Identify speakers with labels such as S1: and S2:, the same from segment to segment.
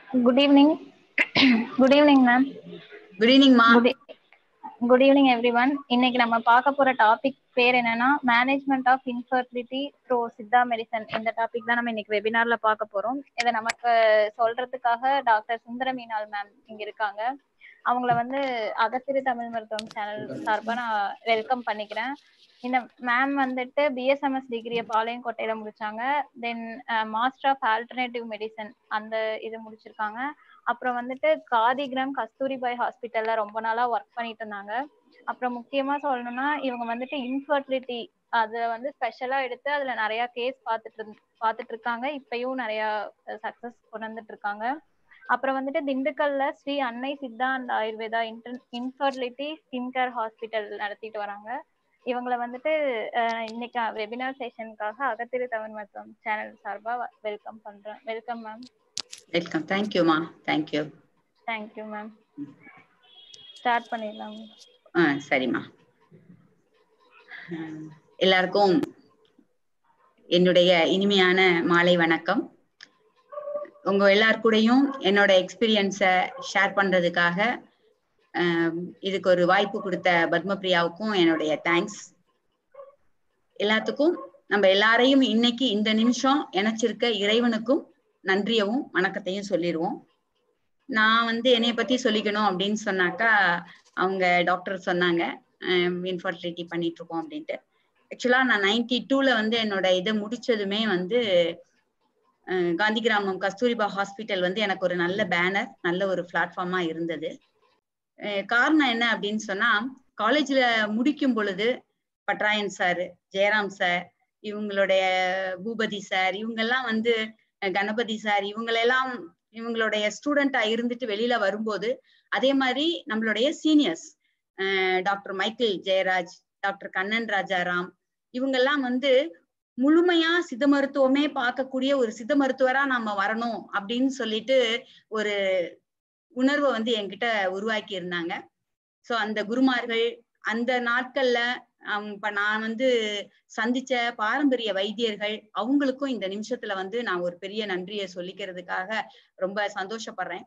S1: Good evening good evening ma'am
S2: good ஈவினிங்மா
S1: good good evening everyone இன்னைக்கு நம்ம பார்க்க போற டாபிக் பேர் என்னன்னா management of infertility through Siddha medicine இந்த டாபிக் தான் நம்ம இன்னைக்கு வெபினார்ல பார்க்க போறோம் இதை நமக்கு சொல்றதுக்காக டாக்டர் சுந்தர மீனால் மேம் இங்க இருக்காங்க அவங்கள வந்து அகத்திரு தமிழ் மருத்துவம் சேனல் சார்பா நான் வெல்கம் பண்ணிக்கிறேன் இந்த மேம் வந்துட்டு பிஎஸ்எம்எஸ் டிகிரியை பாளையங்கோட்டையில முடிச்சாங்க then master of alternative medicine அந்த இது முடிச்சிருக்காங்க அப்புறம் வந்துட்டு காதிகிராம் கஸ்தூரிபாய் ஹாஸ்பிட்டல்ல ரொம்ப நாளா ஒர்க் பண்ணிட்டு இருந்தாங்க அப்புறம் முக்கியமா சொல்லணும்னா இவங்க வந்துட்டு இன்ஃபர்டிலிட்டி அதுல வந்து ஸ்பெஷலா எடுத்து அதுல நிறைய கேஸ் பார்த்துட்டு இருந்து பார்த்துட்டு இருக்காங்க இப்பயும் நிறைய சக்சஸ் கொண்டு வந்துட்டு இருக்காங்க அப்புறம் வந்துட்டு திண்டுக்கல்ல Sri Annai Siddha and Ayurveda inter infertility skin care hospital நடத்திட்டு வராங்க இவங்கள வந்துட்டு இன்னைக்கு வெபினார் செஷனுக்காக அகத்திரு தமிழ் மருத்துவம் சேனல் சார்பா வெல்கம் பண்றேன் வெல்கம் மேம்
S2: வெல்கம் தேங்க்யூமா தேங்க்யூ
S1: தேங்க்யூ மேம் ஸ்டார்ட் பண்ணிடலாம்
S2: ஆ சரிம்மா எல்லாருக்கும் என்னுடைய இனிமையான மாலை வணக்கம் உங்க எல்லார் கூடயும் என்னோட எக்ஸ்பீரியன்ஸை ஷேர் பண்றதுக்காக இதுக்கு ஒரு வாய்ப்பு கொடுத்த பத்மபிரியாவுக்கும் என்னுடைய தேங்க்ஸ் எல்லாத்துக்கும் நம்ம எல்லாரையும் இன்னைக்கு இந்த நிமிஷம் இணைச்சிருக்க இறைவனுக்கும் நன்றியவும் வணக்கத்தையும் சொல்லிடுவோம் நான் வந்து என்னைய பத்தி சொல்லிக்கணும் அப்படின்னு சொன்னாக்கா அவங்க டாக்டர் சொன்னாங்க இன்ஃபர்டிலிட்டி பண்ணிட்டு இருக்கோம் அப்படின்ட்டு ஆக்சுவலா நான் நைன்டி டூல வந்து என்னோட இதை முடிச்சதுமே வந்து காந்தி கிராமம் கஸ்தூரிபா ஹாஸ்பிட்டல் வந்து எனக்கு ஒரு நல்ல பேனர் நல்ல ஒரு பிளாட்ஃபார்மா இருந்தது காரணம் என்ன அப்படின்னு சொன்னா காலேஜ்ல முடிக்கும் பொழுது பட்ராயன் சார் ஜெயராம் சார் இவங்களுடைய பூபதி சார் இவங்கெல்லாம் வந்து கணபதி சார் இவங்களெல்லாம் இவங்களுடைய ஸ்டூடெண்டா இருந்துட்டு வெளியில வரும்போது அதே மாதிரி நம்மளுடைய seniors doctor Michael Jayaraj doctor Kannan Rajaram இவங்கெல்லாம் வந்து முழுமையா சித்த மருத்துவமே பார்க்கக்கூடிய ஒரு சித்த மருத்துவரா நாம வரணும் அப்படின்னு சொல்லிட்டு ஒரு உணர்வை வந்து என்கிட்ட உருவாக்கி இருந்தாங்க சோ அந்த குருமார்கள் அந்த நாட்கள்ல இப்ப நான் வந்து சந்திச்ச பாரம்பரிய வைத்தியர்கள் அவங்களுக்கும் இந்த நிமிஷத்துல வந்து நான் ஒரு பெரிய நன்றியை சொல்லிக்கிறதுக்காக ரொம்ப சந்தோஷப்படுறேன்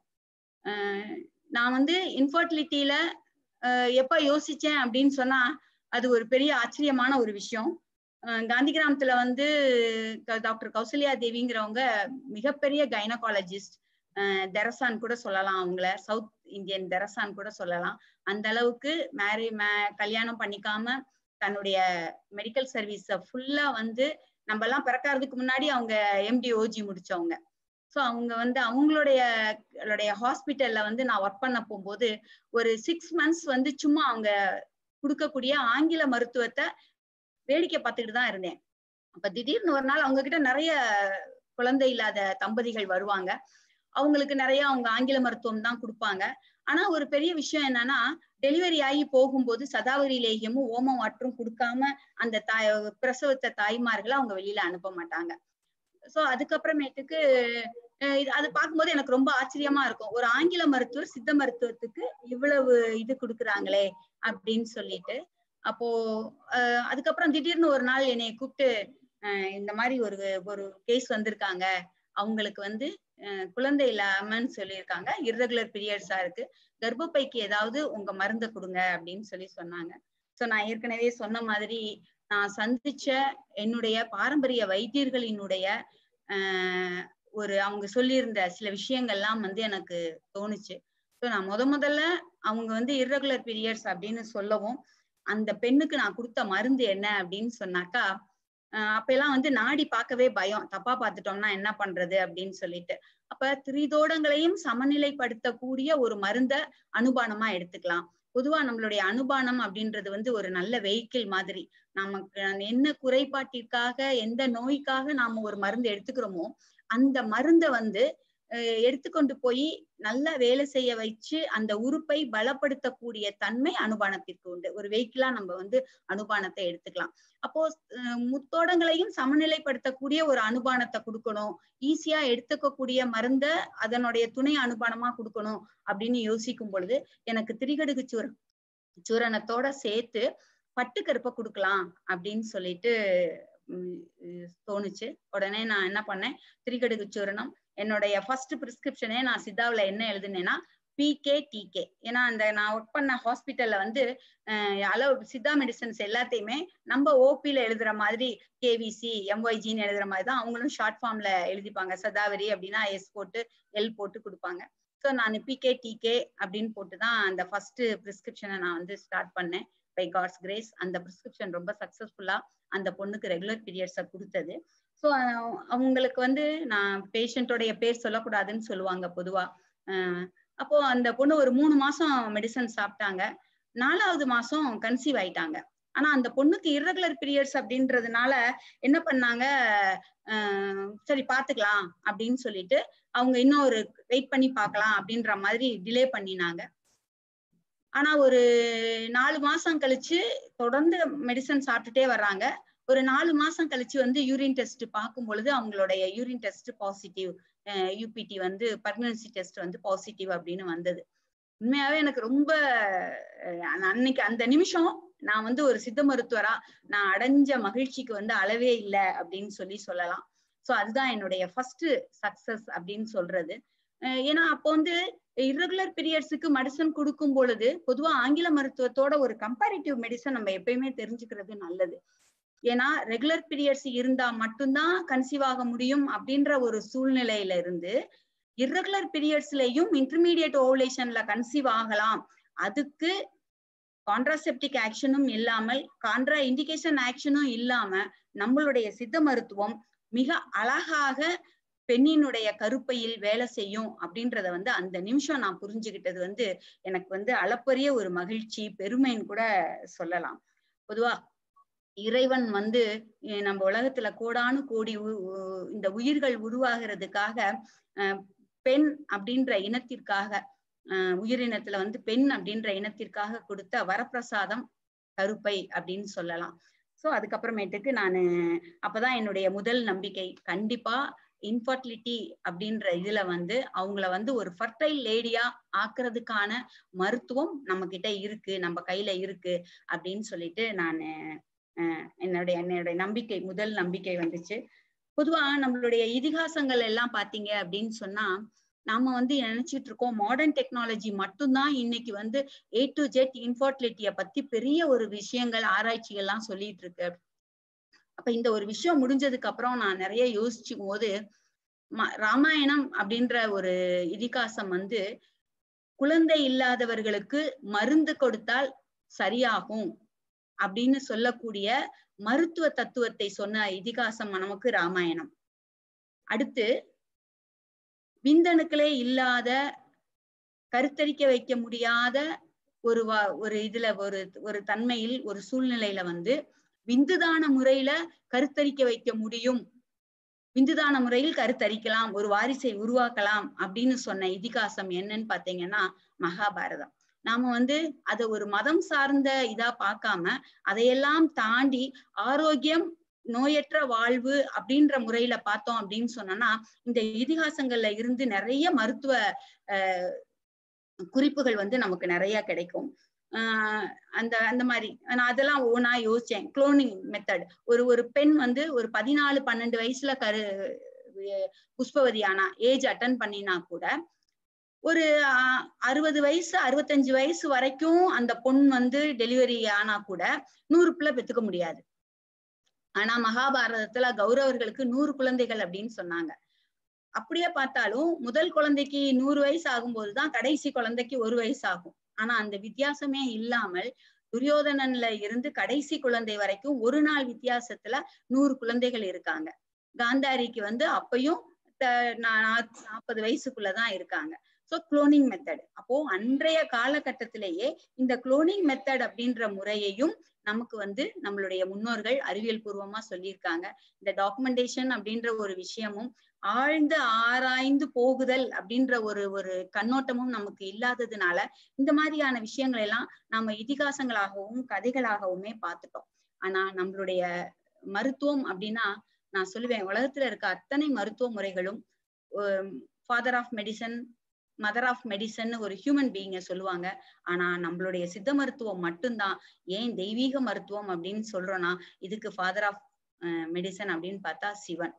S2: நான் வந்து இன்ஃபர்டிலிட்டியில எப்ப யோசிச்சேன் அப்படின்னு சொன்னா அது ஒரு பெரிய ஆச்சரியமான ஒரு விஷயம் காந்தி கிராமத்துல வந்து டாக்டர் கௌசல்யா தேவிங்கிறவங்க மிகப்பெரிய கைனகாலஜிஸ்ட் தெரசான் கூட சொல்லலாம் அவங்கள சவுத் இந்தியன் தெரசான் கூட சொல்லலாம் அந்த அளவுக்கு மேரி மே கல்யாணம் பண்ணிக்காம தன்னுடைய மெடிக்கல் சர்வீஸ ஃபுல்லா வந்து நம்ம எல்லாம் பிறக்கறதுக்கு முன்னாடி அவங்க எம்டி ஓஜி முடிச்சவங்க ஸோ அவங்க வந்து அவங்களுடைய ஹாஸ்பிட்டல்ல வந்து நான் ஒர்க் பண்ண போகும்போது ஒரு சிக்ஸ் மந்த்ஸ் வந்து சும்மா அவங்க கொடுக்கக்கூடிய ஆங்கில மருத்துவத்தை வேடிக்கை பார்த்துக்கிட்டு தான் இருந்தேன் அப்ப திடீர்னு ஒரு நாள் அவங்க கிட்ட நிறைய குழந்தை இல்லாத தம்பதிகள் வருவாங்க அவங்களுக்கு நிறைய அவங்க ஆங்கில மருத்துவம் தான் கொடுப்பாங்க ஆனா ஒரு பெரிய விஷயம் என்னன்னா டெலிவரி ஆகி போகும்போது சதாவரி லேகியமும் ஓமம் வாட்டரும் கொடுக்காம அந்த தாய் பிரசவத்தை தாய்மார்களை அவங்க வெளியில அனுப்ப மாட்டாங்க சோ அதுக்கப்புறமேட்டுக்கு அது பார்க்கும்போது எனக்கு ரொம்ப ஆச்சரியமா இருக்கும் ஒரு ஆங்கில மருத்துவர் சித்த மருத்துவத்துக்கு இவ்வளவு இது கொடுக்குறாங்களே அப்படின்னு சொல்லிட்டு அப்போ அதுக்கப்புறம் திடீர்னு ஒரு நாள் என்னைய கூப்பிட்டு இந்த மாதிரி ஒரு ஒரு கேஸ் வந்திருக்காங்க அவங்களுக்கு வந்து குழந்தை இல்லாமன்னு சொல்லியிருக்காங்க இர்ரெகுலர் பீரியட்ஸா இருக்கு கர்ப்பப்பைக்கு ஏதாவது உங்க மருந்தை கொடுங்க அப்படின்னு சொல்லி சொன்னாங்க சோ நான் ஏற்கனவே சொன்ன மாதிரி நான் சந்திச்ச என்னுடைய பாரம்பரிய வைத்தியர்களினுடைய ஆஹ் ஒரு அவங்க சொல்லியிருந்த சில விஷயங்கள்லாம் வந்து எனக்கு தோணுச்சு ஸோ நான் முத முதல்ல அவங்க வந்து இர்ரெகுலர் பீரியட்ஸ் அப்படின்னு சொல்லவும் அந்த பெண்ணுக்கு நான் கொடுத்த மருந்து என்ன அப்படின்னு சொன்னாக்கா அப்ப எல்லாம் வந்து நாடி பார்க்கவே பயம் தப்பா பார்த்துட்டோம்னா என்ன பண்றது அப்படின்னு சொல்லிட்டு அப்ப திரிதோடங்களையும் சமநிலைப்படுத்தக்கூடிய ஒரு மருந்த அனுபானமா எடுத்துக்கலாம் பொதுவா நம்மளுடைய அனுபானம் அப்படின்றது வந்து ஒரு நல்ல வெஹிக்கிள் மாதிரி நமக்கு என்ன குறைபாட்டிற்காக எந்த நோய்க்காக நாம ஒரு மருந்து எடுத்துக்கிறோமோ அந்த மருந்தை வந்து எடுத்துக்கொண்டு போய் நல்லா வேலை செய்ய வச்சு அந்த உறுப்பை பலப்படுத்தக்கூடிய தன்மை அனுபானத்திற்கு உண்டு ஒரு வெஹிக்கிளா நம்ம வந்து அனுபானத்தை எடுத்துக்கலாம் அப்போ முத்தோடங்களையும் சமநிலைப்படுத்தக்கூடிய ஒரு அனுபானத்தை கொடுக்கணும் ஈஸியா எடுத்துக்கக்கூடிய மருந்த அதனுடைய துணை அனுபானமா கொடுக்கணும் அப்படின்னு யோசிக்கும் பொழுது எனக்கு திரிகடுகு சூர சூரணத்தோட சேர்த்து பட்டுக்கருப்பை கொடுக்கலாம் அப்படின்னு சொல்லிட்டு தோணுச்சு உடனே நான் என்ன பண்ணேன் திரிகடுகு சூரணம் என்னுடைய ஃபர்ஸ்ட் பிரிஸ்கிரிப்ஷனே நான் சித்தாவில் என்ன எழுதுனேன்னா பிகே டிகே ஏன்னா அந்த நான் ஒர்க் பண்ண ஹாஸ்பிட்டல்ல வந்து அளவு சித்தா மெடிசன்ஸ் எல்லாத்தையுமே நம்ம ஓபியில எழுதுற மாதிரி கேவிசி எம்ஒய்ஜின்னு எழுதுற மாதிரி தான் அவங்களும் ஷார்ட் ஃபார்ம்ல எழுதிப்பாங்க சதாவரி அப்படின்னா எஸ் போட்டு எல் போட்டு கொடுப்பாங்க ஸோ நான் பிகே டிகே அப்படின்னு போட்டு தான் அந்த ஃபர்ஸ்ட் ப்ரிஸ்கிரிப்ஷனை நான் வந்து ஸ்டார்ட் பண்ணேன் பை காட்ஸ் கிரேஸ் அந்த ப்ரிஸ்கிரிப்ஷன் ரொம்ப சக்சஸ்ஃபுல்லா அந்த பொண்ணுக்கு ரெகுலர் பீரியட்ஸை கொடுத்தது ஸோ அவங்களுக்கு வந்து நான் பேஷண்ட்டோடைய பேர் சொல்லக்கூடாதுன்னு சொல்லுவாங்க பொதுவா அப்போ அந்த பொண்ணு ஒரு மூணு மாசம் மெடிசன் சாப்பிட்டாங்க நாலாவது மாசம் கன்சீவ் ஆயிட்டாங்க ஆனா அந்த பொண்ணுக்கு இரகுலர் பீரியட்ஸ் அப்படின்றதுனால என்ன பண்ணாங்க சரி பாத்துக்கலாம் அப்படின்னு சொல்லிட்டு அவங்க இன்னும் ஒரு வெயிட் பண்ணி பார்க்கலாம் அப்படின்ற மாதிரி டிலே பண்ணினாங்க ஆனா ஒரு நாலு மாசம் கழிச்சு தொடர்ந்து மெடிசன் சாப்பிட்டுட்டே வர்றாங்க ஒரு நாலு மாசம் கழிச்சு வந்து யூரின் டெஸ்ட் பார்க்கும் பொழுது அவங்களுடைய யூரின் டெஸ்ட் பாசிட்டிவ் யூபிடி வந்து பர்மனன்சி டெஸ்ட் வந்து பாசிட்டிவ் அப்படின்னு வந்தது உண்மையாவே எனக்கு ரொம்ப அன்னைக்கு அந்த நிமிஷம் நான் வந்து ஒரு சித்த மருத்துவரா நான் அடைஞ்ச மகிழ்ச்சிக்கு வந்து அளவே இல்லை அப்படின்னு சொல்லி சொல்லலாம் ஸோ அதுதான் என்னுடைய ஃபர்ஸ்ட் சக்சஸ் அப்படின்னு சொல்றது ஏன்னா அப்போ வந்து இரகுலர் பீரியட்ஸுக்கு மெடிசன் கொடுக்கும் பொழுது பொதுவா ஆங்கில மருத்துவத்தோட ஒரு கம்பேரிட்டிவ் மெடிசன் நம்ம எப்பயுமே தெரிஞ்சுக்கிறது நல்லது ஏன்னா ரெகுலர் பீரியட்ஸ் இருந்தா மட்டும்தான் கன்சீவ் ஆக முடியும் அப்படின்ற ஒரு சூழ்நிலையில இருந்து இரகுலர் பீரியட்ஸ்லயும் இன்டர்மீடியட் ஓவலேஷன்ல கன்சீவ் ஆகலாம் அதுக்கு கான்ட்ராசெப்டிக் ஆக்ஷனும் இல்லாமல் கான்ட்ரா இண்டிகேஷன் ஆக்ஷனும் இல்லாம நம்மளுடைய சித்த மருத்துவம் மிக அழகாக பெண்ணினுடைய கருப்பையில் வேலை செய்யும் அப்படின்றத வந்து அந்த நிமிஷம் நான் புரிஞ்சுக்கிட்டது வந்து எனக்கு வந்து அளப்பரிய ஒரு மகிழ்ச்சி பெருமைன்னு கூட சொல்லலாம் பொதுவா இறைவன் வந்து நம்ம உலகத்துல கோடானு கோடி இந்த உயிர்கள் உருவாகிறதுக்காக பெண் அப்படின்ற இனத்திற்காக உயிரினத்துல வந்து பெண் அப்படின்ற இனத்திற்காக கொடுத்த வரப்பிரசாதம் கருப்பை அப்படின்னு சொல்லலாம் சோ அதுக்கப்புறமேட்டுக்கு நான் அப்பதான் என்னுடைய முதல் நம்பிக்கை கண்டிப்பா இன்ஃபர்டிலிட்டி அப்படின்ற இதுல வந்து அவங்கள வந்து ஒரு ஃபர்டைல் லேடியா ஆக்குறதுக்கான மருத்துவம் நம்ம கிட்ட இருக்கு நம்ம கையில இருக்கு அப்படின்னு சொல்லிட்டு நான் என்னுடைய என்னுடைய நம்பிக்கை முதல் நம்பிக்கை வந்துச்சு பொதுவா நம்மளுடைய இதிகாசங்கள் எல்லாம் பாத்தீங்க அப்படின்னு சொன்னா நாம வந்து நினைச்சிட்டு இருக்கோம் மாடர்ன் டெக்னாலஜி மட்டும்தான் இன்னைக்கு வந்து ஏ டு ஜெட் இன்ஃபர்டிலிட்டிய பத்தி பெரிய ஒரு விஷயங்கள் ஆராய்ச்சிகள் எல்லாம் சொல்லிட்டு இருக்கு அப்ப இந்த ஒரு விஷயம் முடிஞ்சதுக்கு அப்புறம் நான் நிறைய யோசிச்சுக்கும் போது ராமாயணம் அப்படின்ற ஒரு இதிகாசம் வந்து குழந்தை இல்லாதவர்களுக்கு மருந்து கொடுத்தால் சரியாகும் அப்படின்னு சொல்லக்கூடிய மருத்துவ தத்துவத்தை சொன்ன இதிகாசம் நமக்கு ராமாயணம் அடுத்து விந்தணுக்களே இல்லாத கருத்தரிக்க வைக்க முடியாத ஒரு வா ஒரு இதுல ஒரு ஒரு தன்மையில் ஒரு சூழ்நிலையில வந்து விந்துதான முறையில கருத்தரிக்க வைக்க முடியும் விந்துதான முறையில் கருத்தரிக்கலாம் ஒரு வாரிசை உருவாக்கலாம் அப்படின்னு சொன்ன இதிகாசம் என்னன்னு பாத்தீங்கன்னா மகாபாரதம் நாம வந்து அதை ஒரு மதம் சார்ந்த இதா பார்க்காம அதையெல்லாம் தாண்டி ஆரோக்கியம் நோயற்ற வாழ்வு அப்படின்ற முறையில பார்த்தோம் அப்படின்னு சொன்னோம்னா இந்த இதிகாசங்கள்ல இருந்து நிறைய மருத்துவ அஹ் குறிப்புகள் வந்து நமக்கு நிறைய கிடைக்கும் ஆஹ் அந்த அந்த மாதிரி நான் அதெல்லாம் ஓனா யோசிச்சேன் குளோனிங் மெத்தட் ஒரு ஒரு பெண் வந்து ஒரு பதினாலு பன்னெண்டு வயசுல கரு புஷ்பவதி ஆனா ஏஜ் அட்டன் பண்ணினா கூட ஒரு அறுபது வயசு அறுபத்தஞ்சு வயசு வரைக்கும் அந்த பொண் வந்து டெலிவரி ஆனா கூட நூறு பிள்ளை பெத்துக்க முடியாது ஆனா மகாபாரதத்துல கௌரவர்களுக்கு நூறு குழந்தைகள் அப்படின்னு சொன்னாங்க அப்படியே பார்த்தாலும் முதல் குழந்தைக்கு நூறு வயசு ஆகும்போதுதான் கடைசி குழந்தைக்கு ஒரு வயசு ஆகும் ஆனா அந்த வித்தியாசமே இல்லாமல் துரியோதனன்ல இருந்து கடைசி குழந்தை வரைக்கும் ஒரு நாள் வித்தியாசத்துல நூறு குழந்தைகள் இருக்காங்க காந்தாரிக்கு வந்து அப்பயும் நாற்பது வயசுக்குள்ளதான் இருக்காங்க ஸோ குளோனிங் மெத்தட் அப்போ அன்றைய காலகட்டத்திலேயே இந்த குளோனிங் மெத்தட் அப்படின்ற முறையையும் நமக்கு வந்து நம்மளுடைய முன்னோர்கள் அறிவியல் பூர்வமா சொல்லியிருக்காங்க இந்த டாக்குமெண்டேஷன் அப்படின்ற ஒரு விஷயமும் ஆழ்ந்து ஆராய்ந்து போகுதல் அப்படின்ற ஒரு ஒரு கண்ணோட்டமும் நமக்கு இல்லாததுனால இந்த மாதிரியான விஷயங்கள் எல்லாம் நாம இதிகாசங்களாகவும் கதைகளாகவுமே பார்த்துட்டோம் ஆனா நம்மளுடைய மருத்துவம் அப்படின்னா நான் சொல்லுவேன் உலகத்துல இருக்க அத்தனை மருத்துவ முறைகளும் father of medicine mother of medicine ஒரு ஹியூமன் பீயிங்க சொல்லுவாங்க ஆனா நம்மளுடைய சித்த மருத்துவம் மட்டும்தான் ஏன் தெய்வீக மருத்துவம் அப்படின்னு சொல்றோம்னா இதுக்கு ஃபாதர் ஆஃப் மெடிசன் அப்படின்னு பார்த்தா சிவன்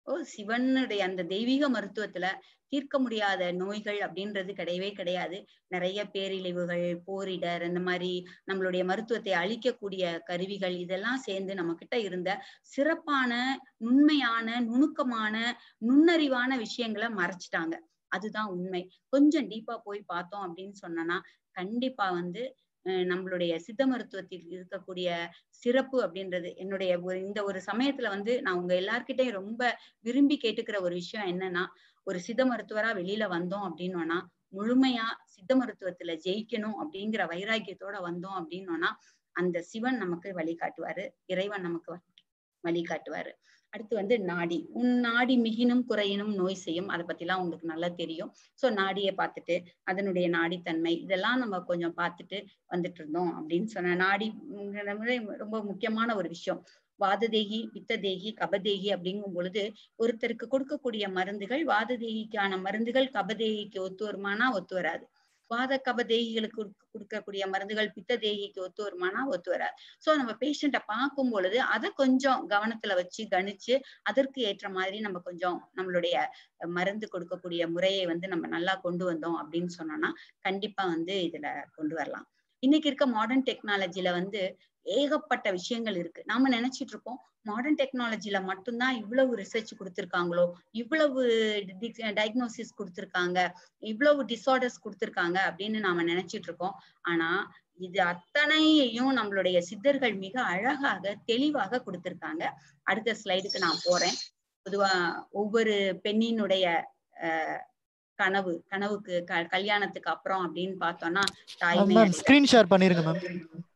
S2: ஓ சிவனுடைய அந்த தெய்வீக மருத்துவத்துல தீர்க்க முடியாத நோய்கள் அப்படின்றது கிடையவே கிடையாது நிறைய பேரிழிவுகள் போரிடர் இந்த மாதிரி நம்மளுடைய மருத்துவத்தை அழிக்கக்கூடிய கருவிகள் இதெல்லாம் சேர்ந்து நம்ம கிட்ட இருந்த சிறப்பான நுண்மையான நுணுக்கமான நுண்ணறிவான விஷயங்களை மறைச்சிட்டாங்க அதுதான் உண்மை கொஞ்சம் டீப்பா போய் பார்த்தோம் அப்படின்னு சொன்னோம்னா கண்டிப்பா வந்து அஹ் நம்மளுடைய சித்த மருத்துவத்தில் இருக்கக்கூடிய சிறப்பு அப்படின்றது என்னுடைய ஒரு இந்த ஒரு சமயத்துல வந்து நான் உங்க எல்லார்கிட்டையும் ரொம்ப விரும்பி கேட்டுக்கிற ஒரு விஷயம் என்னன்னா ஒரு சித்த மருத்துவரா வெளியில வந்தோம் அப்படின்னோம்னா முழுமையா சித்த மருத்துவத்துல ஜெயிக்கணும் அப்படிங்கிற வைராக்கியத்தோட வந்தோம் அப்படின்னோம்னா அந்த சிவன் நமக்கு வழிகாட்டுவாரு இறைவன் நமக்கு வ- வழிகாட்டுவாரு அடுத்து வந்து நாடி உன் நாடி மிகினும் குறையினும் நோய் செய்யும் அதை பத்தி எல்லாம் உங்களுக்கு நல்லா தெரியும் சோ நாடியை பார்த்துட்டு அதனுடைய நாடித்தன்மை இதெல்லாம் நம்ம கொஞ்சம் பார்த்துட்டு வந்துட்டு இருந்தோம் அப்படின்னு சொன்ன நாடி ங்கிற முறை ரொம்ப முக்கியமான ஒரு விஷயம் வாததேகி பித்ததேகி கபதேகி அப்படிங்கும் பொழுது ஒருத்தருக்கு கொடுக்கக்கூடிய மருந்துகள் வாததேகிக்கான மருந்துகள் கபதேகிக்கு ஒத்து வருமானா ஒத்து வராது வாத கபதேகிகளுக்கு கொடுக்க- கொடுக்கக்கூடிய மருந்துகள் பித்த தேகிக்கு ஒத்து வருமானா ஒத்து வராது சோ நம்ம பேஷண்ட்டை பார்க்கும் பொழுது அதை கொஞ்சம் கவனத்துல வச்சு கணிச்சு அதற்கு ஏற்ற மாதிரி நம்ம கொஞ்சம் நம்மளுடைய மருந்து கொடுக்கக்கூடிய முறையை வந்து நம்ம நல்லா கொண்டு வந்தோம் அப்படின்னு சொன்னோம்னா கண்டிப்பா வந்து இதுல கொண்டு வரலாம் இன்னைக்கு இருக்க மாடர்ன் டெக்னாலஜில வந்து ஏகப்பட்ட விஷயங்கள் இருக்கு நாம நினைச்சிட்டு இருக்கோம் மாடர்ன் டெக்னாலஜில மட்டும்தான் இவ்வளவு ரிசர்ச் கொடுத்திருக்காங்களோ இவ்வளவு டயக்னோசிஸ் கொடுத்திருக்காங்க இவ்வளவு டிசார்டர்ஸ் கொடுத்திருக்காங்க அப்படின்னு நாம நினைச்சிட்டு இருக்கோம் ஆனா இது அத்தனையையும் நம்மளுடைய சித்தர்கள் மிக அழகாக தெளிவாக கொடுத்திருக்காங்க அடுத்த ஸ்லைடுக்கு நான் போறேன் பொதுவா ஒவ்வொரு பெண்ணினுடைய அஹ், கனவு கனவுக்கு க- கல்யாணத்துக்கு அப்புறம் அப்படின்னு பார்த்தோம்னா தாய்மை
S3: மேம் ஸ்கிரீன் ஷேர் பண்ணிருங்க மேம்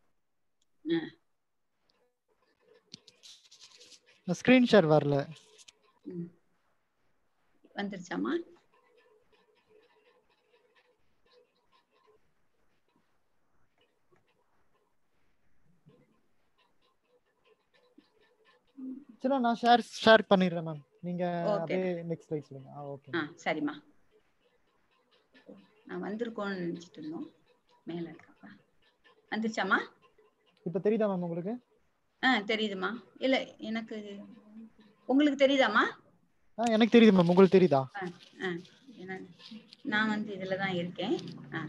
S3: ஸ்கிரீன் ஷேர் வரல
S2: ம். வந்துருச்சாமா
S3: சரி நான் ஷேர் ஷேர் பண்ணிடுறேன் மேம் நீங்க
S2: Okay.
S3: அப்படியே நெக்ஸ்ட் ஸ்லைட் சொல்லுங்க ஆ ஓகே
S2: ஆ சரிம்மா நான் வந்திருக்கோம்னு நினைச்சிட்டு இருந்தோம் மேல இருக்காப்பா வந்துருச்சாமா
S3: இப்போ தெரியுதா மேம் உங்களுக்கு
S2: ஆ தெரியுதுமா இல்ல எனக்கு உங்களுக்கு தெரியுதாம்மா
S3: ஆ எனக்கு தெரியுது மேம் உங்களுக்கு தெரியுதா
S2: ஆ என்ன- நான் வந்து இதுல தான் இருக்கேன் ஆ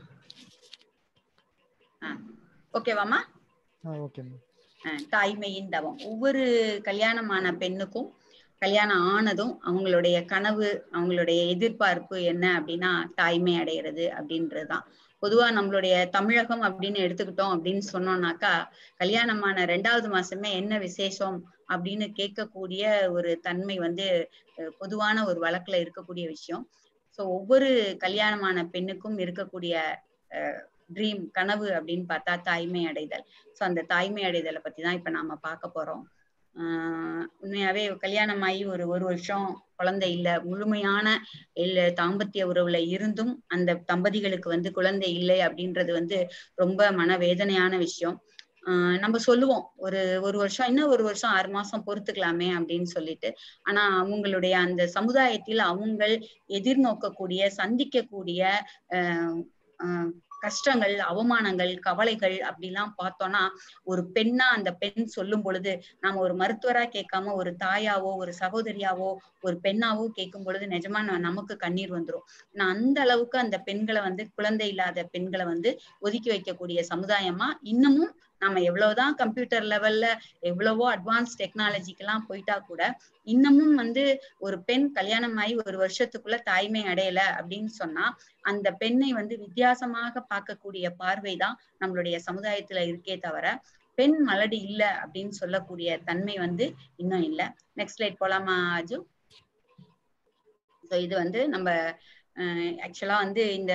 S2: ஆ ஓகேவாம்மா
S3: ஆ ஓகே மேம்
S2: அஹ் தாய்மையின் தவம் ஒவ்வொரு கல்யாணமான பெண்ணுக்கும் கல்யாணம் ஆனதும் அவங்களுடைய கனவு அவங்களுடைய எதிர்பார்ப்பு என்ன அப்படின்னா தாய்மை அடைகிறது அப்படின்றதுதான் பொதுவா நம்மளுடைய தமிழகம் அப்படின்னு எடுத்துக்கிட்டோம் அப்படின்னு சொன்னோம்னாக்கா கல்யாணமான ரெண்டாவது மாசமே என்ன விசேஷம் அப்படின்னு கேட்கக்கூடிய ஒரு தன்மை வந்து அஹ், பொதுவான ஒரு வழக்குல இருக்கக்கூடிய விஷயம் சோ ஒவ்வொரு கல்யாணமான பெண்ணுக்கும் இருக்கக்கூடிய ட்ரீம் கனவு அப்படின்னு பார்த்தா தாய்மை அடைதல் சோ அந்த தாய்மை அடைதலை பத்தி தான் இப்ப நாம பார்க்க போறோம் ஆஹ் உண்மையாவே கல்யாணம் ஆகி ஒரு ஒரு வருஷம் குழந்தை இல்ல முழுமையான இல்ல தாம்பத்திய உறவுல இருந்தும் அந்த தம்பதிகளுக்கு வந்து குழந்தை இல்லை அப்படின்றது வந்து ரொம்ப மனவேதனையான விஷயம் ஆஹ் நம்ம சொல்லுவோம் ஒரு ஒரு வருஷம் இன்னும் ஒரு வருஷம் ஆறு மாசம் பொறுத்துக்கலாமே அப்படின்னு சொல்லிட்டு ஆனா அவங்களுடைய அந்த சமுதாயத்தில் அவங்கள் எதிர்நோக்கக்கூடிய சந்திக்கக்கூடிய ஆஹ் ஆஹ் கஷ்டங்கள் அவமானங்கள் கவலைகள் அப்படிலாம் பார்த்தோம்னா ஒரு பெண்ணா அந்த பெண் சொல்லும் பொழுது நாம ஒரு மருத்துவரா கேட்காம ஒரு தாயாவோ ஒரு சகோதரியாவோ ஒரு பெண்ணாவோ கேட்கும் பொழுது நிஜமா ந- நமக்கு கண்ணீர் வந்துரும் நான் அந்த அளவுக்கு அந்த பெண்களை வந்து குழந்தை இல்லாத பெண்களை வந்து ஒதுக்கி வைக்கக்கூடிய சமுதாயமா இன்னமும் நாம எவ்வளவுதான் கம்ப்யூட்டர் லெவல்ல எவ்வளவோ அட்வான்ஸ் டெக்னாலஜிக்கெல்லாம் போயிட்டா கூட இன்னமும் வந்து ஒரு பெண் கல்யாணம் ஆகி ஒரு வருஷத்துக்குள்ள தாய்மை அடையல அப்படின்னு சொன்னா அந்த பெண்ணை வந்து வித்தியாசமாக பார்க்கக்கூடிய பார்வைதான் நம்மளுடைய சமுதாயத்துல இருக்கே தவிர பெண் மலடி இல்ல அப்படின்னு சொல்லக்கூடிய தன்மை வந்து இன்னும் இல்ல நெக்ஸ்ட் ஸ்லைட் போலாமா அஜு ஸோ இது வந்து நம்ம ஆக்சுவலா வந்து இந்த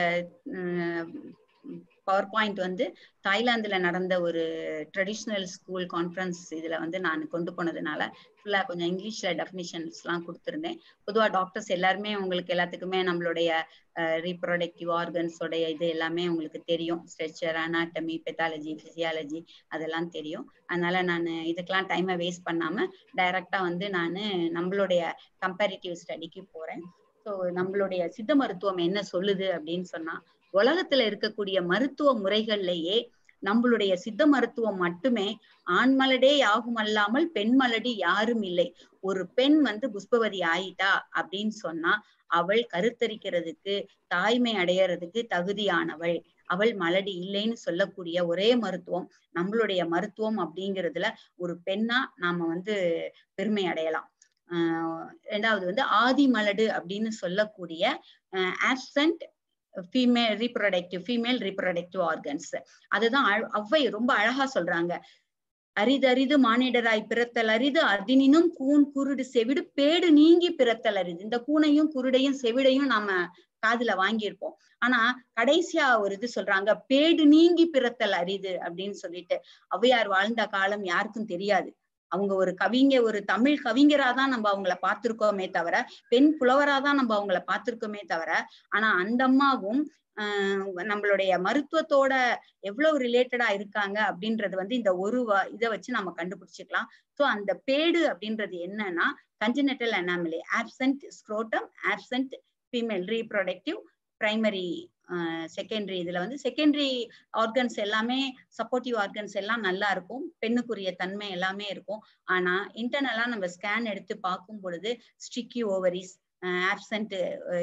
S2: பவர் பாயிண்ட் வந்து தாய்லாந்துல நடந்த ஒரு ட்ரெடிஷ்னல் ஸ்கூல் கான்ஃபரன்ஸ் இதுல வந்து நான் கொண்டு போனதுனால ஃபுல்லா கொஞ்சம் இங்கிலீஷ்ல டெஃபினிஷன்ஸ் எல்லாம் கொடுத்துருந்தேன் பொதுவா டாக்டர்ஸ் எல்லாருமே உங்களுக்கு எல்லாத்துக்குமே நம்மளுடைய ரீப்ரொடக்டிவ் ஆர்கன்ஸோடைய இது எல்லாமே உங்களுக்கு தெரியும் ஸ்ட்ரெச்சர் அனாட்டமி பெத்தாலஜி பிசியாலஜி அதெல்லாம் தெரியும் அதனால நான் இதுக்கெல்லாம் டைமை வேஸ்ட் பண்ணாம டைரக்டா வந்து நான் நம்மளுடைய கம்பேரிட்டிவ் ஸ்டடிக்கு போறேன் ஸோ நம்மளுடைய சித்த மருத்துவம் என்ன சொல்லுது அப்படின்னு சொன்னா உலகத்துல இருக்கக்கூடிய மருத்துவ முறைகள்லயே நம்மளுடைய சித்த மருத்துவம் மட்டுமே ஆண் மலடே யாகும் அல்லாமல் பெண் மலடி யாரும் இல்லை ஒரு பெண் வந்து புஷ்பவதி ஆயிட்டா அப்படின்னு சொன்னா அவள் கருத்தரிக்கிறதுக்கு தாய்மை அடையறதுக்கு தகுதியானவள் அவள் மலடி இல்லைன்னு சொல்லக்கூடிய ஒரே மருத்துவம் நம்மளுடைய மருத்துவம் அப்படிங்கிறதுல ஒரு பெண்ணா நாம வந்து பெருமை அடையலாம் ஆஹ் ரெண்டாவது வந்து ஆதி மலடு அப்படின்னு சொல்லக்கூடிய absent female reproductive female reproductive organs அதுதான் அழ- ஔவை ரொம்ப அழகா சொல்றாங்க அரிதரிது மானிடராய் பிறத்தல் அரிது அதினினும் கூன் குருடு செவிடு பேடு நீங்கி பிறத்தல் அரிது இந்த கூனையும் குருடையும் செவிடையும் நாம காதுல வாங்கியிருப்போம் ஆனா கடைசியா ஒரு இது சொல்றாங்க பேடு நீங்கி பிறத்தல் அரிது அப்படின்னு சொல்லிட்டு ஔவையார் வாழ்ந்த காலம் யாருக்கும் தெரியாது அவங்க ஒரு கவிஞ ஒரு தமிழ் கவிஞராதான் நம்ம அவங்கள பார்த்திருக்கோமே தவிர பெண் புலவராதான் நம்ம அவங்கள பார்த்திருக்கோமே தவிர ஆனா அந்த அம்மாவும் ஆஹ் நம்மளுடைய மருத்துவத்தோட எவ்வளவு ரிலேட்டடா இருக்காங்க அப்படின்றது வந்து இந்த ஒரு வ- இதை வச்சு நம்ம கண்டுபிடிச்சுக்கலாம் சோ அந்த பேடு அப்படின்றது என்னன்னா congenital anomaly absent scrotum absent female reproductive primary secondary இதுல வந்து செகண்டரி ஆர்கன்ஸ் எல்லாமே சப்போர்ட்டிவ் ஆர்கன்ஸ் எல்லாம் நல்லா இருக்கும் பெண்ணுக்குரிய தன்மை எல்லாமே இருக்கும் ஆனா இன்டர்னலா நம்ம ஸ்கேன் எடுத்து பார்க்கும் பொழுது ஸ்டிக்கி ஓவரிஸ் ஆப்சன்ட்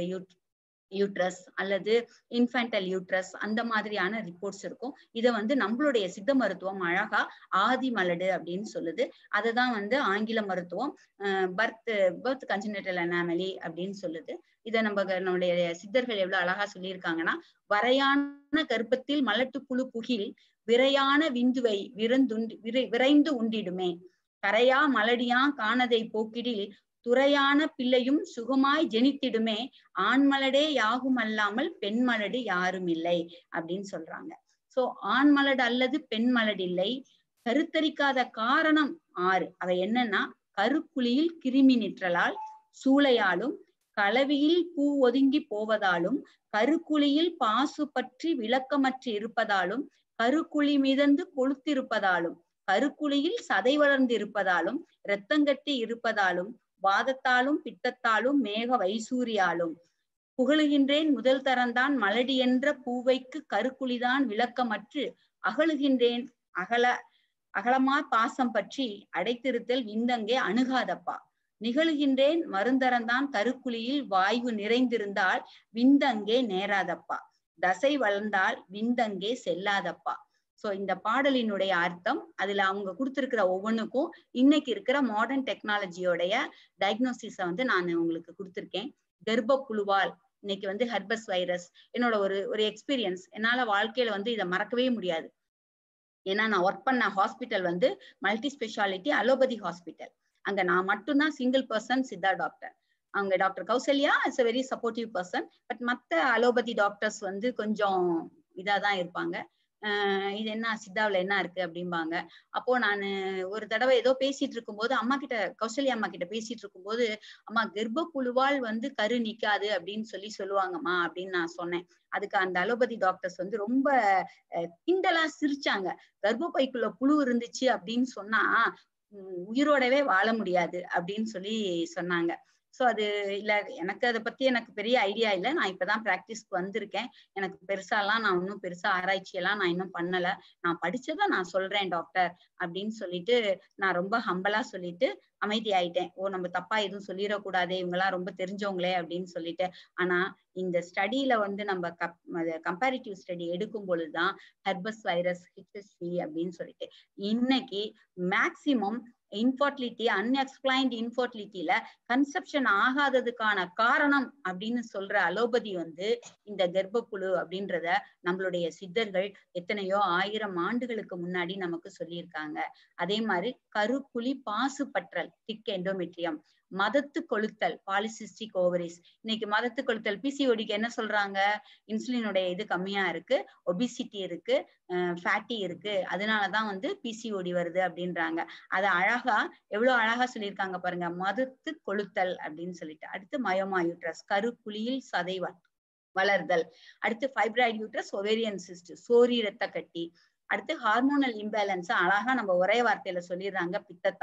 S2: யூட்ரஸ் அல்லது இன்ஃபேண்டல் யூட்ரஸ் அந்த மாதிரியான ரிப்போர்ட்ஸ் இருக்கும் இதை வந்து நம்மளுடைய சித்த மருத்துவம் அழகா ஆதி மலடு அப்படின்னு சொல்லுது அதுதான் வந்து ஆங்கில மருத்துவம் பர்த் பர்த் கன்ஜினட்டல் அனாமலி அப்படின்னு சொல்லுது இதை நம்ம க- நம்மளுடைய சித்தர்கள் எவ்வளவு அழகா சொல்லியிருக்காங்கன்னா வரையான கர்ப்பத்தில் மலட்டுப்புழு புகில் விரையான விந்துவை விருந்துண்டி விரை விரைந்து உண்டிடுமே கரையா மலடியா காணதை போக்கிடில் துறையான பிள்ளையும் சுகமாய் ஜெனித்திடுமே ஆண்மலடே யாகும் அல்லாமல் பெண் மலடு யாரும் இல்லை அப்படின்னு சொல்றாங்க சோ ஆண் மலடு அல்லது பெண் மலடு இல்லை கருத்தரிக்காத காரணம் ஆறு அவை என்னன்னா கருக்குழியில் கிருமி நிற்றலால் சூளையாலும் கலவியில் பூ ஒதுங்கி போவதாலும் கருக்குழியில் பாசு பற்றி விளக்கமற்று இருப்பதாலும் கருக்குழி மிதந்து கொளுத்திருப்பதாலும் கருக்குழியில் சதை வளர்ந்து இருப்பதாலும் இரத்தங்கட்டி இருப்பதாலும் வாதத்தாலும் பித்தத்தாலும் மேக வைசூரியாலும் புகழுகின்றேன் முதல் தரந்தான் மலடி என்ற பூவைக்கு கருக்குழிதான் விளக்கமற்று அகழுகின்றேன் அகல அகலமா பாசம் பற்றி அடைத்திருத்தல் விந்தங்கே அணுகாதப்பா நிகழுகின்றேன் மருந்தரந்தான் கருக்குழியில் வாய்வு நிறைந்திருந்தால் விந்தங்கே நேராதப்பா தசை வளர்ந்தால் விந்தங்கே செல்லாதப்பா சோ இந்த பாடலினுடைய அர்த்தம் அதுல அவங்க கொடுத்திருக்கிற ஒவ்வொன்றுக்கும் இன்னைக்கு இருக்கிற மாடர்ன் டெக்னாலஜியோடைய டயக்னோசிஸ வந்து நான் உங்களுக்கு கொடுத்திருக்கேன் கர்ப்ப புழுவால் இன்னைக்கு வந்து ஹெர்பஸ் வைரஸ் என்னோட ஒரு ஒரு எக்ஸ்பீரியன்ஸ் என்னால வாழ்க்கையில வந்து இதை மறக்கவே முடியாது ஏன்னா நான் ஒர்க் பண்ண ஹாஸ்பிட்டல் வந்து மல்டி ஸ்பெஷாலிட்டி அலோபதி ஹாஸ்பிட்டல் அங்க நான் மட்டும்தான் சிங்கிள் பர்சன் சித்தா டாக்டர் அவங்க doctor Kausalya it's a very supportive person but மத்த அலோபதி டாக்டர்ஸ் வந்து கொஞ்சம் இதாதான் இருப்பாங்க ஆஹ் இது என்ன சித்தாவுல என்ன இருக்கு அப்படிம்பாங்க அப்போ நான் ஒரு தடவை ஏதோ பேசிட்டு இருக்கும்போது அம்மா கிட்ட கௌசல்யா அம்மா கிட்ட பேசிட்டு இருக்கும்போது அம்மா கர்ப்ப புழுவால் வந்து கரு நிக்காது அப்படின்னு சொல்லி சொல்லுவாங்கம்மா அப்படின்னு நான் சொன்னேன் அதுக்கு அந்த அலோபதி டாக்டர்ஸ் வந்து ரொம்ப அஹ், கிண்டலா சிரிச்சாங்க கர்ப்பப்பைக்குள்ள புழு இருந்துச்சு அப்படின்னு சொன்னா உம், உயிரோடவே வாழ முடியாது அப்படின்னு சொல்லி சொன்னாங்க சோ அது இல்ல எனக்கு அதை பத்தி எனக்கு பெரிய ஐடியா இல்ல நான் இப்பதான் பிராக்டிஸ்க்கு வந்திருக்கேன் எனக்கு பெருசாலாம் நான் இன்னும் பெருசா ஆராய்ச்சி எல்லாம் நான் இன்னும் பண்ணல நான் படிச்சதை நான் சொல்றேன் டாக்டர் அப்படின்னு சொல்லிட்டு நான் ரொம்ப ஹம்பலா சொல்லிட்டு அமைதி ஆயிட்டேன் ஓ நம்ம தப்பா எதுவும் சொல்லிடக்கூடாதே இவங்கெல்லாம் ரொம்ப தெரிஞ்சவங்களே அப்படின்னு சொல்லிட்டு ஆனா இந்த ஸ்டடியில வந்து நம்ம கம்பேரிட்டிவ் ஸ்டடி எடுக்கும் பொழுதுதான் ஹெர்பஸ் வைரஸ் ஹெச்எஸ்வி அப்படின்னு சொல்லிட்டு இன்னைக்கு மேக்சிமம் இன்ஃபர்டிலிட்டி அன்எக்ஸ்பிளைன்ட் இன்ஃபர்டிலிட்டியில கன்செப்ஷன் ஆகாததுக்கான காரணம் அப்படின்னு சொல்ற அலோபதி வந்து இந்த கர்ப்பப்புழு அப்படின்றத நம்மளுடைய சித்தர்கள் எத்தனையோ ஆயிரம் ஆண்டுகளுக்கு முன்னாடி நமக்கு சொல்லியிருக்காங்க அதே மாதிரி கருக்குழி பாசுபற்றல் திக் எண்டோமெட்ரியம் மதத்து கொளுத்தல் பாலிசிஸ்டிக் ஓவரிஸ் இன்னைக்கு மதத்து கொளுத்தல் பிசிஓடிக்கு என்ன சொல்றாங்க இன்சுலினுடைய இது கம்மியா இருக்கு ஒபிசிட்டி இருக்கு ஃபேட்டி இருக்கு அதனாலதான் வந்து பிசிஓடி வருது அப்படின்றாங்க அதை அழகா எவ்வளவு அழகா சொல்லியிருக்காங்க பாருங்க மதத்து கொளுத்தல் அப்படின்னு சொல்லிட்டு அடுத்து மயோமா யூட்ரஸ் கருக்குழியில் சதை வ- வளர்தல் அடுத்து fibroid uterus ovarian cyst sorry ரத்த கட்டி அடுத்து ஹார்மோனல் இம்பேலன்ஸ் அழகா நம்ம ஒரே வார்த்தையில சொல்லிடுறாங்க பித்தத்தால்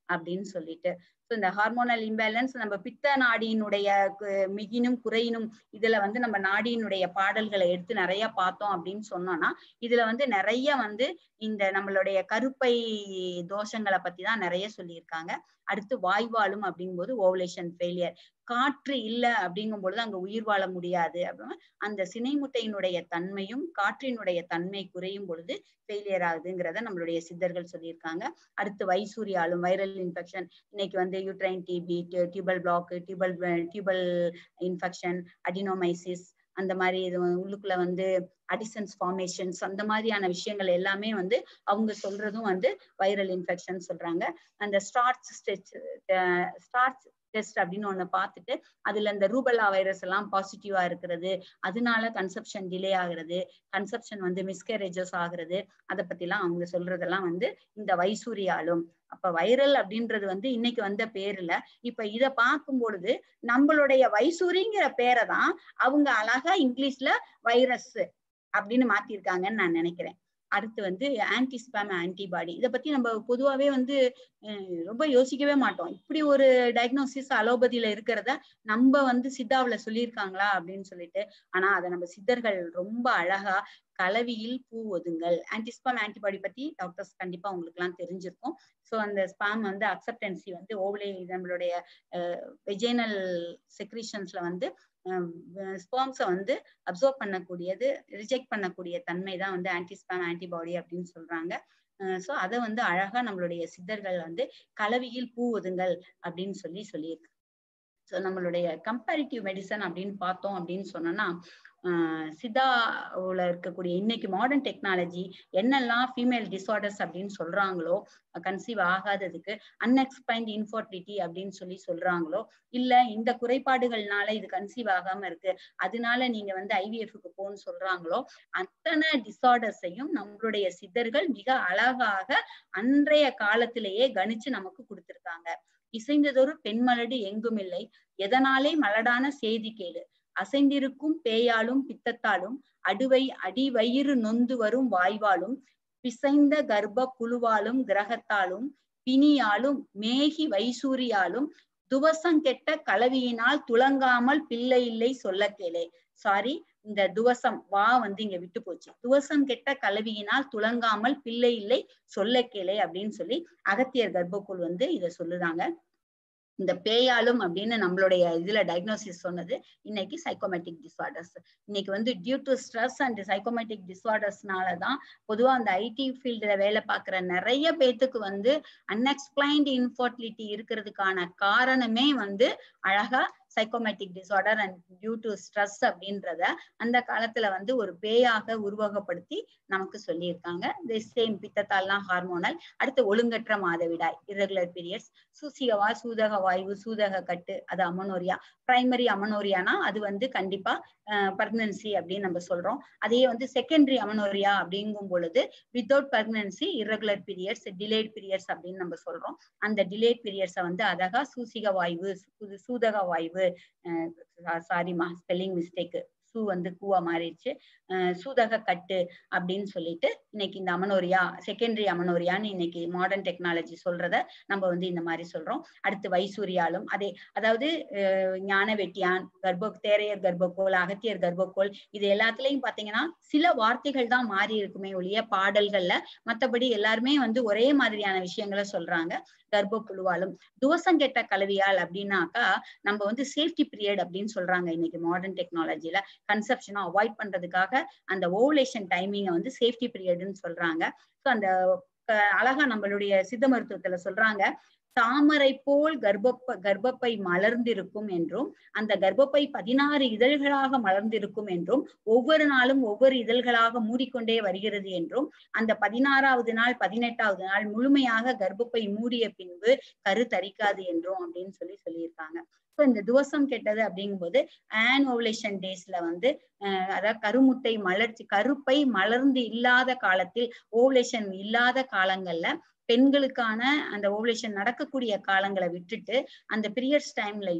S2: அப்படின்னு சொல்லிட்டு ஸோ இந்த ஹார்மோனல் இம்பேலன்ஸ் நம்ம பித்த நாடியினுடைய கு- மிகினும் குறையினும் இதுல வந்து நம்ம நாடியினுடைய பாடல்களை எடுத்து நிறைய பார்த்தோம் அப்படின்னு சொன்னோம்னா இதுல வந்து நிறைய வந்து இந்த நம்மளுடைய கருப்பை தோஷங்களை பத்தி தான் நிறைய சொல்லியிருக்காங்க அடுத்து வாய்வாலும் அப்படிங்கும்போது ஓவலேஷன் ஃபெயிலியர் காற்று இல்ல அப்படிங்கும் பொழுது அங்க உயிர் வாழ முடியாது அப்படின்னா அந்த சினைமுட்டையினுடைய தன்மையும் காற்றினுடைய தன்மை குறையும் பொழுது ஃபெயிலியர் ஆகுதுங்கிறத நம்மளுடைய சித்தர்கள் சொல்லியிருக்காங்க அடுத்து வைசூரியாலும் வைரல் இன்ஃபெக்ஷன் இன்னைக்கு வந்து uterine TB tubal block tubal tubal infection adenomyosis அந்த மாதிரி இது உள்ளுக்குள்ள வந்து அடிசன்ஸ் ஃபார்மேஷன்ஸ் அந்த மாதிரியான விஷயங்கள் எல்லாமே வந்து அவங்க சொல்றதும் வந்து வைரல் இன்ஃபெக்ஷன் சொல்றாங்க அந்த ஸ்டார்ச் ஸ்டெச் ஸ்டார்ச் டெஸ்ட் அப்படின்னு ஒண்ணு பார்த்துட்டு அதுல இந்த ரூபல்லா வைரஸ் எல்லாம் பாசிட்டிவா இருக்கிறது அதனால கன்செப்ஷன் டிலே ஆகுறது கன்செப்ஷன் வந்து மிஸ்கேரேஜஸ் ஆகுறது அதை பத்திலாம் அவங்க சொல்றதெல்லாம் வந்து இந்த வைசூரியாலும் அப்ப வைரல் அப்படின்றது வந்து இன்னைக்கு வந்த பேர்ல இப்ப இத பார்க்கும் பொழுது நம்மளுடைய வைசூரிங்கிற பேரை தான் அவங்க அழகா இங்கிலீஷ்ல வைரஸ் அப்படின்னு மாத்திருக்காங்கன்னு நான் நினைக்கிறேன் அடுத்து வந்து ஆன்டி ஸ்பேம் ஆன்டிபாடி இதை பத்தி நம்ம பொதுவாவே வந்து அஹ், ரொம்ப யோசிக்கவே மாட்டோம் இப்படி ஒரு டயக்னோசிஸ் அலோபதியில இருக்கிறத நம்ம வந்து சித்தாவுல சொல்லியிருக்காங்களா அப்படின்னு சொல்லிட்டு ஆனா அதை நம்ம சித்தர்கள் ரொம்ப அழகா கலவியில் பூ ஒதுங்கள் ஆன்டிஸ்பாம் ஆன்டிபாடி பத்தி டாக்டர்ஸ் கண்டிப்பா உங்களுக்கு எல்லாம் தெரிஞ்சிருக்கும் ஸோ அந்த ஸ்பாம் வந்து அக்செப்டன்சி வந்து ஓவலே நம்மளுடைய வெஜைனல் செக்ரீஷன்ஸ்ல வந்து ஸ்பேம்ஸை வந்து அப்சர்வ் பண்ணக்கூடியது ரிஜெக்ட் பண்ணக்கூடிய தன்மை தான் வந்து ஆன்டிஸ்பாம் ஆன்டிபாடி அப்படின்னு சொல்றாங்க ஸோ அதை வந்து அழகா நம்மளுடைய சித்தர்கள் வந்து கலவியில் பூ ஒதுங்கள் அப்படின்னு சொல்லி சொல்லியிருக்கு ஸோ நம்மளுடைய கம்பேரிட்டிவ் மெடிசன் அப்படின்னு பார்த்தோம் அப்படின்னு சொன்னோம்னா ஆஹ் சித்தாவுல இருக்கக்கூடிய இன்னைக்கு மாடர்ன் டெக்னாலஜி என்னெல்லாம் ஃபீமேல் டிசார்டர்ஸ் அப்படின்னு சொல்றாங்களோ கன்சீவ் ஆகாததுக்கு அன்எக்ஸ்பிளைன்ட் இன்ஃபர்டிலிட்டி அப்படின்னு சொல்லி சொல்றாங்களோ இல்ல இந்த குறைபாடுகள்னால இது கன்சீவ் ஆகாம இருக்கு அதனால நீங்க வந்து ஐவிஎஃப்க்கு போன்னு சொல்றாங்களோ அத்தனை டிசார்டர்ஸையும் நம்மளுடைய சித்தர்கள் மிக அழகாக அன்றைய காலத்திலேயே கணிச்சு நமக்கு கொடுத்திருக்காங்க இசைந்ததொரு பெண்மலடு எங்கும் இல்லை எதனாலே மலடான செய்தி கேளு அசைந்திருக்கும் பேயாலும் பித்தத்தாலும் அடுவை அடி வயிறு நொந்து வரும் வாய்வாலும் பிசைந்த கர்ப்ப புழுவாலும் கிரகத்தாலும் பிணியாலும் மேகி வைசூரியாலும் துவசங்கெட்ட கலவியினால் துளங்காமல் பிள்ளை இல்லை சொல்ல கேளே சாரி இந்த துவசம் வா வந்து இங்க விட்டு போச்சு துவசம் கெட்ட கலவியினால் துளங்காமல் பிள்ளை இல்லை சொல்ல கேளே அப்படின்னு சொல்லி அகத்தியர் கர்ப்பக்குள் வந்து இத சொல்லுதாங்க இந்த பேயாலும் அப்படின்னு நம்மளுடைய இதுல டயக்னோசிஸ் சொன்னது இன்னைக்கு சைக்கோமேட்டிக் டிசார்டர்ஸ் இன்னைக்கு வந்து due to stress and psychosomatic டிசார்டர்ஸ்னால தான் பொதுவா அந்த ஐடி ஃபீல்டுல வேலை பார்க்குற நிறைய பேத்துக்கு வந்து அன்எக்ஸ்பிளைன்டு இன்ஃபர்டிலிட்டி இருக்கிறதுக்கான காரணமே வந்து அழகா psychosomatic disorder and due to stress அப்படின்றத அந்த காலத்துல வந்து ஒரு பேயாக உருவகப்படுத்தி நமக்கு சொல்லியிருக்காங்க இந்த சேம் பித்தத்தால்லாம் ஹார்மோனல் அடுத்து ஒழுங்கற்ற மாதவிடாய் irregular பீரியட்ஸ் சூசிகவா சூதக வாயு சூதக கட்டு அது அமனோரியா பிரைமரி அமனோரியானா அது வந்து கண்டிப்பா பர்மனன்சி அப்படின்னு நம்ம சொல்றோம் அதே வந்து செகண்டரி அமனோரியா அப்படிங்கும் பொழுது without pregnancy irregular periods delayed periods அப்படின்னு நம்ம சொல்றோம் அந்த டிலேட் பீரியட்ஸை வந்து அழகா சூசிக வாயு சூ- சூதக வாயு சாரிமா ஸ்பெல்லிங் மிஸ்டேக் சூ வந்து கூவா மாறிடுச்சு அஹ் சூதக கட்டு அப்படின்னு சொல்லிட்டு இன்னைக்கு இந்த அமனோரியா செகண்டரி அமனோரியான்னு இன்னைக்கு மாடர்ன் டெக்னாலஜி சொல்றத நம்ம வந்து இந்த மாதிரி சொல்றோம் அடுத்து வைசூரியாலும் அதே அதாவது அஹ் ஞான வெட்டியான் கர்ப்ப தேரையர் கர்ப்பக்கோள் அகத்தியர் கர்ப்பக்கோள் இது எல்லாத்துலயும் பாத்தீங்கன்னா சில வார்த்தைகள் தான் மாறி இருக்குமே ஒழிய பாடல்கள்ல மத்தபடி எல்லாருமே வந்து ஒரே மாதிரியான விஷயங்களை சொல்றாங்க கர்ப்பப்புழுவாலும் துவசம் கெட்ட கலவியால் அப்படின்னாக்கா நம்ம வந்து சேஃப்டி பீரியட் அப்படின்னு சொல்றாங்க இன்னைக்கு மாடர்ன் டெக்னாலஜில கன்செப்ஷனை அவாய்ட் பண்றதுக்காக அந்த ஓவலேஷன் டைமிங்கை வந்து சேஃப்டி பீரியட்னு சொல்றாங்க ஸோ அந்த க- அழகா நம்மளுடைய சித்த மருத்துவத்துல சொல்றாங்க தாமரை போல் கர்ப்பப்ப கர்ப்பப்பை மலர்ந்திருக்கும் என்றும் அந்த கர்ப்பப்பை பதினாறு இதழ்களாக மலர்ந்திருக்கும் என்றும் ஒவ்வொரு நாளும் ஒவ்வொரு இதழ்களாக மூடிக்கொண்டே வருகிறது என்றும் அந்த பதினாறாவது நாள் பதினெட்டாவது நாள் முழுமையாக கர்ப்பப்பை மூடிய பின்பு கரு தரிக்காது என்றும் அப்படின்னு சொல்லி சொல்லியிருக்காங்க ஸோ இந்த துவசம் கெட்டது அப்படிங்கும்போது ஆன் ஓவலேஷன் டேஸ்ல வந்து அஹ் அதாவது கருமுட்டை மலர்ச்சி கருப்பை மலர்ந்து இல்லாத காலத்தில் ஓவலேஷன் இல்லாத காலங்கள்ல பெண்களுக்கான அந்த ஓவலேஷன் நடக்கக்கூடிய காலங்களை விட்டுட்டு அந்த பீரியட்ஸ் டைம்லயும்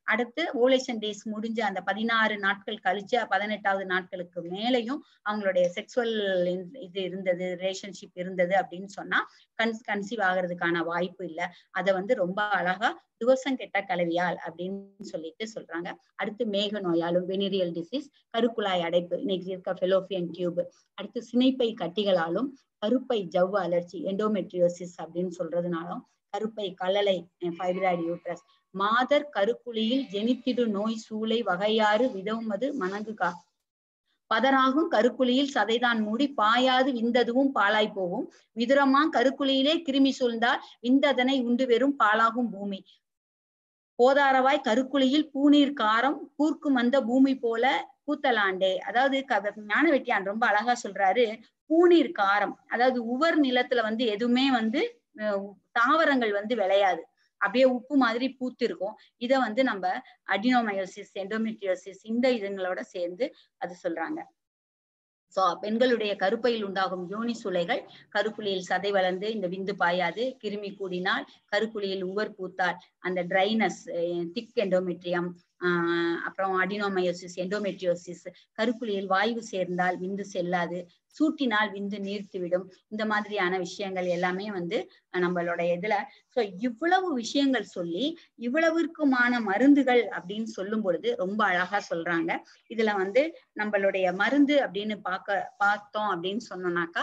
S2: அடுத்து ஓலேஷன் டேஸ் முடிஞ்ச அந்த பதினாறு நாட்கள் கழிச்சு பதினெட்டாவது நாட்களுக்கு மேலையும் அவங்களுடைய செக்ஸுவல் இது இருந்தது ரிலேஷன்ஷிப் இருந்தது அப்படின்னு சொன்னா கன்ஸ் கன்சீவ் ஆகிறதுக்கான வாய்ப்பு இல்லை அதை வந்து ரொம்ப அழகா துவசம் கெட்ட கலவியால் அப்படின்னு சொல்லிட்டு சொல்றாங்க அடுத்து மேக நோயாலும் வெனிரியல் டிசீஸ் கருக்குழாய் அடைப்பு இன்னைக்கு இருக்க ஃபெலோபியன் டியூப் அடுத்து சினைப்பை கட்டிகளாலும் கருப்பை ஜவ்வு அலர்ச்சி எண்டோமெட்ரியோசிஸ் அப்படின்னு சொல்றதுனாலும் கருப்பை கல்லலை ஃபைப்ராய்டு யூட்ரஸ் மாதர் கருக்குழியில் ஜெனித்திடு நோய் சூளை வகையாறு விதவுமது மணங்கு கா பதராகும் கருக்குழியில் சதைதான் மூடி பாயாது விந்ததுவும் பாலாய் போகும் விதுரமா கருக்குழியிலே கிருமி சூழ்ந்தால் விந்ததனை உண்டு வெறும் பாலாகும் பூமி போதாரவாய் கருக்குழியில் பூநீர் காரம் கூர்க்கும் வந்த பூமி போல கூத்தலாண்டே அதாவது ஞான வெட்டியான் ரொம்ப அழகா சொல்றாரு பூநீர் காரம் அதாவது உவர் நிலத்துல வந்து எதுவுமே வந்து தாவரங்கள் வந்து விளையாது அப்படியே உப்பு மாதிரி பூத்து இருக்கும் இத வந்து நம்ம அடினோமயோசிஸ் எண்டோமெட்ரியோசிஸ் இந்த இதுங்களோட சேர்ந்து அது சொல்றாங்க சோ பெண்களுடைய கருப்பையில் உண்டாகும் யோனி சுளைகள் கருக்குழியில் சதை வளர்ந்து இந்த விந்து பாயாது கிருமி கூடினால் கருக்குழியில் உவர் பூத்தால் அந்த ட்ரைனஸ் திக் எண்டோமெட்ரியம் ஆஹ் அப்புறம் அடினோமயோசிஸ் எண்டோமெட்ரியோசிஸ் கருக்குழியில் வாயு சேர்ந்தால் விந்து செல்லாது சூட்டினால் விந்து நீர்த்து விடும் இந்த மாதிரியான விஷயங்கள் எல்லாமே வந்து நம்மளோட இதுல சோ இவ்வளவு விஷயங்கள் சொல்லி இவ்வளவிற்குமான மருந்துகள் அப்படின்னு சொல்லும் பொழுது ரொம்ப அழகா சொல்றாங்க இதுல வந்து நம்மளுடைய மருந்து அப்படின்னு பார்க்க பார்த்தோம் அப்படின்னு சொன்னோம்னாக்கா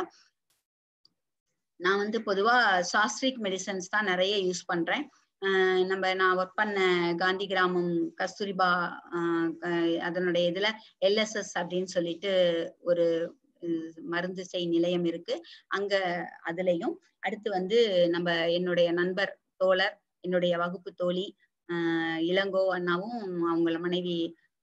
S2: நான் வந்து பொதுவா சாஸ்ட்ரிக் மெடிசன்ஸ் தான் நிறைய யூஸ் பண்றேன் நம்ம நான் ஒர்க் பண்ண காந்தி கிராமம் கஸ்தூரிபா அதனுடைய இதுல எல்எஸ்எஸ் அப்படின்னு சொல்லிட்டு ஒரு மருந்து செய் நிலையம் இருக்கு அங்க அதுலயும் அடுத்து வந்து நம்ம என்னுடைய நண்பர் தோழர் என்னுடைய வகுப்பு தோழி ஆஹ் இளங்கோ அண்ணாவும் அவங்கள மனைவி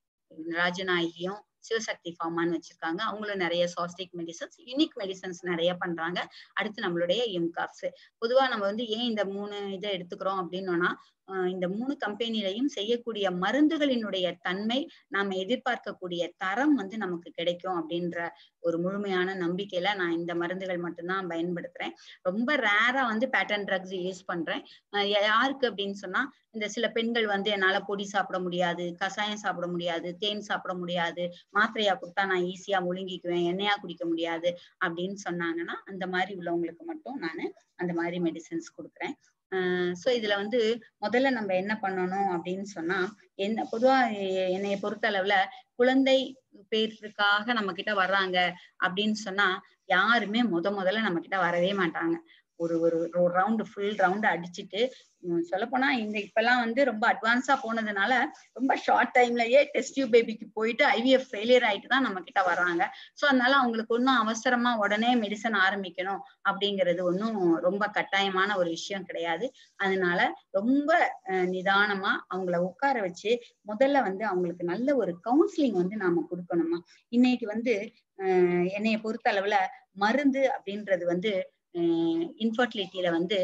S2: ராஜநாயகியும் சிவசக்தி ஃபார்மான்னு வச்சிருக்காங்க அவங்களும் நிறைய சாஸ்டிக் மெடிசன்ஸ் யூனிக் மெடிசன்ஸ் நிறைய பண்றாங்க அடுத்து நம்மளுடைய எம்காப்ஸ் பொதுவா நம்ம வந்து ஏன் இந்த மூணு இதை எடுத்துக்கிறோம் அப்படின்னோம்னா இந்த மூணு கம்பெனிலையும் செய்யக்கூடிய மருந்துகளினுடைய தன்மை நாம எதிர்பார்க்கக்கூடிய தரம் வந்து நமக்கு கிடைக்கும் அப்படின்ற ஒரு முழுமையான நம்பிக்கையில நான் இந்த மருந்துகள் மட்டும்தான் பயன்படுத்துறேன் ரொம்ப ரேரா வந்து பேட்டன் ட்ரக்ஸ் யூஸ் பண்றேன் யாருக்கு அப்படின்னு சொன்னா இந்த சில பெண்கள் வந்து என்னால பொடி சாப்பிட முடியாது கஷாயம் சாப்பிட முடியாது தேன் சாப்பிட முடியாது மாத்திரையா கொடுத்தா நான் ஈஸியா முழுங்கிக்குவேன் எண்ணெயா குடிக்க முடியாது அப்படின்னு சொன்னாங்கன்னா அந்த மாதிரி உள்ளவங்களுக்கு மட்டும் நான் அந்த மாதிரி மெடிசன்ஸ் கொடுக்குறேன் ஸோ இதுல வந்து முதல்ல நம்ம என்ன பண்ணணும் அப்படின்னு சொன்னா என்ன பொதுவா என்னைய பொறுத்த அளவுல குழந்தை பேருக்காக நம்ம கிட்ட வர்றாங்க அப்படின்னு சொன்னா யாருமே முத முதல்ல நம்ம கிட்ட வரவே மாட்டாங்க ஒரு ஒரு ஒரு ரவுண்டு ஃபுல் ரவுண்டு அடிச்சுட்டு சொல்ல போனா இந்த இப்பெல்லாம் வந்து ரொம்ப அட்வான்ஸா போனதுனால ரொம்ப ஷார்ட் டைம்லயே டெஸ்ட் டியூப் பேபிக்கு போயிட்டு ஐவிஎஃப் ஃபெயிலியர் ஆயிட்டு தான் நம்ம கிட்ட வர்றாங்க ஸோ அதனால அவங்களுக்கு ஒன்றும் அவசரமா உடனே மெடிசன் ஆரம்பிக்கணும் அப்படிங்கிறது ஒன்றும் ரொம்ப கட்டாயமான ஒரு விஷயம் கிடையாது அதனால ரொம்ப நிதானமா அவங்கள உட்கார வச்சு முதல்ல வந்து அவங்களுக்கு நல்ல ஒரு கவுன்சிலிங் வந்து நாம கொடுக்கணுமா இன்னைக்கு வந்து என்னைய பொறுத்த அளவுல மருந்து அப்படின்றது வந்து இன்ஃபர்டிலிட்டியில வந்து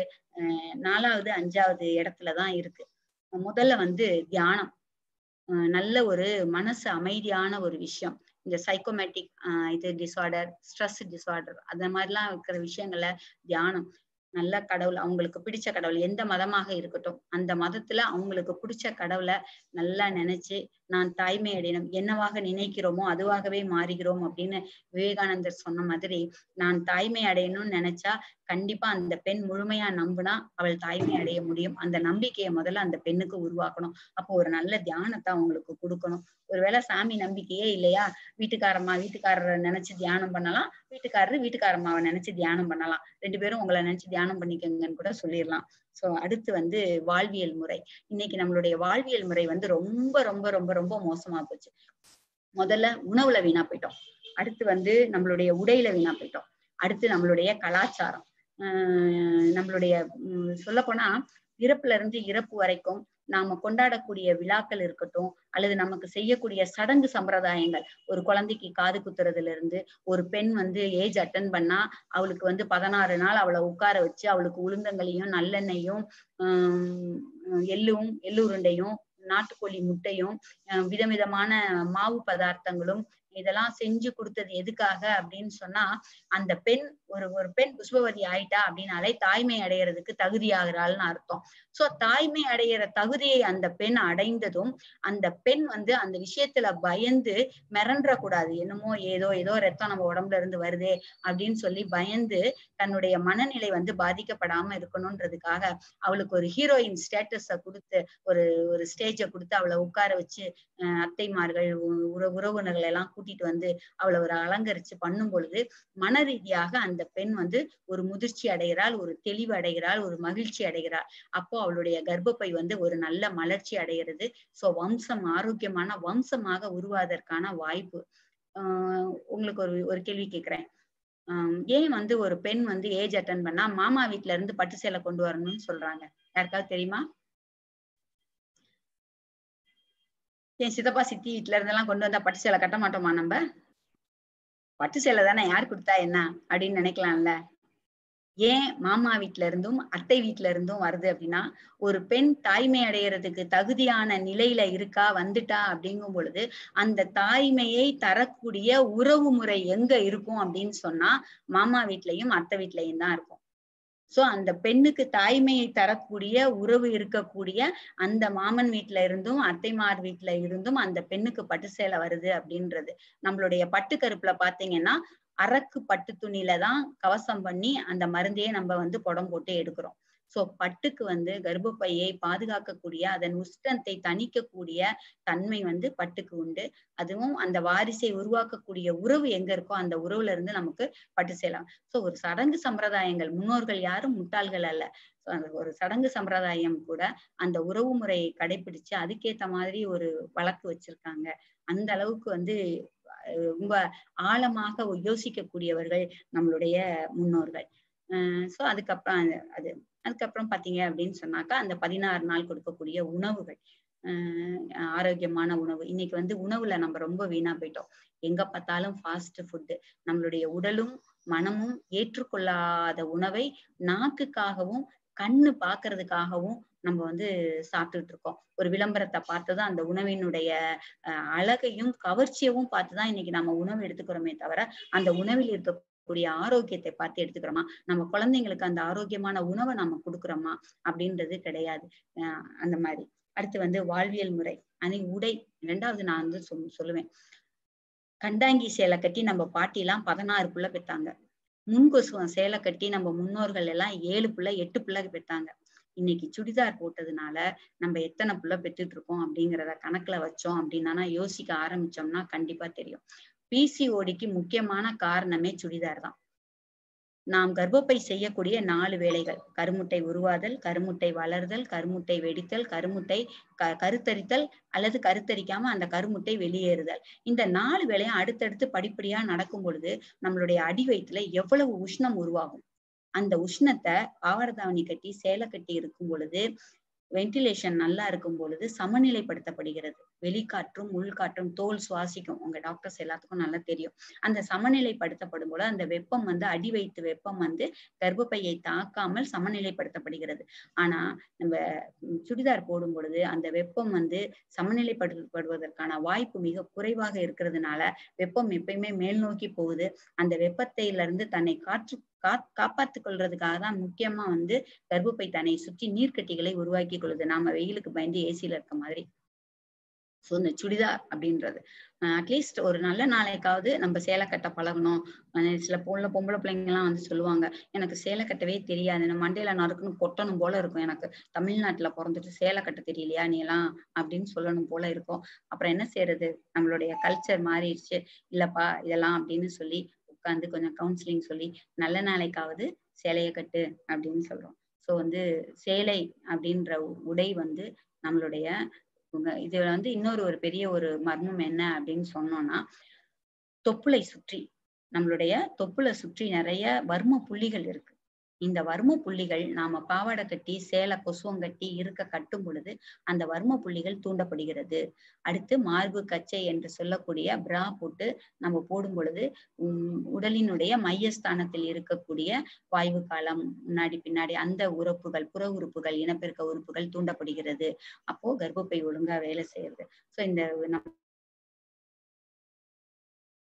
S2: நாலாவது அஞ்சாவது இடத்துலதான் இருக்கு முதல்ல வந்து தியானம் நல்ல ஒரு மனசு அமைதியான ஒரு விஷயம் இந்த சைக்கோமேட்டிக் இது டிசார்டர் ஸ்ட்ரெஸ் டிசார்டர் அந்த மாதிரிலாம் இருக்கிற விஷயங்கள தியானம் நல்ல கடவுள் அவங்களுக்கு பிடிச்ச கடவுள் எந்த மதமாக இருக்கட்டும் அந்த மதத்துல அவங்களுக்கு பிடிச்ச கடவுளை நல்லா நினைச்சு நான் தாய்மை அடையணும் என்னவாக நினைக்கிறோமோ அதுவாகவே மாறுகிறோம் அப்படின்னு விவேகானந்தர் சொன்ன மாதிரி நான் தாய்மை அடையணும்னு நினைச்சா கண்டிப்பா அந்த பெண் முழுமையா நம்புனா அவள் தாய்மை அடைய முடியும் அந்த நம்பிக்கையை முதல்ல அந்த பெண்ணுக்கு உருவாக்கணும் அப்போ ஒரு நல்ல தியானத்தை அவங்களுக்கு கொடுக்கணும் ஒருவேளை சாமி நம்பிக்கையே இல்லையா வீட்டுக்காரம்மா வீட்டுக்காரரை நினைச்சு தியானம் பண்ணலாம் வீட்டுக்காரரு வீட்டுக்காரம்மாவை நினைச்சு தியானம் பண்ணலாம் ரெண்டு பேரும் உங்களை நினைச்சு தியானம் பண்ணிக்கங்கன்னு கூட சொல்லிடலாம் சோ அடுத்து வந்து வாழ்வியல் முறை இன்னைக்கு நம்மளுடைய வாழ்வியல் முறை வந்து ரொம்ப ரொம்ப ரொம்ப ரொம்ப மோசமா போச்சு முதல்ல உணவுல வீணா போயிட்டோம் அடுத்து வந்து நம்மளுடைய உடையில வீணா போயிட்டோம் அடுத்து நம்மளுடைய கலாச்சாரம் ஆஹ் நம்மளுடைய சொல்ல போனா பிறப்புல இருந்து இறப்பு வரைக்கும் நாம கொண்டாடக்கூடிய விழாக்கள் இருக்கட்டும் அல்லது நமக்கு செய்யக்கூடிய சடங்கு சம்பிரதாயங்கள் ஒரு குழந்தைக்கு காது குத்துறதுல இருந்து ஒரு பெண் வந்து ஏஜ் அட்டன் பண்ணா அவளுக்கு வந்து பதினாறு நாள் அவளை உட்கார வச்சு அவளுக்கு உளுந்தங்களையும் நல்லெண்ணெயும் ஆஹ் எள்ளும் எள்ளுருண்டையும் நாட்டுக்கோழி முட்டையும் விதவிதமான மாவு பதார்த்தங்களும் இதெல்லாம் செஞ்சு கொடுத்தது எதுக்காக அப்படின்னு சொன்னா அந்த பெண் ஒரு ஒரு பெண் புஷ்பவதி ஆயிட்டா அப்படின்னாலே தாய்மை அடையறதுக்கு தகுதியாகிறாள்னு அர்த்தம் சோ தாய்மை அடையிற தகுதியை அந்த பெண் அடைந்ததும் அந்த பெண் வந்து அந்த விஷயத்துல பயந்து மிரண்ட கூடாது என்னமோ ஏதோ ஏதோ ரத்தம் நம்ம உடம்புல இருந்து வருதே அப்படின்னு சொல்லி பயந்து தன்னுடைய மனநிலை வந்து பாதிக்கப்படாம இருக்கணும்ன்றதுக்காக அவளுக்கு ஒரு ஹீரோயின் ஸ்டேட்டஸ கொடுத்து ஒரு ஒரு ஸ்டேஜ கொடுத்து அவளை உட்கார வச்சு அஹ் அத்தைமார்கள் உ- உற உறவினர்கள் எல்லாம் கூட்டிட்டு வந்து அவளை ஒரு அலங்கரிச்சு பண்ணும் பொழுது மன ரீதியாக அந்த பெண் வந்து ஒரு முதிர்ச்சி அடைகிறாள் ஒரு தெளிவு அடைகிறாள் ஒரு மகிழ்ச்சி அடைகிறாள் அப்போ அவளுடைய கர்ப்பப்பை வந்து ஒரு நல்ல மலர்ச்சி அடைகிறது சோ வம்சம் ஆரோக்கியமான வம்சமாக உருவாவதற்கான வாய்ப்பு ஆஹ் உங்களுக்கு ஒரு ஒரு கேள்வி கேக்குறேன் ஆஹ் ஏன் வந்து ஒரு பெண் வந்து ஏஜ் அட்டன் பண்ணா மாமா வீட்ல இருந்து பட்டு சேலை கொண்டு வரணும்னு சொல்றாங்க யாருக்காவது தெரியுமா என் சித்தப்பா சித்தி வீட்ல இருந்தெல்லாம் கொண்டு வந்தா பட்டு சேலை கட்ட மாட்டோமா நம்ம பட்டு சேலை தானே யார் கொடுத்தா என்ன அப்படின்னு நினைக்கலாம்ல ஏன் மாமா வீட்ல இருந்தும் அத்தை வீட்ல இருந்தும் வருது அப்படின்னா ஒரு பெண் தாய்மை அடையறதுக்கு தகுதியான நிலையில இருக்கா வந்துட்டா அப்படிங்கும் பொழுது அந்த தாய்மையை தரக்கூடிய உறவு முறை எங்க இருக்கும் அப்படின்னு சொன்னா மாமா வீட்லயும் அத்தை வீட்லயும் தான் இருக்கும் சோ அந்த பெண்ணுக்கு தாய்மையை தரக்கூடிய உறவு இருக்கக்கூடிய அந்த மாமன் வீட்ல இருந்தும் அத்தைமார் வீட்ல இருந்தும் அந்த பெண்ணுக்கு பட்டு சேலை வருது அப்படின்றது நம்மளுடைய பட்டு கருப்புல பாத்தீங்கன்னா அரக்கு பட்டு துணியில தான் கவசம் பண்ணி அந்த மருந்தையே நம்ம வந்து புடம் போட்டு எடுக்கிறோம் சோ பட்டுக்கு வந்து கர்ப்பப்பையை பாதுகாக்கக்கூடிய அதன் உஷ்ணத்தை தணிக்கக்கூடிய தன்மை வந்து பட்டுக்கு உண்டு அதுவும் அந்த வாரிசை உருவாக்கக்கூடிய உறவு எங்க இருக்கோ அந்த உறவுல இருந்து நமக்கு பட்டு செய்யலாம் சோ ஒரு சடங்கு சம்பிரதாயங்கள் முன்னோர்கள் யாரும் முட்டாள்கள் அல்ல So, அந்த ஒரு சடங்கு சம்பிரதாயம் கூட அந்த உறவு முறையை கடைபிடிச்சு அதுக்கேத்த மாதிரி ஒரு வழக்கு வச்சிருக்காங்க அந்த அளவுக்கு வந்து அஹ் ரொம்ப ஆழமாக யோசிக்கக்கூடியவர்கள் நம்மளுடைய முன்னோர்கள் அஹ் சோ அதுக்கப்புறம் அது- அது அதுக்கப்புறம் பாத்தீங்க அப்படின்னு சொன்னாக்கா அந்த பதினாறு நாள் கொடுக்கக்கூடிய உணவுகள் ஆஹ் ஆரோக்கியமான உணவு இன்னைக்கு வந்து உணவுல நம்ம ரொம்ப வீணா போயிட்டோம் எங்க பார்த்தாலும் ஃபாஸ்ட் ஃபுட்டு நம்மளுடைய உடலும் மனமும் ஏற்றுக்கொள்ளாத உணவை நாக்குக்காகவும் கண்ணு பாக்குறதுக்காகவும் நம்ம வந்து சாப்பிட்டுட்டு இருக்கோம் ஒரு விளம்பரத்தை பார்த்துதான் அந்த உணவினுடைய அஹ், அழகையும் கவர்ச்சியவும் பார்த்துதான் இன்னைக்கு நம்ம உணவு எடுத்துக்கிறோமே தவிர அந்த உணவில் இருக்கக்கூடிய ஆரோக்கியத்தை பார்த்து எடுத்துக்கிறோமா நம்ம குழந்தைங்களுக்கு அந்த ஆரோக்கியமான உணவை நம்ம கொடுக்குறோமா அப்படின்றது கிடையாது அஹ் அந்த மாதிரி அடுத்து வந்து வாழ்வியல் முறை அன்னைக்கு உடை ரெண்டாவது நான் வந்து சொல் சொல்லுவேன் கண்டாங்கி சேலை கட்டி நம்ம பாட்டி எல்லாம் பதினாறு புள்ள பெத்தாங்க முன்கொசுவம் சேலை கட்டி நம்ம முன்னோர்கள் எல்லாம் ஏழு புள்ள எட்டு புள்ள பெத்தாங்க இன்னைக்கு சுடிதார் போட்டதுனால நம்ம எத்தனை புள்ள பெற்றுட்டு இருக்கோம் அப்படிங்கிறத கணக்குல வச்சோம் அப்படின்னா யோசிக்க ஆரம்பிச்சோம்னா கண்டிப்பா தெரியும் பிசிஓடிக்கு முக்கியமான காரணமே சுடிதார் தான் நாம் கர்ப்பப்பை செய்யக்கூடிய நாலு வேலைகள் கருமுட்டை உருவாதல் கருமுட்டை வளர்தல் கருமுட்டை வெடித்தல் கருமுட்டை க கருத்தரித்தல் அல்லது கருத்தரிக்காம அந்த கருமுட்டை வெளியேறுதல் இந்த நாலு வேலையும் அடுத்தடுத்து படிப்படியா நடக்கும் பொழுது நம்மளுடைய அடி வயிற்றுல எவ்வளவு உஷ்ணம் உருவாகும் அந்த உஷ்ணத்தை ஆவரதாவணி கட்டி சேலை கட்டி இருக்கும் பொழுது வென்டிலேஷன் நல்லா இருக்கும் பொழுது சமநிலைப்படுத்தப்படுகிறது வெளிக்காற்றும் உள்காற்றும் தோல் சுவாசிக்கும் உங்க டாக்டர்ஸ் எல்லாத்துக்கும் நல்லா தெரியும் அந்த சமநிலைப்படுத்தப்படும் போது அந்த வெப்பம் வந்து அடி வைத்து வெப்பம் வந்து கர்ப்பப்பையை தாக்காமல் சமநிலைப்படுத்தப்படுகிறது ஆனா நம்ம ம், சுடிதார் போடும் பொழுது அந்த வெப்பம் வந்து சமநிலைப்படுத்தப்படுவதற்கான வாய்ப்பு மிக குறைவாக இருக்கிறதுனால வெப்பம் எப்பயுமே மேல் நோக்கி போகுது அந்த வெப்பத்தையில இருந்து தன்னை காற்று கா காப்பாத்துக் கொள்றதுக்காக தான் முக்கியமா வந்து கர்ப்பப்பை தன்னை சுற்றி நீர்க்கட்டிகளை உருவாக்கி கொள்ளுது நாம வெயிலுக்கு பயந்து ஏசியில இருக்க மாதிரி சோ இந்த சுடிதார் அப்படின்றது அட்லீஸ்ட் ஒரு நல்ல நாளைக்காவது நம்ம சேலை கட்ட பழகணும் அஹ் சில பொண்ணு பொம்பளை பிள்ளைங்க எல்லாம் வந்து சொல்லுவாங்க எனக்கு சேலை கட்டவே தெரியாது நான் மண்டையில நறுக்குன்னு கொட்டணும் போல இருக்கும் எனக்கு தமிழ்நாட்டுல பிறந்துட்டு சேலை கட்ட தெரியலையா நீ எல்லாம் அப்படின்னு சொல்லணும் போல இருக்கும் அப்புறம் என்ன செய்யறது நம்மளுடைய கல்ச்சர் மாறிடுச்சு இல்லப்பா இதெல்லாம் அப்படின்னு சொல்லி உட்காந்து கொஞ்சம் கவுன்சிலிங் சொல்லி நல்ல நாளைக்காவது சேலையை கட்டு அப்படின்னு சொல்றோம் சோ வந்து சேலை அப்படின்ற உடை வந்து நம்மளுடைய உங்க- இதுல வந்து இன்னொரு ஒரு பெரிய ஒரு மர்மம் என்ன அப்படின்னு சொன்னோம்னா தொப்புளை சுற்றி நம்மளுடைய தொப்புளை சுற்றி நிறைய வர்ம புள்ளிகள் இருக்கு இந்த வர்ம புள்ளிகள் நாம பாவாடை கட்டி சேலை கொசுவம் கட்டி இருக்க கட்டும் பொழுது அந்த வர்ம புள்ளிகள் தூண்டப்படுகிறது அடுத்து மார்பு கச்சை என்று சொல்லக்கூடிய பிரா போட்டு நம்ம போடும் பொழுது உம் உடலினுடைய மையஸ்தானத்தில் இருக்கக்கூடிய வாய்வு காலம் முன்னாடி பின்னாடி அந்த உறுப்புகள் புற உறுப்புகள் இனப்பெருக்க உறுப்புகள் தூண்டப்படுகிறது அப்போ கர்ப்பப்பை ஒழுங்கா வேலை செய்யறது சோ இந்த நம்ம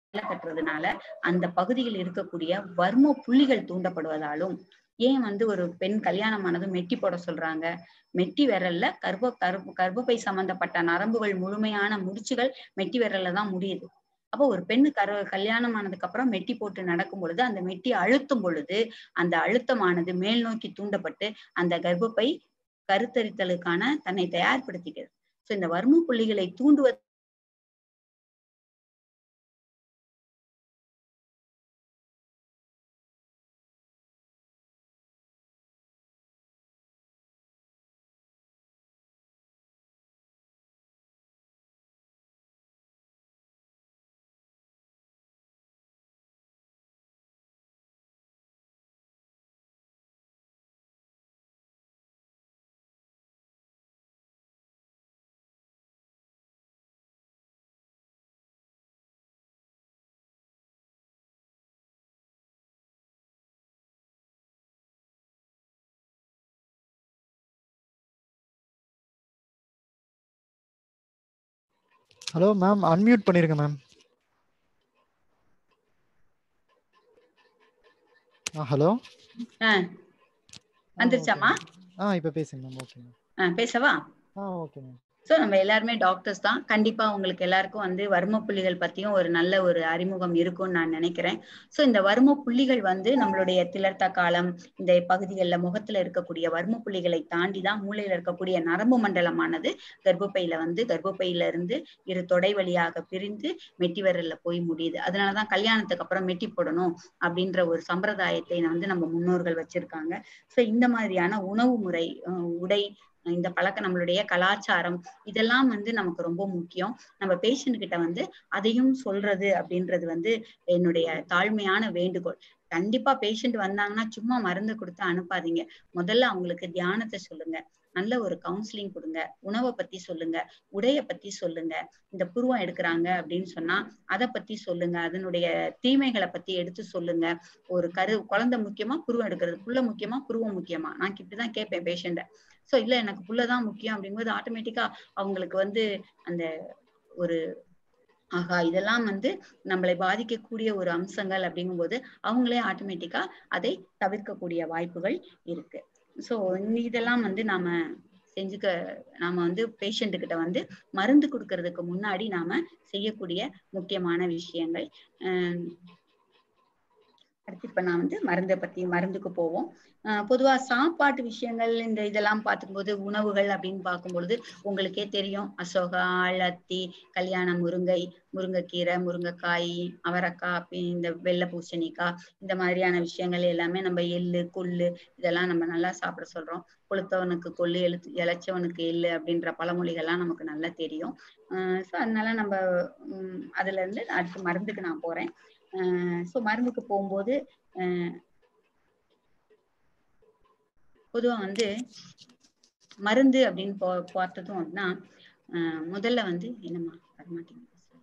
S2: கட்டுறதுனால அந்த பகுதியில் இருக்கக்கூடிய வர்ம புள்ளிகள் தூண்டப்படுவதாலும் ஏன் வந்து ஒரு பெண் கல்யாணமானதும் மெட்டி போட சொல்றாங்க மெட்டி விரல்ல கர்ப்ப கர்ப்ப கர்ப்பப்பை சம்பந்தப்பட்ட நரம்புகள் முழுமையான முடிச்சுகள் மெட்டி விரல்ல தான் முடியுது அப்போ ஒரு பெண்ணு கரு கல்யாணம் ஆனதுக்கு அப்புறம் மெட்டி போட்டு நடக்கும் பொழுது அந்த மெட்டி அழுத்தும் பொழுது அந்த அழுத்தமானது மேல் நோக்கி தூண்டப்பட்டு அந்த கர்ப்பப்பை கருத்தரித்தலுக்கான தன்னை தயார்படுத்திக்கிறது சோ இந்த வர்ம புள்ளிகளை தூண்டுவது
S3: ஹலோ மேம் அன்மியூட் பண்ணிருங்க மேம் ஆ ஹலோ
S2: ஆஹ் வந்துருச்சாம்மா
S3: ஆ இப்போ பேசுங்க மேம் ஓகே மேம்
S2: ஆஹ் பேசவா
S3: ஆ ஓகே மேம்
S2: சோ நம்ம எல்லாருமே டாக்டர்ஸ் தான் கண்டிப்பா உங்களுக்கு எல்லாருக்கும் வந்து வர்ம புள்ளிகள் பத்தியும் ஒரு நல்ல ஒரு அறிமுகம் இருக்கும்னு நான் நினைக்கிறேன் சோ இந்த வர்ம புள்ளிகள் வந்து நம்மளுடைய திலர்த்த காலம் இந்த பகுதிகளில் முகத்துல இருக்கக்கூடிய வர்ம புள்ளிகளை தாண்டி தான் மூளையில இருக்கக்கூடிய நரம்பு மண்டலமானது கர்ப்பப்பையில வந்து கர்ப்பப்பையில இருந்து இரு தொடை வழியாக பிரிந்து மெட்டி விரல்ல போய் முடியுது அதனாலதான் கல்யாணத்துக்கு அப்புறம் மெட்டி போடணும் அப்படின்ற ஒரு சம்பிரதாயத்தை வந்து நம்ம முன்னோர்கள் வச்சிருக்காங்க சோ இந்த மாதிரியான உணவு முறை அஹ் உடை இந்த பழக்கம் நம்மளுடைய கலாச்சாரம் இதெல்லாம் வந்து நமக்கு ரொம்ப முக்கியம் நம்ம பேஷண்ட் கிட்ட வந்து அதையும் சொல்றது அப்படின்றது வந்து என்னுடைய தாழ்மையான வேண்டுகோள் கண்டிப்பா பேஷண்ட் வந்தாங்கன்னா சும்மா மருந்து கொடுத்து அனுப்பாதீங்க முதல்ல அவங்களுக்கு தியானத்தை சொல்லுங்க நல்ல ஒரு கவுன்சிலிங் கொடுங்க உணவை பத்தி சொல்லுங்க உடைய பத்தி சொல்லுங்க இந்த புருவம் எடுக்கிறாங்க அப்படின்னு சொன்னா அதை பத்தி சொல்லுங்க அதனுடைய தீமைகளை பத்தி எடுத்து சொல்லுங்க ஒரு கரு குழந்தை முக்கியமா புருவம் எடுக்கிறது புள்ள முக்கியமா புருவம் முக்கியமா நான் இப்படிதான் கேட்பேன் பேஷண்ட சோ இல்ல எனக்கு புள்ளதான் முக்கியம் அப்படிங்கும்போது ஆட்டோமேட்டிக்கா அவங்களுக்கு வந்து அந்த ஒரு ஆகா இதெல்லாம் வந்து நம்மளை பாதிக்கக்கூடிய ஒரு அம்சங்கள் அப்படிங்கும்போது அவங்களே ஆட்டோமேட்டிக்கா அதை தவிர்க்கக்கூடிய வாய்ப்புகள் இருக்கு சோ இதெல்லாம் வந்து நாம செஞ்சுக்க நாம வந்து பேஷண்ட் கிட்ட வந்து மருந்து கொடுக்கறதுக்கு முன்னாடி நாம செய்யக்கூடிய முக்கியமான விஷயங்கள் அஹ் அடுத்து இப்ப நான் வந்து மருந்தை பத்தி மருந்துக்கு போவோம் ஆஹ் பொதுவா சாப்பாட்டு விஷயங்கள் இந்த இதெல்லாம் பார்க்கும்போது உணவுகள் அப்படின்னு பார்க்கும்பொழுது உங்களுக்கே தெரியும் அசோகா ஆழத்தி கல்யாண முருங்கை முருங்கைக்கீரை முருங்கைக்காய் அவரைக்காய் அப்படி இந்த வெள்ளை பூசணிக்காய் இந்த மாதிரியான விஷயங்கள் எல்லாமே நம்ம எள்ளு கொள்ளு இதெல்லாம் நம்ம நல்லா சாப்பிட சொல்றோம் கொளுத்தவனுக்கு கொள்ளு எழுத்து இளைச்சவனுக்கு எள்ளு அப்படின்ற பழமொழிகள்லாம் நமக்கு நல்லா தெரியும் ஆஹ் ஸோ அதனால நம்ம உம் அதுல இருந்து அடுத்து மருந்துக்கு நான் போறேன் ஸோ மருந்துக்கு போகும்போது அஹ் பொதுவா வந்து மருந்து அப்படின்னு பா பார்த்ததும் அப்படின்னா அஹ் முதல்ல வந்து என்னம்மா வரமாட்டேங்குது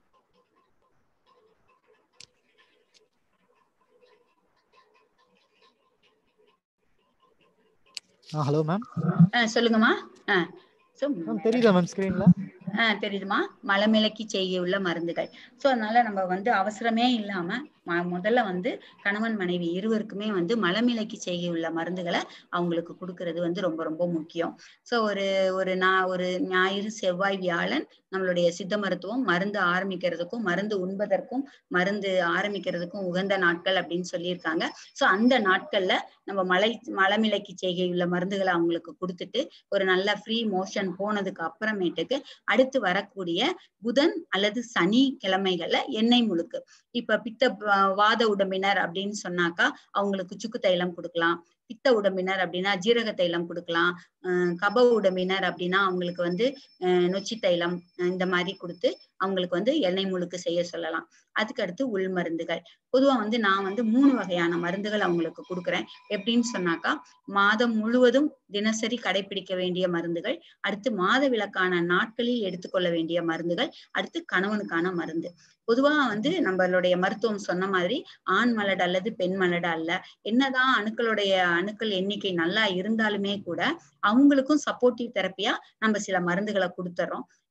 S3: ஆ ஹலோ மேம்
S2: அஹ் சொல்லுங்கம்மா அஹ் ஸோ
S3: மேம் தெரியுதா மேம் ஸ்க்ரீன்ல
S2: ஆஹ் தெரியுதுமா மலமிளக்கி செய்ய உள்ள மருந்துகள் சோ அதனால நம்ம வந்து அவசரமே இல்லாம ம- முதல்ல வந்து கணவன் மனைவி இருவருக்குமே வந்து மலமிளக்கி செய்ய உள்ள மருந்துகளை அவங்களுக்கு கொடுக்கறது வந்து ரொம்ப ரொம்ப முக்கியம் சோ ஒரு ஒரு நான் ஒரு ஞாயிறு செவ்வாய் வியாழன் நம்மளுடைய சித்த மருத்துவம் மருந்து ஆரம்பிக்கிறதுக்கும் மருந்து உண்பதற்கும் மருந்து ஆரம்பிக்கிறதுக்கும் உகந்த நாட்கள் அப்படின்னு சொல்லியிருக்காங்க சோ அந்த நாட்கள்ல நம்ம மலை மலமிளக்கி செய்கை உள்ள மருந்துகளை அவங்களுக்கு கொடுத்துட்டு ஒரு நல்ல ஃப்ரீ மோஷன் போனதுக்கு அப்புறமேட்டுக்கு அடுத்து வரக்கூடிய புதன் அல்லது சனி கிழமைகள்ல எண்ணெய் முழுக்கு இப்ப பித்த வ- வாத உடம்பினர் அப்படின்னு சொன்னாக்கா அவங்களுக்கு சுக்கு தைலம் கொடுக்கலாம் பித்த உடம்பினர் அப்படின்னா ஜீரக தைலம் கொடுக்கலாம் அஹ் கப உடம்பினர் அப்படின்னா அவங்களுக்கு வந்து அஹ் நொச்சி தைலம் அஹ் இந்த மாதிரி கொடுத்து அவங்களுக்கு வந்து எண்ணெய் முழுக்கு செய்ய சொல்லலாம் அதுக்கு அடுத்து உள் மருந்துகள் பொதுவா வந்து நான் வந்து மூணு வகையான மருந்துகள் அவங்களுக்கு கொடுக்குறேன் எப்படின்னு சொன்னாக்கா மாதம் முழுவதும் தினசரி கடைபிடிக்க வேண்டிய மருந்துகள் அடுத்து மாத விளக்கான நாட்களில் எடுத்துக்கொள்ள வேண்டிய மருந்துகள் அடுத்து கணவனுக்கான மருந்து பொதுவா வந்து நம்மளுடைய மருத்துவம் சொன்ன மாதிரி ஆண் மலடு அல்லது பெண் மலடு அல்ல என்னதான் அணுக்களுடைய அணுக்கள் எண்ணிக்கை நல்லா இருந்தாலுமே கூட அவங்களுக்கும் சப்போர்ட்டிவ் தெரப்பியா நம்ம சில மருந்துகளை கொடுத்துறோம்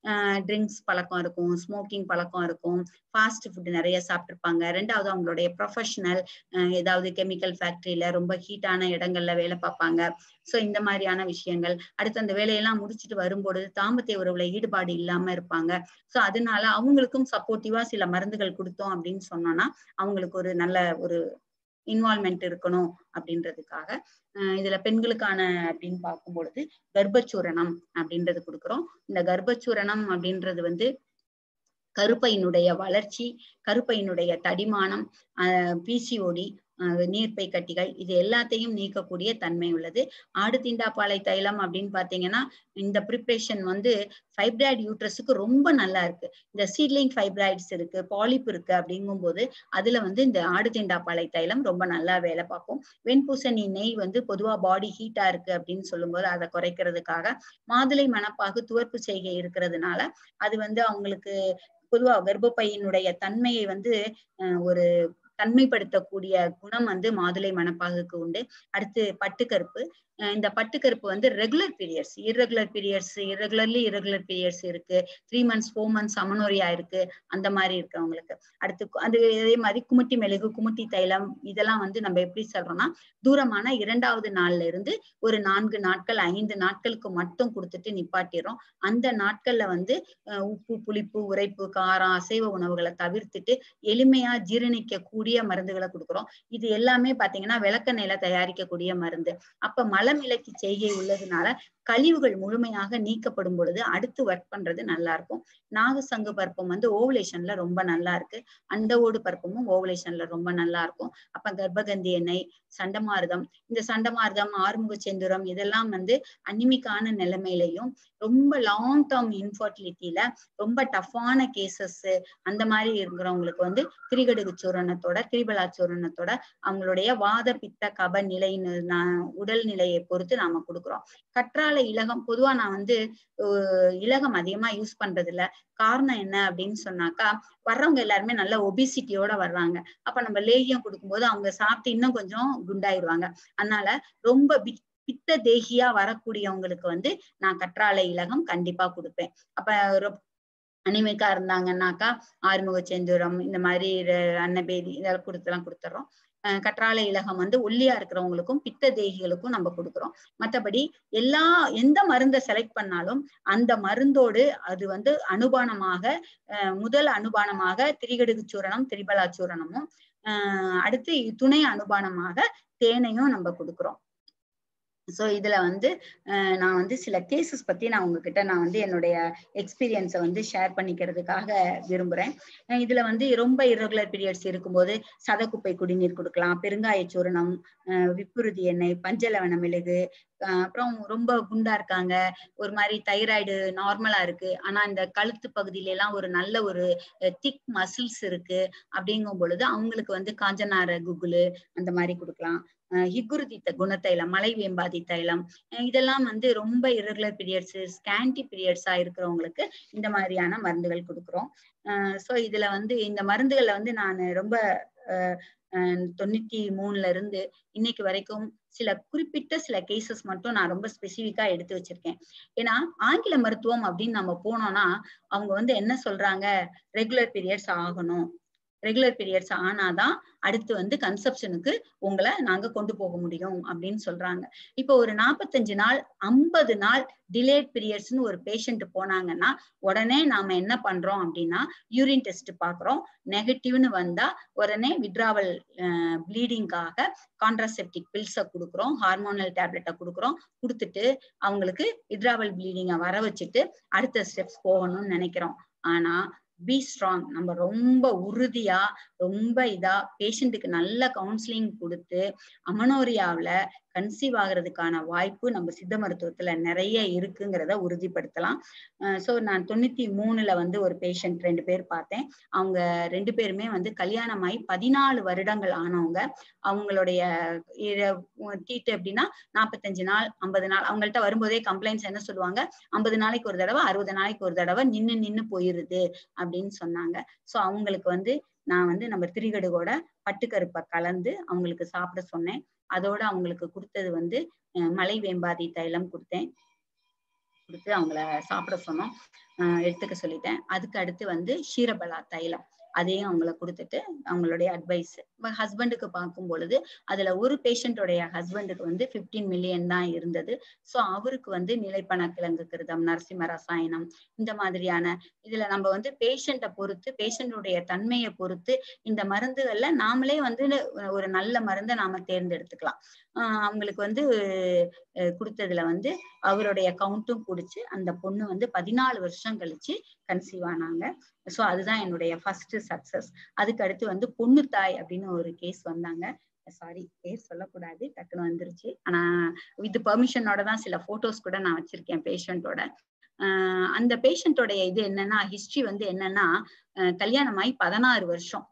S2: ட்ரிங்க்ஸ் பழக்கம் இருக்கும் ஸ்மோக்கிங் பழக்கம் இருக்கும் ஃபாஸ்ட் ஃபுட் நிறைய சாப்பிட்டுருப்பாங்க ரெண்டாவது அவங்களுடைய ப்ரொஃபஷனல் ஏதாவது கெமிக்கல் ஃபேக்டரியில ரொம்ப ஹீட்டான இடங்கள்ல வேலை பார்ப்பாங்க ஸோ இந்த மாதிரியான விஷயங்கள் அடுத்து அந்த வேலையெல்லாம் முடிச்சுட்டு வரும்பொழுது தாம்பத்திய உறவுல ஈடுபாடு இல்லாம இருப்பாங்க ஸோ அதனால அவங்களுக்கும் சப்போர்ட்டிவா சில மருந்துகள் கொடுத்தோம் அப்படின்னு சொன்னோம்னா அவங்களுக்கு ஒரு நல்ல ஒரு இன்வால்மெண்ட் இருக்கணும் அப்படின்றதுக்காக இதுல பெண்களுக்கான அப்படின்னு பார்க்கும் பொழுது கர்ப்பச்சூரணம் அப்படின்றது கொடுக்குறோம் இந்த கர்ப்பச்சூரணம் அப்படின்றது வந்து கருப்பையினுடைய வளர்ச்சி கருப்பையினுடைய தடிமானம் பிசிஓடி நீர்ப்பை கட்டிகள் இது எல்லாத்தையும் நீக்கக்கூடிய தன்மை உள்ளது ஆடு தீண்டாப்பாலை தைலம் அப்படின்னு பாத்தீங்கன்னா இந்த ப்ரிப்ரேஷன் வந்து ஃபைப்ராய்டு யூட்ரஸுக்கு ரொம்ப நல்லா இருக்கு இந்த சீட்லிங் ஃபைப்ராய்ட்ஸ் இருக்கு பாலிப் இருக்கு அப்படிங்கும் போது அதுல வந்து இந்த ஆடு தீண்டாப்பாலை தைலம் ரொம்ப நல்லா வேலை பார்க்கும் வெண்பூசணி நெய் வந்து பொதுவா பாடி ஹீட்டா இருக்கு அப்படின்னு சொல்லும்போது அதை குறைக்கிறதுக்காக மாதுளை மணப்பாகு துவர்ப்பு செய்கை இருக்கிறதுனால அது வந்து அவங்களுக்கு பொதுவா கர்ப்பப்பையினுடைய தன்மையை வந்து ஒரு தன்மைப்படுத்தக்கூடிய குணம் வந்து மாதுளை மணப்பாகுக்கு உண்டு அடுத்து பட்டுக்கருப்பு இந்த பட்டுக்கருப்பு வந்து regular periods irregular periods irregularly irregular periods இருக்கு three months four months amenorrhoea இருக்கு அந்த மாதிரி இருக்கிறவங்களுக்கு அடுத்து அது அதே மாதிரி குமுட்டி மெழுகு குமுட்டி தைலம் இதெல்லாம் வந்து நம்ம எப்படி சொல்றோம்னா தூரமான இரண்டாவது நாள்ல இருந்து ஒரு நான்கு நாட்கள் ஐந்து நாட்களுக்கு மட்டும் கொடுத்துட்டு நிப்பாட்டிடுறோம் அந்த நாட்கள்ல வந்து உப்பு புளிப்பு உரைப்பு காரம் அசைவ உணவுகளை தவிர்த்துட்டு எளிமையா ஜீரணிக்க கூடிய மருந்துகளை கொடுக்குறோம் இது எல்லாமே பாத்தீங்கன்னா விளக்கெண்ணெயில தயாரிக்கக்கூடிய மருந்து அப்ப மலமிளக்கி செய்கை உள்ளதுனால கழிவுகள் முழுமையாக நீக்கப்படும் பொழுது அடுத்து ஒர்க் பண்றது நல்லா இருக்கும் நாகசங்கு பருப்பம் வந்து ஓவலேஷன்ல ரொம்ப நல்லா இருக்கு அண்டவோடு பருப்பமும் ஓவலேஷன்ல ரொம்ப நல்லா இருக்கும் அப்ப கர்ப்பகந்தி எண்ணெய் சண்டமார்தம் இந்த சண்டமார்தம் ஆறுமுக செந்துரம் இதெல்லாம் வந்து அனிமிக்கான நிலைமையிலையும் ரொம்ப லாங் டேர்ம் இன்ஃபர்டிலிட்டியில ரொம்ப டஃப்பான கேசஸ் அந்த மாதிரி இருக்கிறவங்களுக்கு வந்து திரிகடுகு சூரணத்தோட திரிபலா சூரணத்தோட அவங்களுடைய வாத பித்த கப நிலை உடல் நிலையை பொறுத்து நாம கொடுக்குறோம் கற்றாழை இலகம் பொதுவா நான் வந்து இலகம் அதிகமா யூஸ் பண்றது இல்ல காரணம் என்ன அப்படின்னு சொன்னாக்கா வர்றவங்க எல்லாருமே நல்ல ஒபிசிட்டியோட வர்றாங்க அப்ப நம்ம லேகியம் கொடுக்கும்போது அவங்க சாப்பிட்டு இன்னும் கொஞ்சம் குண்டாயிருவாங்க அதனால ரொம்ப பித்த தேகியா வரக்கூடியவங்களுக்கு வந்து நான் கற்றாழை இலகம் கண்டிப்பா கொடுப்பேன் அப்ப அனிமிக்கா இருந்தாங்கன்னாக்கா ஆறுமுக செந்தூரம் இந்த மாதிரி அன்னபேதி இதெல்லாம் கொடுத்துலாம் கொடுத்துட்றோம் கற்றாழை இலகம் வந்து ஒல்லியா இருக்கிறவங்களுக்கும் பித்த தேகிகளுக்கும் நம்ம கொடுக்குறோம் மற்றபடி எல்லா எந்த மருந்தை செலக்ட் பண்ணாலும் அந்த மருந்தோடு அது வந்து அனுபானமாக முதல் அனுபானமாக திரிகடுகு சூரணம் திரிபலா சூரணமும் அடுத்து துணை அனுபானமாக தேனையும் நம்ம கொடுக்குறோம் ஸோ இதுல வந்து நான் வந்து சில கேசஸ் பத்தி நான் உங்ககிட்ட நான் வந்து என்னுடைய எக்ஸ்பீரியன்ஸை வந்து ஷேர் பண்ணிக்கிறதுக்காக விரும்புறேன் இதுல வந்து ரொம்ப இரகுலர் பீரியட்ஸ் இருக்கும்போது சதக்குப்பை குடிநீர் கொடுக்கலாம் பெருங்காய சூரணம் விப்புறுதி எண்ணெய் பஞ்சலவன மிளகு அப்புறம் ரொம்ப குண்டா இருக்காங்க ஒரு மாதிரி தைராய்டு நார்மலா இருக்கு ஆனா இந்த கழுத்து பகுதியில எல்லாம் ஒரு நல்ல ஒரு திக் மசில்ஸ் இருக்கு அப்படிங்கும் பொழுது அவங்களுக்கு வந்து காஞ்சனார குகுலு அந்த மாதிரி கொடுக்கலாம் ஹிகுருதி குணத்தைலம் மலை வேம்பாதி தைலம் இதெல்லாம் வந்து ரொம்ப இரகுலர் பீரியட்ஸ் ஸ்கேண்டி பீரியட்ஸா இருக்கிறவங்களுக்கு இந்த மாதிரியான மருந்துகள் கொடுக்குறோம் ஸோ இதுல வந்து இந்த மருந்துகளை வந்து நான் ரொம்ப தொண்ணூத்தி மூணுல இருந்து இன்னைக்கு வரைக்கும் சில குறிப்பிட்ட சில கேசஸ் மட்டும் நான் ரொம்ப ஸ்பெசிஃபிக்கா எடுத்து வச்சிருக்கேன் ஏன்னா ஆங்கில மருத்துவம் அப்படின்னு நம்ம போனோம்னா அவங்க வந்து என்ன சொல்றாங்க ரெகுலர் பீரியட்ஸ் ஆகணும் ரெகுலர் பீரியட்ஸ் ஆனாதான் அடுத்து வந்து கன்செப்ஷனுக்கு உங்களை நாங்க கொண்டு போக முடியும் அப்படின்னு சொல்றாங்க இப்போ ஒரு நாற்பத்தஞ்சு நாள் ஐம்பது நாள் டிலேட் பீரியட்ஸ்னு ஒரு பேஷண்ட் போனாங்கன்னா உடனே நாம என்ன பண்றோம் அப்படின்னா யூரின் டெஸ்ட் பாக்குறோம் நெகட்டிவ்னு வந்தா உடனே விட்ராவல் ப்ளீடிங்காக கான்ட்ராசெப்டிக் பில்ஸை கொடுக்குறோம் ஹார்மோனல் டேப்லெட்டை கொடுக்குறோம் கொடுத்துட்டு அவங்களுக்கு விட்ராவல் ப்ளீடிங்கை வர வச்சுட்டு அடுத்த ஸ்டெப்ஸ் போகணும்னு நினைக்கிறோம் ஆனா பி ஸ்ட்ராங் நம்ம ரொம்ப உறுதியா ரொம்ப இதா பேஷண்ட்டுக்கு நல்ல கவுன்சிலிங் கொடுத்து அமனோரியாவில கன்சீவ் ஆகிறதுக்கான வாய்ப்பு நம்ம சித்த மருத்துவத்துல நிறைய இருக்குங்கிறத உறுதிப்படுத்தலாம் ஸோ நான் தொண்ணூத்தி மூணுல வந்து ஒரு பேஷண்ட் ரெண்டு பேர் பார்த்தேன் அவங்க ரெண்டு பேருமே வந்து கல்யாணமாயி பதினாலு வருடங்கள் ஆனவங்க அவங்களுடைய தீட்டு எப்படின்னா நாற்பத்தஞ்சு நாள் ஐம்பது நாள் அவங்கள்ட்ட வரும்போதே கம்ப்ளைண்ட்ஸ் என்ன சொல்லுவாங்க ஐம்பது நாளைக்கு ஒரு தடவை அறுபது நாளைக்கு ஒரு தடவை நின்று நின்று போயிருது அப்படின்னு சொன்னாங்க ஸோ அவங்களுக்கு வந்து நான் வந்து நம்ம திரிகடுகோட பட்டுக்கருப்பை கலந்து அவங்களுக்கு சாப்பிட சொன்னேன் அதோட அவங்களுக்கு கொடுத்தது வந்து மலை வேம்பாதி தைலம் கொடுத்தேன் கொடுத்து அவங்கள சாப்பிட சொன்னோம் ஆஹ் எடுத்துக்க சொல்லிட்டேன் அதுக்கு அடுத்து வந்து ஷீரபலா தைலம் அதையும் அவங்கள கொடுத்துட்டு அவங்களுடைய அட்வைஸ் ஹஸ்பண்டுக்கு பார்க்கும் பொழுது அதுல ஒரு பேஷண்டோடைய ஹஸ்பண்டுக்கு வந்து 15 மில்லியன் தான் இருந்தது சோ அவருக்கு வந்து நிலைப்பண கிழங்கு கிருதம் நரசிம்ம ரசாயனம் இந்த மாதிரியான இதுல நம்ம வந்து பேஷண்ட்டை பொறுத்து பேஷண்டுடைய தன்மையை பொறுத்து இந்த மருந்துகள்ல நாமளே வந்து ஒரு நல்ல மருந்தை நாம தேர்ந்தெடுத்துக்கலாம் ஆஹ் அவங்களுக்கு வந்து அஹ் கொடுத்ததுல வந்து அவருடைய கவுண்ட்டும் குடிச்சு அந்த பொண்ணு வந்து பதினாலு வருஷம் கழிச்சு கன்சீவ் ஆனாங்க சோ அதுதான் என்னுடைய ஃபர்ஸ்ட் சக்சஸ் அதுக்கு அடுத்து வந்து பொண்ணு தாய் அப்படின்னு ஒரு கேஸ் வந்தாங்க சாரி பேர் சொல்லக்கூடாது டக்குன்னு வந்துருச்சு ஆனா வித் பெர்மிஷனோட தான் சில போட்டோஸ் கூட நான் வச்சிருக்கேன் பேஷண்டோட ஆஹ் அந்த பேஷண்டோடைய இது என்னன்னா ஹிஸ்டரி வந்து என்னன்னா அஹ் கல்யாணமாயி பதினாறு வருஷம்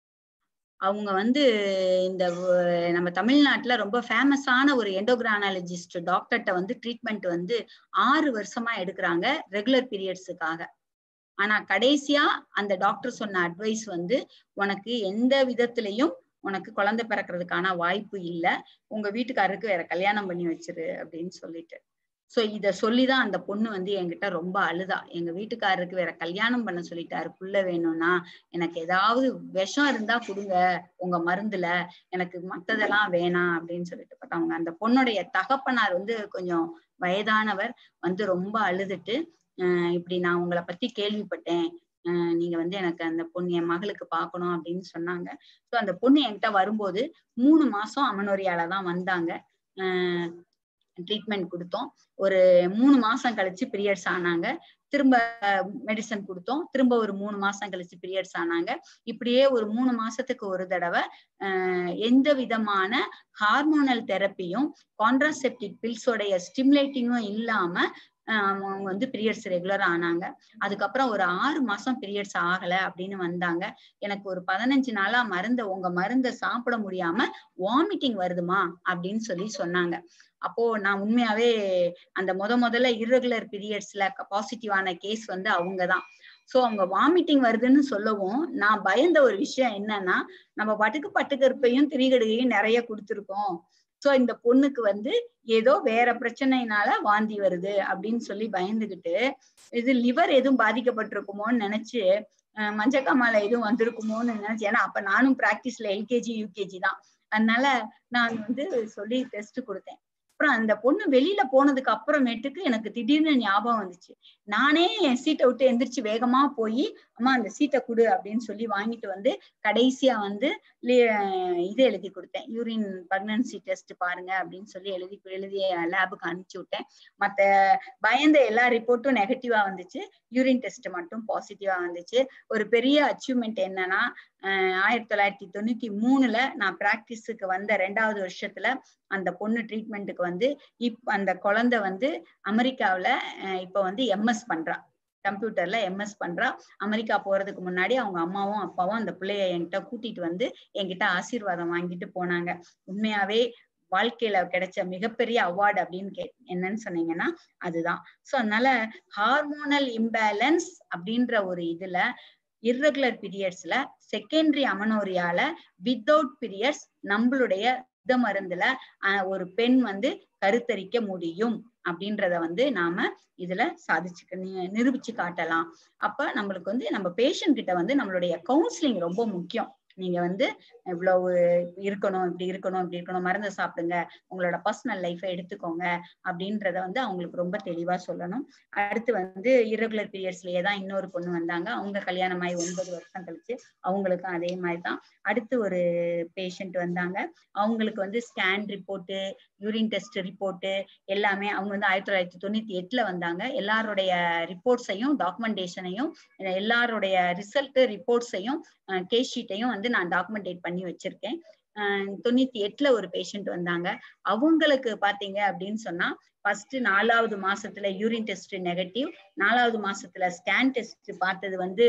S2: அவங்க வந்து இந்த வ- நம்ம தமிழ்நாட்டுல ரொம்ப ஃபேமஸான ஒரு எண்டோகிரானாலஜிஸ்ட் டாக்டர்கிட்ட வந்து ட்ரீட்மெண்ட் வந்து ஆறு வருஷமா எடுக்கிறாங்க ரெகுலர் பீரியட்ஸுக்காக ஆனா கடைசியா அந்த டாக்டர் சொன்ன அட்வைஸ் வந்து உனக்கு எந்த விதத்திலையும் உனக்கு குழந்தை பிறக்கிறதுக்கான வாய்ப்பு இல்ல உங்க வீட்டுக்காரருக்கு வேற கல்யாணம் பண்ணி வச்சிரு அப்படின்னு சொல்லிட்டு சோ இத சொல்லிதான் அந்த பொண்ணு வந்து என்கிட்ட ரொம்ப அழுதா எங்க வீட்டுக்காரருக்கு வேற கல்யாணம் பண்ண சொல்லிட்டாரு புள்ள வேணும்னா எனக்கு ஏதாவது விஷம் இருந்தா கொடுங்க உங்க மருந்துல எனக்கு மத்ததெல்லாம் வேணாம் அப்படின்னு சொல்லிட்டு பட் அவங்க அந்த பொண்ணுடைய தகப்பனார் வந்து கொஞ்சம் வயதானவர் வந்து ரொம்ப அழுதுட்டு ஆஹ் இப்படி நான் உங்களை பத்தி கேள்விப்பட்டேன் ஆஹ் நீங்க வந்து எனக்கு அந்த பொண்ணு என் மகளுக்கு பார்க்கணும் அப்படின்னு சொன்னாங்க ஸோ அந்த பொண்ணு என்கிட்ட வரும்போது மூணு மாசம் அமனோரியால தான் வந்தாங்க ஆஹ் ட்ரீட்மெண்ட் கொடுத்தோம் ஒரு மூணு மாசம் கழிச்சு பீரியட்ஸ் ஆனாங்க திரும்ப மெடிசன் கொடுத்தோம் திரும்ப ஒரு மூணு மாசம் கழிச்சு பீரியட்ஸ் ஆனாங்க இப்படியே ஒரு மூணு மாசத்துக்கு ஒரு தடவை ஆஹ் எந்த விதமான ஹார்மோனல் தெரப்பியும் கான்ட்ராசெப்டிக் பில்ஸோடைய ஸ்டிமுலேட்டிங்கும் இல்லாம ஆஹ் அவங்க வந்து பீரியட்ஸ் ரெகுலர் ஆனாங்க அதுக்கப்புறம் ஒரு ஆறு மாசம் பீரியட்ஸ் ஆகல அப்படின்னு வந்தாங்க எனக்கு ஒரு பதினஞ்சு நாளா மருந்த உங்க மருந்த சாப்பிட முடியாம வாமிட்டிங் வருதுமா அப்படின்னு சொல்லி சொன்னாங்க அப்போ நான் உண்மையாவே அந்த முத முதல்ல irregular பீரியட்ஸ்ல பாசிட்டிவான கேஸ் வந்து அவங்கதான் சோ அவங்க வாமிட்டிங் வருதுன்னு சொல்லவும் நான் பயந்த ஒரு விஷயம் என்னன்னா நம்ம பட்டுக்கு பட்டுக்கருப்பையும் திரிகடுகையும் நிறைய கொடுத்துருக்கோம் சோ இந்த பொண்ணுக்கு வந்து ஏதோ வேற பிரச்சனைனால வாந்தி வருது அப்படின்னு சொல்லி பயந்துகிட்டு இது லிவர் எதுவும் பாதிக்கப்பட்டிருக்குமோன்னு நினைச்சு அஹ் மஞ்சக்காமால எதுவும் வந்திருக்குமோன்னு நினைச்சு ஏன்னா அப்ப நானும் பிராக்டிஸ்ல எல்கேஜி யூகேஜி தான் அதனால நான் வந்து சொல்லி டெஸ்ட் கொடுத்தேன் அப்புறம் அந்த பொண்ணு வெளியில போனதுக்கு அப்புறமேட்டுக்கு எனக்கு திடீர்னு ஞாபகம் வந்துச்சு நானே என் சீட்டை விட்டு எந்திரிச்சு வேகமா போய் அம்மா அந்த சீட்டை கொடு அப்படின்னு சொல்லி வாங்கிட்டு வந்து கடைசியா வந்து லி- இது எழுதி கொடுத்தேன் யூரின் பக்னன்சி டெஸ்ட் பாருங்க அப்படின்னு சொல்லி எழுதி எழுதி லேபுக்கு அனுப்பிச்சு விட்டேன் மத்த பயந்த எல்லா ரிப்போர்ட்டும் நெகட்டிவா வந்துச்சு யூரின் டெஸ்ட் மட்டும் பாசிட்டிவா வந்துச்சு ஒரு பெரிய அச்சீவ்மெண்ட் என்னன்னா ஆஹ் ஆயிரத்தி தொள்ளாயிரத்தி தொண்ணூத்தி மூணுல நான் பிராக்டிஸுக்கு வந்த ரெண்டாவது வருஷத்துல அந்த பொண்ணு ட்ரீட்மெண்ட்டுக்கு வந்து இப் அந்த குழந்தை வந்து அமெரிக்காவுல அஹ் இப்ப வந்து எம்எஸ் பண்றா கம்ப்யூட்டர்ல எம்எஸ் பண்றா அமெரிக்கா போறதுக்கு முன்னாடி அவங்க அம்மாவும் அப்பாவும் அந்த பிள்ளைய என்கிட்ட கூட்டிட்டு வந்து என்கிட்ட ஆசீர்வாதம் வாங்கிட்டு போனாங்க உண்மையாவே வாழ்க்கையில கிடைச்ச மிகப்பெரிய அவார்டு அப்படின்னு கே என்னன்னு சொன்னீங்கன்னா அதுதான் சோ அதனால ஹார்மோனல் இம்பேலன்ஸ் அப்படின்ற ஒரு இதுல இர்ரெகுலர் பீரியட்ஸ்ல செகண்டரி அமனோரியால வித்தவுட் பீரியட்ஸ் நம்மளுடைய யுத்த மருந்துல ஆஹ் ஒரு பெண் வந்து கருத்தரிக்க முடியும் அப்படின்றத வந்து நாம இதுல சாதிச்சு நி- நிரூபிச்சு காட்டலாம் அப்ப நம்மளுக்கு வந்து நம்ம பேஷண்ட் கிட்ட வந்து நம்மளுடைய கவுன்சிலிங் ரொம்ப முக்கியம் நீங்க வந்து இவ்வளவு இருக்கணும் இப்படி இருக்கணும் இப்படி இருக்கணும் மருந்து சாப்பிடுங்க உங்களோட பர்சனல் லைஃபை எடுத்துக்கோங்க அப்படின்றத வந்து அவங்களுக்கு ரொம்ப தெளிவா சொல்லணும் அடுத்து வந்து irregular பீரியட்ஸ்லயே தான் இன்னொரு பொண்ணு வந்தாங்க அவங்க கல்யாணம் ஆகி ஒன்பது வருஷம் கழிச்சு அவங்களுக்கும் அதே மாதிரி தான் அடுத்து ஒரு பேஷண்ட் வந்தாங்க அவங்களுக்கு வந்து scan report urine test report எல்லாமே அவங்க வந்து ஆயிரத்தி தொள்ளாயிரத்தி தொண்ணூத்தி எட்டுல வந்தாங்க எல்லாருடைய ரிப்போர்ட்ஸையும் டாக்குமெண்டேஷனையும் எல்லாருடைய ரிசல்ட் ரிப்போர்ட்ஸையும் கேஸ் ஷீட்டையும் வந்து நான் டாக்குமெண்டேட் பண்ணி வச்சிருக்கேன் அஹ் தொண்ணூத்தி எட்டுல ஒரு பேஷண்ட் வந்தாங்க அவங்களுக்கு பாத்தீங்க அப்படின்னு சொன்னா ஃபர்ஸ்ட் நாலாவது மாசத்துல யூரின் டெஸ்ட் நெகட்டிவ் நாலாவது மாசத்துல ஸ்கேன் டெஸ்ட் பார்த்தது வந்து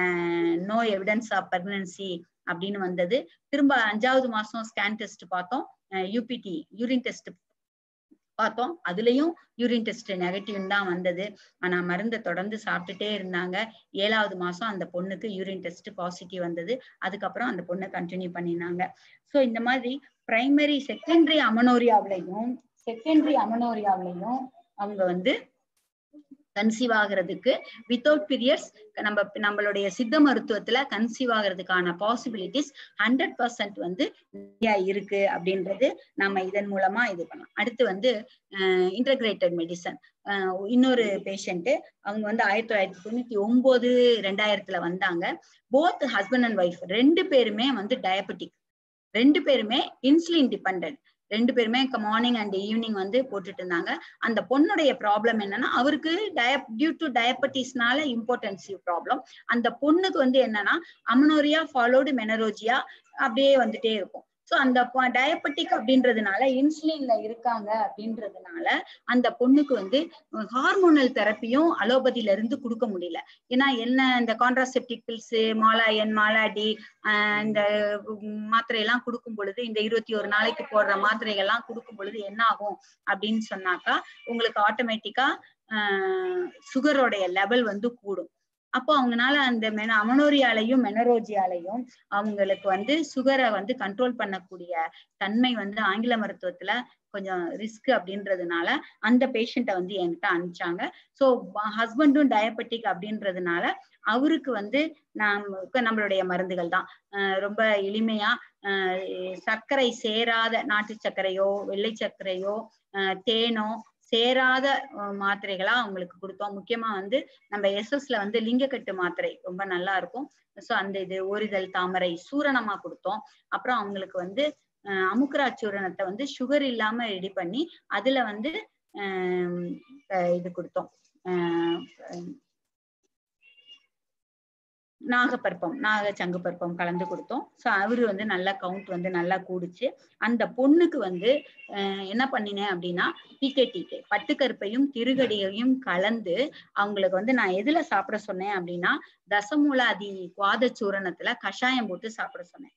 S2: நோ எவிடன்ஸ் ஆஃப் பிரெக்னன்சி அப்படின்னு வந்தது திரும்ப அஞ்சாவது மாசம் ஸ்கேன் டெஸ்ட் பார்த்தோம் யூபிடி யூரின் டெஸ்ட் பார்த்தோம் அதுலயும் யூரின் டெஸ்ட் நெகட்டிவ் தான் வந்தது ஆனா மருந்தை தொடர்ந்து சாப்பிட்டுட்டே இருந்தாங்க ஏழாவது மாசம் அந்த பொண்ணுக்கு யூரின் டெஸ்ட் பாசிட்டிவ் வந்தது அதுக்கப்புறம் அந்த பொண்ணை கண்டினியூ பண்ணினாங்க சோ இந்த மாதிரி பிரைமரி செகண்டரி அமனோரியாவிலையும் செகண்டரி அமனோரியாவிலையும் அவங்க வந்து கன்சீவ் ஆகிறதுக்கு வித்தவுட் பீரியட்ஸ் நம்ம நம்மளுடைய சித்த மருத்துவத்துல கன்சீவ் ஆகிறதுக்கான பாசிபிலிட்டிஸ் ஹண்ட்ரட் பர்சன்ட் வந்து நிறைய இருக்கு அப்படின்றது நம்ம இதன் மூலமா இது பண்ணலாம் அடுத்து வந்து இன்டகிரேட்டட் மெடிசன் இன்னொரு பேஷண்ட் அவங்க வந்து ஆயிரத்தி தொள்ளாயிரத்தி தொண்ணூத்தி ஒன்பது ரெண்டாயிரத்துல வந்தாங்க போத் ஹஸ்பண்ட் அண்ட் ஒய்ஃப் ரெண்டு பேருமே வந்து டயபெட்டிக் ரெண்டு பேருமே இன்சுலின் டிபெண்ட் ரெண்டு பேருமே மார்னிங் அண்ட் ஈவினிங் வந்து போட்டுட்டு இருந்தாங்க அந்த பொண்ணுடைய ப்ராப்ளம் என்னன்னா அவருக்கு டய டியூ டு டயபட்டிஸ்னால இம்பார்ட்டன்சிவ் ப்ராப்ளம் அந்த பொண்ணுக்கு வந்து என்னன்னா அமனோரியா ஃபாலோடு மெனரோஜியா அப்படியே வந்துட்டே இருக்கும் ஸோ அந்த டயபெட்டிக் அப்படின்றதுனால இன்சுலின்ல இருக்காங்க அப்படின்றதுனால அந்த பொண்ணுக்கு வந்து ஹார்மோனல் தெரப்பியும் அலோபதியில இருந்து கொடுக்க முடியல ஏன்னா என்ன இந்த கான்ட்ராசெப்டிக் பில்ஸ் மாலாயன் மாலாடி இந்த மாத்திரையெல்லாம் கொடுக்கும் பொழுது இந்த இருபத்தி ஒரு நாளைக்கு போடுற மாத்திரைகள்லாம் கொடுக்கும் பொழுது என்ன ஆகும் அப்படின்னு சொன்னாக்கா உங்களுக்கு ஆட்டோமேட்டிக்கா சுகரோடைய லெவல் வந்து கூடும் அப்போ அவங்கனால அந்த மென அமனோரியாலையும் மெனரோஜியாலையும் அவங்களுக்கு வந்து சுகரை வந்து கண்ட்ரோல் பண்ணக்கூடிய தன்மை வந்து ஆங்கில மருத்துவத்துல கொஞ்சம் ரிஸ்க் அப்படின்றதுனால அந்த பேஷண்ட்டை வந்து என்கிட்ட அனுப்பிச்சாங்க ஸோ ஹஸ்பண்டும் டயபெட்டிக் அப்படின்றதுனால அவருக்கு வந்து நாம் நம்மளுடைய மருந்துகள் தான் ரொம்ப எளிமையா சர்க்கரை சேராத நாட்டு சர்க்கரையோ வெள்ளை சர்க்கரையோ தேனோ சேராத மாத்திரைகளா அவங்களுக்கு கொடுத்தோம் முக்கியமா வந்து நம்ம எஸ்எஸ்ல வந்து லிங்கக்கட்டு மாத்திரை ரொம்ப நல்லா இருக்கும் ஸோ அந்த இது ஓரிதழ் தாமரை சூரணமா கொடுத்தோம் அப்புறம் அவங்களுக்கு வந்து அமுக்குரா சூரணத்தை வந்து சுகர் இல்லாம ரெடி பண்ணி அதுல வந்து இது கொடுத்தோம் நாகப்பற்பம் நாக சங்கு பருப்பம் கலந்து கொடுத்தோம் ஸோ அவரு வந்து நல்லா கவுண்ட் வந்து நல்லா கூடுச்சு அந்த பொண்ணுக்கு வந்து என்ன பண்ணினேன் அப்படின்னா டிகே பட்டுக்கருப்பையும் திருகடியையும் கலந்து அவங்களுக்கு வந்து நான் எதுல சாப்பிட சொன்னேன் அப்படின்னா தசமூலாதி குவாத சூரணத்துல கஷாயம் போட்டு சாப்பிட சொன்னேன்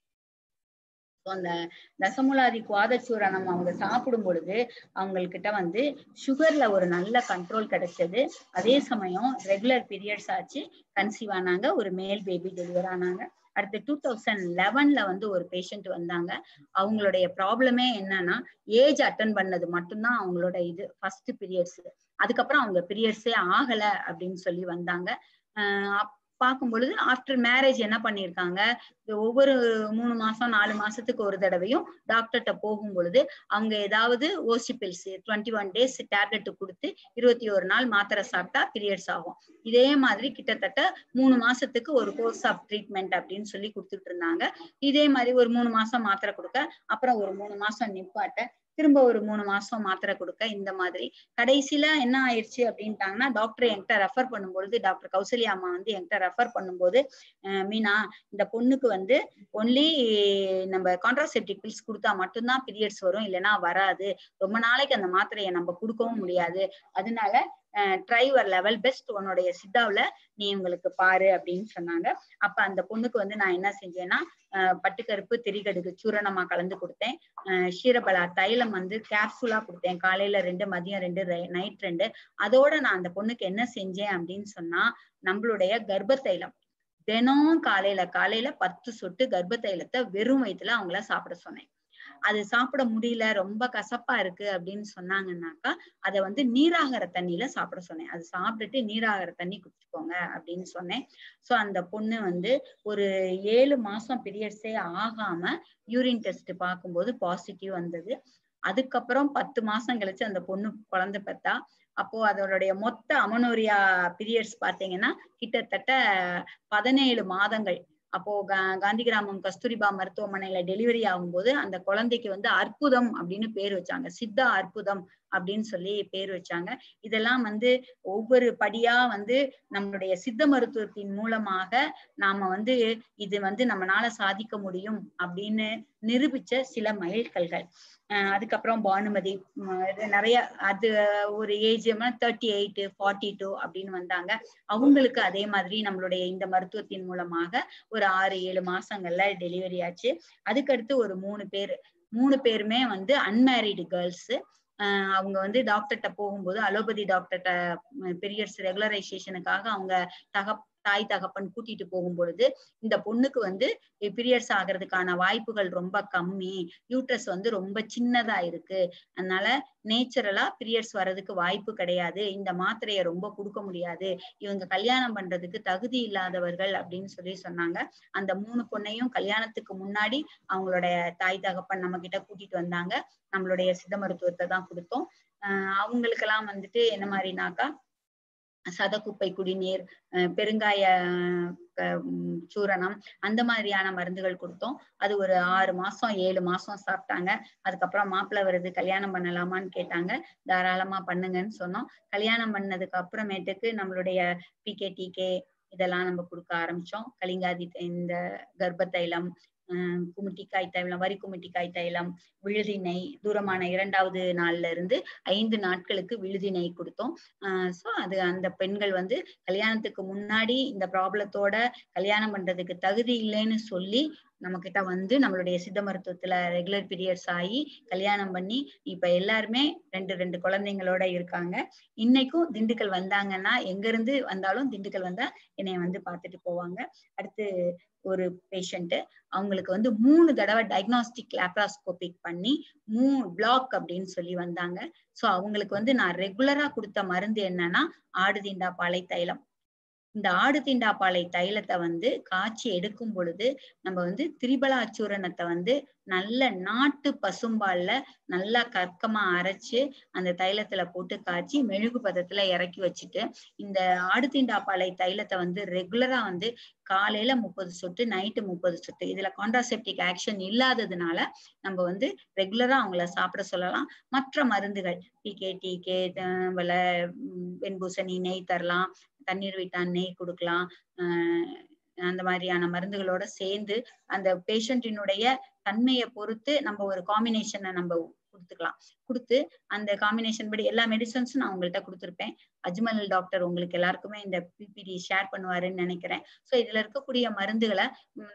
S2: அந்த தசமுலாதி குவாத சூரணம் அவங்க சாப்பிடும் பொழுது அவங்கக்கிட்ட வந்து சுகர்ல ஒரு நல்ல கண்ட்ரோல் கிடைச்சது அதே சமயம் ரெகுலர் பீரியட்ஸ் ஆச்சு கன்சீவ் ஆனாங்க ஒரு மேல் பேபி டெலிவர் ஆனாங்க அடுத்து டூ தௌசண்ட் லெவன்ல வந்து ஒரு பேஷண்ட் வந்தாங்க அவங்களுடைய ப்ராப்ளமே என்னன்னா ஏஜ் அட்டன் பண்ணது மட்டும்தான் அவங்களோட இது ஃபர்ஸ்ட் பீரியட்ஸ் அதுக்கப்புறம் அவங்க பீரியட்ஸே ஆகல அப்படின்னு சொல்லி வந்தாங்க ஆஹ் பார்க்கும் பொழுது ஆஃப்டர் மேரேஜ் என்ன பண்ணியிருக்காங்க ஒவ்வொரு மூணு மாசம் நாலு மாசத்துக்கு ஒரு தடவையும் டாக்டர்கிட்ட போகும் பொழுது அவங்க ஏதாவது OC pills twenty one days tablet கொடுத்து இருபத்தி ஒரு நாள் மாத்திரை சாப்பிட்டா பீரியட்ஸ் ஆகும் இதே மாதிரி கிட்டத்தட்ட மூணு மாசத்துக்கு ஒரு கோர்ஸ் ஆஃப் ட்ரீட்மெண்ட் அப்படின்னு சொல்லி கொடுத்துட்டு இருந்தாங்க இதே மாதிரி ஒரு மூணு மாசம் மாத்திரை கொடுக்க அப்புறம் ஒரு மூணு மாசம் நிப்பாட்ட திரும்ப ஒரு மூணு மாசம் மாத்திரை கொடுக்க இந்த மாதிரி கடைசியில என்ன ஆயிடுச்சு அப்படின்ட்டாங்கன்னா டாக்டர் என்கிட்ட ரெஃபர் பண்ணும்பொழுது டாக்டர் கௌசல்யா அம்மா வந்து என்கிட்ட ரெஃபர் பண்ணும்போது மீனா இந்த பொண்ணுக்கு வந்து ஒன்லி நம்ம கான்ட்ராசெப்டிக் பில்ஸ் கொடுத்தா மட்டும்தான் பீரியட்ஸ் வரும் இல்லைன்னா வராது ரொம்ப நாளைக்கு அந்த மாத்திரையை நம்ம கொடுக்கவும் முடியாது அதனால ட்ரைவர் லெவல் பெஸ்ட் உன்னுடைய சித்தாவுல நீ உங்களுக்கு பாரு அப்படின்னு சொன்னாங்க அப்ப அந்த பொண்ணுக்கு வந்து நான் என்ன செஞ்சேன்னா பட்டுக்கருப்பு திரிகடுகு சூரணமா கலந்து கொடுத்தேன் ஷீரபலா தைலம் வந்து கேப்சூலா கொடுத்தேன் காலையில ரெண்டு மதியம் ரெண்டு நைட் ரெண்டு அதோட நான் அந்த பொண்ணுக்கு என்ன செஞ்சேன் அப்படின்னு சொன்னா நம்மளுடைய கர்ப்ப தைலம் தினம் காலையில காலையில பத்து சொட்டு கர்ப்ப தைலத்தை வெறும் வயிற்றுல அவங்கள சாப்பிட சொன்னேன் அது சாப்பிட முடியல ரொம்ப கசப்பா இருக்கு அப்படின்னு சொன்னாங்கன்னாக்கா அதை வந்து நீராகார தண்ணியில சாப்பிட சொன்னேன் அது சாப்பிட்டுட்டு நீராகார தண்ணி குடிச்சுக்கோங்க அப்படின்னு சொன்னேன் சோ அந்த பொண்ணு வந்து ஒரு ஏழு மாசம் பீரியட்ஸே ஆகாம யூரின் டெஸ்ட் பார்க்கும்போது பாசிட்டிவ் வந்தது அதுக்கப்புறம் பத்து மாசம் கழிச்சு அந்த பொண்ணு குழந்தை பெத்தா அப்போ அதனுடைய மொத்த அமனோரியா பீரியட்ஸ் பாத்தீங்கன்னா கிட்டத்தட்ட பதினேழு மாதங்கள் அப்போ காந்தி கிராமம் கஸ்தூரிபா மருத்துவமனையில டெலிவரி ஆகும்போது அந்த குழந்தைக்கு வந்து அற்புதம் அப்படின்னு பேர் வச்சாங்க சித்தா அற்புதம் அப்படின்னு சொல்லி பேர் வச்சாங்க இதெல்லாம் வந்து ஒவ்வொரு படியா வந்து நம்மளுடைய சித்த மருத்துவத்தின் மூலமாக நாம வந்து இது வந்து நம்மளால சாதிக்க முடியும் அப்படின்னு நிரூபிச்ச சில மைல்கல்கள் அதுக்கப்புறம் பானுமதி நிறைய அது ஒரு age thirty eight forty two அப்படின்னு வந்தாங்க அவங்களுக்கு அதே மாதிரி நம்மளுடைய இந்த மருத்துவத்தின் மூலமாக ஒரு ஆறு ஏழு மாசங்கள்ல டெலிவரி ஆச்சு அதுக்கடுத்து ஒரு மூணு பேர் மூணு பேருமே வந்து அன்மேரிடு கேர்ள்ஸ் அவங்க வந்து டாக்டர்கிட்ட போகும்போது அலோபதி டாக்டர்கிட்ட பீரியட்ஸ் ரெகுலரைசேஷனுக்காக அவங்க தக தாய் தகப்பன் கூட்டிட்டு போகும் பொழுது இந்த பொண்ணுக்கு வந்து பீரியட்ஸ் ஆகிறதுக்கான வாய்ப்புகள் ரொம்ப கம்மி யூட்ரஸ் வந்து ரொம்ப சின்னதா இருக்கு அதனால நேச்சுரலா பீரியட்ஸ் வர்றதுக்கு வாய்ப்பு கிடையாது இந்த மாத்திரையை ரொம்ப கொடுக்க முடியாது இவங்க கல்யாணம் பண்றதுக்கு தகுதி இல்லாதவர்கள் அப்படின்னு சொல்லி சொன்னாங்க அந்த மூணு பொண்ணையும் கல்யாணத்துக்கு முன்னாடி அவங்களுடைய தாய் தகப்பன் நம்ம கிட்ட கூட்டிட்டு வந்தாங்க நம்மளுடைய சித்த மருத்துவத்தை தான் கொடுத்தோம் ஆஹ் அவங்களுக்கெல்லாம் வந்துட்டு என்ன மாதிரினாக்கா சதக்குப்பை குடிநீர் பெருங்காய சூரணம் அந்த மாதிரியான மருந்துகள் கொடுத்தோம் அது ஒரு ஆறு மாசம் ஏழு மாசம் சாப்பிட்டாங்க அதுக்கப்புறம் மாப்பிள்ளை வருது கல்யாணம் பண்ணலாமான்னு கேட்டாங்க தாராளமா பண்ணுங்கன்னு சொன்னோம் கல்யாணம் பண்ணதுக்கு அப்புறமேட்டுக்கு நம்மளுடைய பிகே டிகே இதெல்லாம் நம்ம கொடுக்க ஆரம்பிச்சோம் கலிங்காதி இந்த கர்ப்ப தைலம் குமிட்டிக்காய் தைலம் வரி குமிட்டிக்காய் தைலம் விழுதி நெய் தூரமான இரண்டாவது நாள்ல இருந்து ஐந்து நாட்களுக்கு விழுதி நெய் கொடுத்தோம் ஆஹ் சோ அது அந்த பெண்கள் வந்து கல்யாணத்துக்கு முன்னாடி இந்த ப்ராப்ளத்தோட கல்யாணம் பண்றதுக்கு தகுதி இல்லைன்னு சொல்லி நம்ம கிட்ட வந்து நம்மளுடைய சித்த மருத்துவத்துல ரெகுலர் பீரியட்ஸ் ஆகி கல்யாணம் பண்ணி இப்ப எல்லாருமே ரெண்டு ரெண்டு குழந்தைங்களோட இருக்காங்க இன்னைக்கும் திண்டுக்கல் வந்தாங்கன்னா எங்க இருந்து வந்தாலும் திண்டுக்கல் வந்தா என்னைய வந்து பாத்துட்டு போவாங்க அடுத்து ஒரு பேஷண்ட் அவங்களுக்கு வந்து மூணு தடவை டயக்னாஸ்டிக் லேப்ராஸ்கோபிக் பண்ணி மூ பிளாக் அப்படின்னு சொல்லி வந்தாங்க சோ அவங்களுக்கு வந்து நான் ரெகுலரா கொடுத்த மருந்து என்னன்னா ஆடுதீண்டா பாலை தைலம் இந்த ஆடு தீண்டாப்பாலை தைலத்தை வந்து காய்ச்சி எடுக்கும் பொழுது நம்ம வந்து திரிபலாச்சூரணத்தை வந்து நல்ல நாட்டு பசும்பால்ல நல்லா கற்கமா அரைச்சு அந்த தைலத்துல போட்டு காய்ச்சி மெழுகு பதத்துல இறக்கி வச்சுட்டு இந்த ஆடு தீண்டாப்பாலை தைலத்தை வந்து ரெகுலரா வந்து காலையில முப்பது சொட்டு நைட்டு முப்பது சொட்டு இதுல கான்ட்ராசெப்டிக் ஆக்ஷன் இல்லாததுனால நம்ம வந்து ரெகுலரா அவங்கள சாப்பிட சொல்லலாம் மற்ற மருந்துகள் டிகே டிகே வெண்பூசணி நெய் தரலாம் தண்ணீர் விட்டான் நெய் கொடுக்கலாம் ஆஹ் அந்த மாதிரியான மருந்துகளோட சேர்ந்து அந்த பேஷண்டினுடைய தன்மையை பொறுத்து நம்ம ஒரு காம்பினேஷனை நம்ம கொடுத்துக்கலாம் கொடுத்து அந்த காம்பினேஷன் படி எல்லா மெடிசன்ஸும் நான் உங்கள்கிட்ட கொடுத்துருப்பேன் அஜ்மல் டாக்டர் உங்களுக்கு எல்லாருக்குமே இந்த பிபிடி ஷேர் பண்ணுவாருன்னு நினைக்கிறேன் ஸோ இதுல இருக்கக்கூடிய மருந்துகளை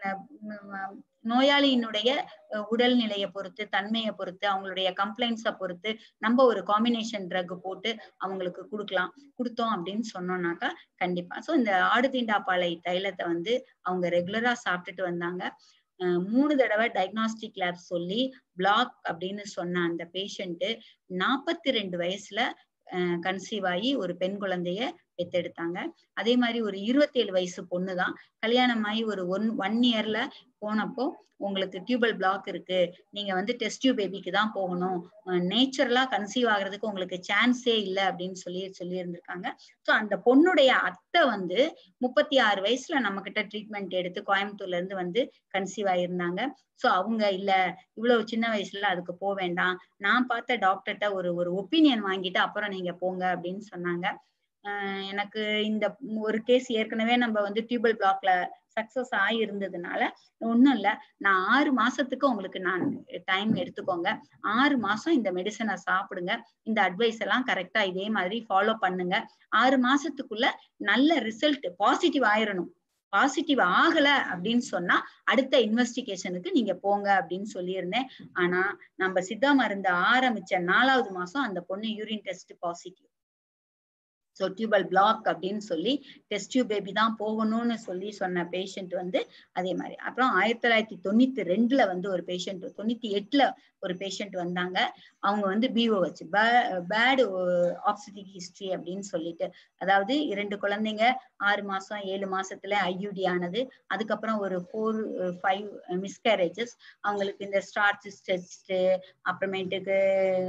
S2: நோயாளியினுடைய உடல்நிலையை பொறுத்து தன்மையை பொறுத்து அவங்களுடைய கம்ப்ளைண்ட்ஸை பொறுத்து நம்ம ஒரு காம்பினேஷன் ட்ரக் போட்டு அவங்களுக்கு கொடுக்கலாம் கொடுத்தோம் அப்படின்னு சொன்னோம்னாக்கா கண்டிப்பா ஸோ இந்த ஆடு தீண்டாப்பாலை தைலத்தை வந்து அவங்க ரெகுலரா சாப்பிட்டுட்டு வந்தாங்க மூணு தடவை டயக்னாஸ்டிக் லேப் சொல்லி பிளாக் அப்படின்னு சொன்ன அந்த பேஷண்ட் நாற்பத்தி ரெண்டு வயசுல கன்சீவ் ஆகி ஒரு பெண் குழந்தைய பெத்தெடுத்தாங்க அதே மாதிரி ஒரு இருபத்தேழு வயசு பொண்ணு தான் கல்யாணம் ஆகி ஒரு ஒன் ஒன் இயர்ல போனப்போ உங்களுக்கு டியூபல் பிளாக் இருக்கு நீங்க வந்து டெஸ்ட் டியூப் பேபிக்கு தான் போகணும் நேச்சுரலா கன்சீவ் ஆகுறதுக்கு உங்களுக்கு சான்ஸே இல்லை அப்படின்னு சொல்லி சொல்லி இருந்திருக்காங்க ஸோ அந்த பொண்ணுடைய அத்தை வந்து முப்பத்தி ஆறு வயசுல நம்ம கிட்ட ட்ரீட்மெண்ட் எடுத்து கோயம்புத்தூர்ல இருந்து வந்து கன்சீவ் ஆயிருந்தாங்க ஸோ அவங்க இல்ல இவ்வளவு சின்ன வயசுல அதுக்கு போக வேண்டாம் நான் பார்த்த டாக்டர்கிட்ட ஒரு ஒரு ஒப்பீனியன் வாங்கிட்டு அப்புறம் நீங்க போங்க அப்படின்னு சொன்னாங்க எனக்கு இந்த ஒரு கேஸ் ஏற்கனவே நம்ம வந்து டியூபல் பிளாக்ல சக்சஸ் ஆகி இருந்ததுனால ஒன்றும் இல்லை நான் ஆறு மாசத்துக்கு உங்களுக்கு நான் டைம் எடுத்துக்கோங்க ஆறு மாசம் இந்த மெடிசனை சாப்பிடுங்க இந்த அட்வைஸ் எல்லாம் கரெக்டா இதே மாதிரி ஃபாலோ பண்ணுங்க ஆறு மாசத்துக்குள்ள நல்ல ரிசல்ட் பாசிட்டிவ் ஆயிரணும் பாசிட்டிவ் ஆகல அப்படின்னு சொன்னா அடுத்த இன்வெஸ்டிகேஷனுக்கு நீங்க போங்க அப்படின்னு சொல்லியிருந்தேன் ஆனா நம்ம சித்தா மருந்து ஆரம்பிச்ச நாலாவது மாசம் அந்த பொண்ணு urine test positive so tubal block அப்படின்னு சொல்லி டெஸ்ட் டியூப் பேபி தான் போகணும்னு சொல்லி சொன்ன பேஷண்ட் வந்து அதே மாதிரி அப்புறம் ஆயிரத்தி தொள்ளாயிரத்தி தொண்ணூத்தி ரெண்டுல வந்து ஒரு பேஷண்ட் தொண்ணூத்தி எட்டுல ஒரு பேஷண்ட் வந்தாங்க அவங்க வந்து பிஓ வச்சு பேடு ஆப்சிட்டிக் ஹிஸ்டரி அப்படின்னு சொல்லிட்டு அதாவது இரண்டு குழந்தைங்க ஆறு மாசம் ஏழு மாசத்துல ஐயூடி ஆனது அதுக்கப்புறம் ஒரு ஃபோர் ஃபைவ் மிஸ்கேரேஜஸ் அவங்களுக்கு இந்த ஸ்டார்ச் டெஸ்ட் அப்புறமேட்டுக்கு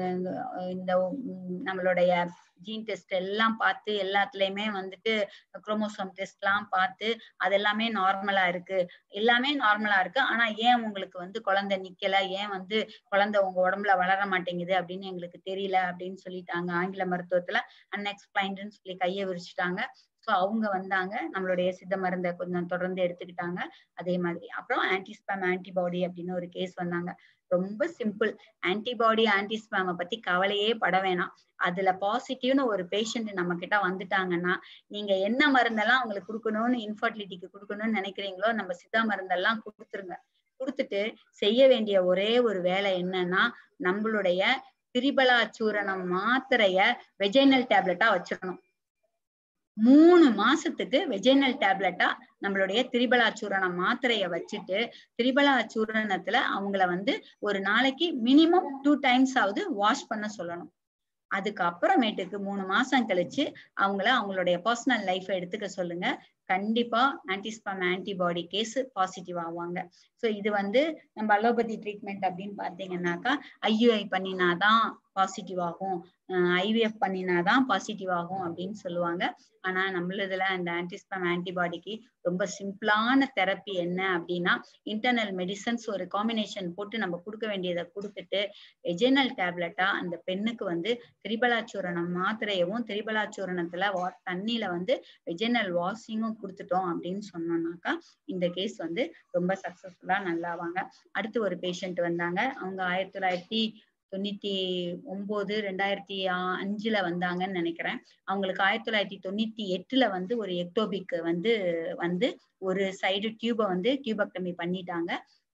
S2: இந்த நம்மளுடைய ஜீன் டெஸ்ட் எல்லாம் பார்த்து எல்லாத்துலயுமே வந்துட்டு குரோமோசோம் டெஸ்ட் எல்லாம் பார்த்து அது எல்லாமே நார்மலா இருக்கு எல்லாமே நார்மலா இருக்கு ஆனா ஏன் உங்களுக்கு வந்து குழந்தை நிக்கல ஏன் வந்து குழந்தை உங்க உடம்புல வளர மாட்டேங்குது அப்படின்னு எங்களுக்கு தெரியல அப்படின்னு சொல்லிட்டாங்க ஆங்கில மருத்துவத்துல அன்எக்ஸ்பிளைன்டுன்னு சொல்லி கையை விரிச்சுட்டாங்க ஸோ அவங்க வந்தாங்க நம்மளுடைய சித்த மருந்தை கொஞ்சம் தொடர்ந்து எடுத்துக்கிட்டாங்க அதே மாதிரி அப்புறம் ஆன்டிஸ்பேம் ஆன்டிபாடி அப்படின்னு ஒரு கேஸ் வந்தாங்க ரொம்ப சிம்பிள் ஆன்டிபாடி ஆன்டிஸ்பேமை பத்தி கவலையே பட வேணாம் அதுல பாசிட்டிவ்னு ஒரு பேஷண்ட் நம்ம கிட்ட வந்துட்டாங்கன்னா நீங்க என்ன மருந்தெல்லாம் அவங்களுக்கு கொடுக்கணும்னு இன்ஃபர்டிலிட்டிக்கு கொடுக்கணும்னு நினைக்கிறீங்களோ நம்ம சித்தா மருந்தெல்லாம் கொடுத்துருங்க கொடுத்துட்டு செய்ய வேண்டிய ஒரே ஒரு வேலை என்னன்னா நம்மளுடைய திரிபலா சூரணம் மாத்திரைய வெஜைனல் டேப்லெட்டா வச்சிடணும் மூணு மாசத்துக்கு வெஜைனல் டேப்லெட்டா நம்மளுடைய திரிபலா சூரணம் மாத்திரைய வச்சுட்டு திரிபலா சூரணத்துல அவங்கள வந்து ஒரு நாளைக்கு மினிமம் டூ டைம்ஸ் ஆவது வாஷ் பண்ண சொல்லணும் அதுக்கு அப்புறமேட்டுக்கு மூணு மாசம் கழிச்சு அவங்கள அவங்களுடைய பர்சனல் லைஃப் எடுத்துக்க சொல்லுங்க கண்டிப்பா ஆன்டிஸ்பாம் ஆன்டிபாடி கேஸ் பாசிட்டிவ் ஆவாங்க சோ இது வந்து நம்ம அலோபதி ட்ரீட்மெண்ட் அப்படின்னு பாத்தீங்கன்னாக்கா ஐயுஐ பண்ணினாதான் பாசிட்டிவ் ஆகும் ஐவிஎஃப் பண்ணினாதான் பாசிட்டிவ் ஆகும் அப்படின்னு சொல்லுவாங்க ஆனா நம்மளதுல அந்த ஆன்டிஸ்பாம் ஆன்டிபாடிக்கு ரொம்ப சிம்பிளான தெரப்பி என்ன அப்படின்னா இன்டர்னல் மெடிசன்ஸ் ஒரு காம்பினேஷன் போட்டு நம்ம கொடுக்க வேண்டியதை கொடுத்துட்டு எஜெனல் டேப்லெட்டா அந்த பெண்ணுக்கு வந்து திரிபலாச்சூரணம் மாத்திரையவும் திரிபலாச்சூரணத்துல வா தண்ணியில வந்து வெஜினல் வாஷிங்கும் கொடுத்துட்டோம் அப்படின்னு சொன்னோம்னாக்கா இந்த கேஸ் வந்து ரொம்ப சக்சஸ்ஃபுல்லா நல்லாவாங்க அடுத்து ஒரு பேஷண்ட் வந்தாங்க அவங்க ஆயிரத்தி தொள்ளாயிரத்தி தொண்ணூத்தி ஒன்பது ரெண்டாயிரத்தி அஞ்சுல வந்தாங்கன்னு நினைக்கிறேன் அவங்களுக்கு ஆயிரத்தி தொள்ளாயிரத்தி தொண்ணூத்தி எட்டுல வந்து ஒரு எக்டோபிக் வந்து வந்து ஒரு சைடு டியூபை வந்து டியூபக்டமி பண்ணிட்டாங்க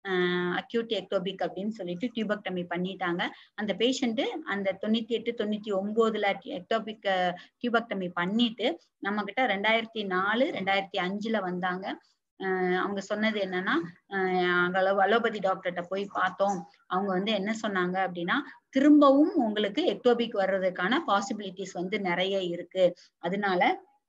S2: அக்யூட் எக்டோபிக் அப்படின்னு சொல்லிட்டு டியூபக்டமி பண்ணிட்டாங்க அந்த பேஷண்ட் அந்த தொண்ணூத்தி எட்டு தொண்ணூத்தி ஒன்பதுல எக்டோபிக் டியூபக்டமி பண்ணிட்டு நம்ம கிட்ட ரெண்டாயிரத்தி நாலு ரெண்டாயிரத்தி அஞ்சுல வந்தாங்க அவங்க சொன்னது என்னன்னா அலோ அலோபதி டாக்டர்கிட்ட போய் பார்த்தோம் அவங்க வந்து என்ன சொன்னாங்க அப்படின்னா திரும்பவும் உங்களுக்கு எக்டோபிக் வர்றதுக்கான பாசிபிலிட்டிஸ் வந்து நிறைய இருக்கு அதனால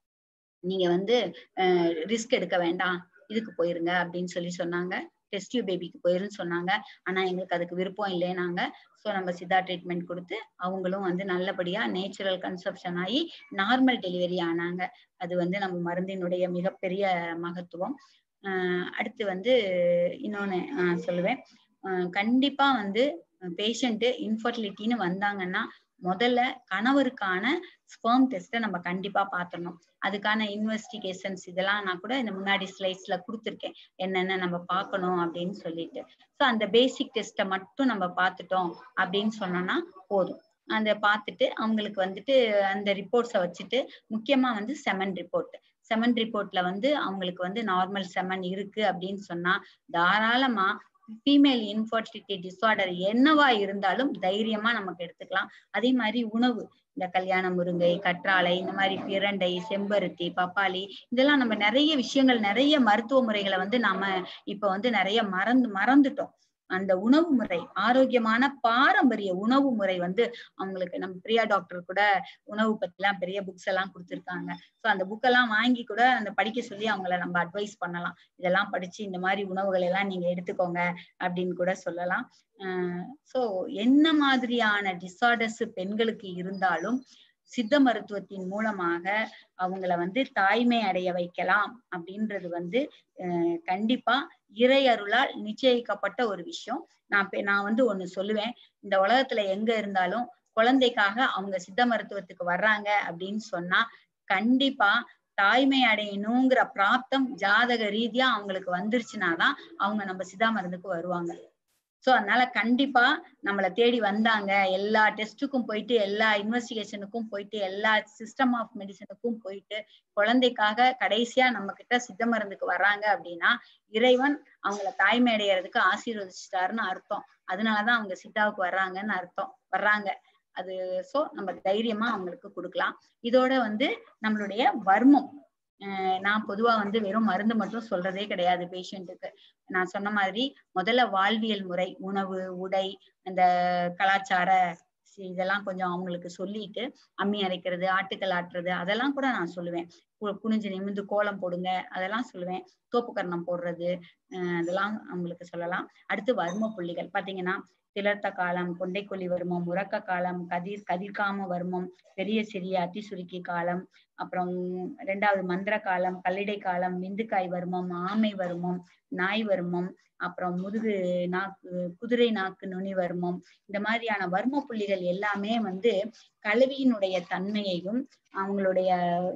S2: நீங்க வந்து ரிஸ்க் எடுக்க வேண்டாம் இதுக்கு போயிருங்க அப்படின்னு சொல்லி சொன்னாங்க டெஸ்டியூ பேபிக்கு போயிருன்னு சொன்னாங்க ஆனா எங்களுக்கு அதுக்கு விருப்பம் இல்லைனாங்க ஸோ நம்ம சித்தா ட்ரீட்மெண்ட் கொடுத்து அவங்களும் வந்து நல்லபடியா நேச்சுரல் கன்சப்ஷன் ஆகி நார்மல் டெலிவரி ஆனாங்க அது வந்து நம்ம மருந்தினுடைய மிகப்பெரிய மகத்துவம் ஆஹ் அடுத்து வந்து இன்னொன்னு நான் சொல்லுவேன் கண்டிப்பா வந்து பேஷண்ட் இன்ஃபர்டிலிட்டின்னு வந்தாங்கன்னா முதல்ல கணவருக்கான ஸ்பெர்ம் டெஸ்ட்டை நம்ம கண்டிப்பா பாத்திரணும் அதுக்கான இன்வெஸ்டிகேஷன்ஸ் இதெல்லாம் நான் கூட இந்த முன்னாடி ஸ்லைட்ஸ்ல கொடுத்துருக்கேன் என்னென்ன நம்ம பார்க்கணும் அப்படின்னு சொல்லிட்டு ஸோ அந்த பேசிக் டெஸ்ட்டை மட்டும் நம்ம பார்த்துட்டோம் அப்படின்னு சொன்னோம்னா போதும் அந்த பார்த்துட்டு அவங்களுக்கு வந்துட்டு அந்த ரிப்போர்ட்ஸை வச்சுட்டு முக்கியமா வந்து செமன் ரிப்போர்ட் செமன் ரிப்போர்ட்ல வந்து அவங்களுக்கு வந்து நார்மல் செமன் இருக்கு அப்படின்னு சொன்னா தாராளமா ஃபீமேல் இன்ஃபர்டிலிட்டி டிசார்டர் என்னவா இருந்தாலும் தைரியமா நமக்கு எடுத்துக்கலாம் அதே மாதிரி உணவு இந்த கல்யாண முருங்கை கற்றாழை இந்த மாதிரி பிரண்டை செம்பருத்தி பப்பாளி இதெல்லாம் நம்ம நிறைய விஷயங்கள் நிறைய மருத்துவ முறைகளை வந்து நாம இப்ப வந்து நிறைய மறந்து மறந்துட்டோம் அந்த உணவு முறை ஆரோக்கியமான பாரம்பரிய உணவு முறை வந்து அவங்களுக்கு நம்ம பிரியா டாக்டர் கூட உணவு பத்தி எல்லாம் பெரிய புக்ஸ் எல்லாம் கொடுத்துருக்காங்க ஸோ அந்த புக்கெல்லாம் வாங்கி கூட அந்த படிக்க சொல்லி அவங்கள நம்ம அட்வைஸ் பண்ணலாம் இதெல்லாம் படிச்சு இந்த மாதிரி உணவுகள் எல்லாம் நீங்க எடுத்துக்கோங்க அப்படின்னு கூட சொல்லலாம் ஸோ என்ன மாதிரியான டிசார்டர்ஸ் பெண்களுக்கு இருந்தாலும் சித்த மருத்துவத்தின் மூலமாக அவங்கள வந்து தாய்மை அடைய வைக்கலாம் அப்படின்றது வந்து கண்டிப்பா இறை அருளால் நிச்சயிக்கப்பட்ட ஒரு விஷயம் நான் நான் வந்து ஒண்ணு சொல்லுவேன் இந்த உலகத்துல எங்க இருந்தாலும் குழந்தைக்காக அவங்க சித்த மருத்துவத்துக்கு வர்றாங்க அப்படின்னு சொன்னா கண்டிப்பா தாய்மை அடையணுங்கிற பிராப்தம் ஜாதக ரீதியா அவங்களுக்கு வந்துருச்சுனாதான் அவங்க நம்ம சித்தா மருந்துக்கு வருவாங்க சோ அதனால கண்டிப்பா நம்மளை தேடி வந்தாங்க எல்லா டெஸ்ட்டுக்கும் போயிட்டு எல்லா இன்வெஸ்டிகேஷனுக்கும் போயிட்டு எல்லா சிஸ்டம் ஆஃப் மெடிசனுக்கும் போயிட்டு குழந்தைக்காக கடைசியா நம்ம கிட்ட சித்த மருந்துக்கு வர்றாங்க அப்படின்னா இறைவன் அவங்கள தாய்மை அடைகிறதுக்கு ஆசீர்வதிச்சிட்டாருன்னு அர்த்தம் அதனாலதான் அவங்க சித்தாவுக்கு வர்றாங்கன்னு அர்த்தம் வர்றாங்க அது சோ நம்ம தைரியமா அவங்களுக்கு கொடுக்கலாம் இதோட வந்து நம்மளுடைய வர்மம் நான் பொதுவா வந்து வெறும் மருந்து மட்டும் சொல்றதே கிடையாது பேஷண்ட்டுக்கு நான் சொன்ன மாதிரி முதல்ல வாழ்வியல் முறை உணவு உடை அந்த கலாச்சார இதெல்லாம் கொஞ்சம் அவங்களுக்கு சொல்லிட்டு அம்மி அரைக்கிறது ஆட்டுக்கள் ஆட்டுறது அதெல்லாம் கூட நான் சொல்லுவேன் குனிஞ்சு நிமிந்து கோலம் போடுங்க அதெல்லாம் சொல்லுவேன் தோப்புக்கரணம் போடுறது அதெல்லாம் அவங்களுக்கு சொல்லலாம் அடுத்து வர்ம புள்ளிகள் பாத்தீங்கன்னா திளர்த்த காலம் கொண்டைக்கொல்லி வர்மம் உறக்க காலம் கதிர் கதிர்காம வர்மம் பெரிய சிறிய அத்திசுருக்கி காலம் அப்புறம் ரெண்டாவது மந்திர காலம் கல்லிடை காலம் விந்துக்காய் வர்மம் ஆமை வர்மம் நாய் வர்மம் அப்புறம் முதுகு நாக்கு குதிரை நாக்கு நுனி வர்மம் இந்த மாதிரியான வர்ம புள்ளிகள் எல்லாமே வந்து கல்வியினுடைய தன்மையையும் அவங்களுடைய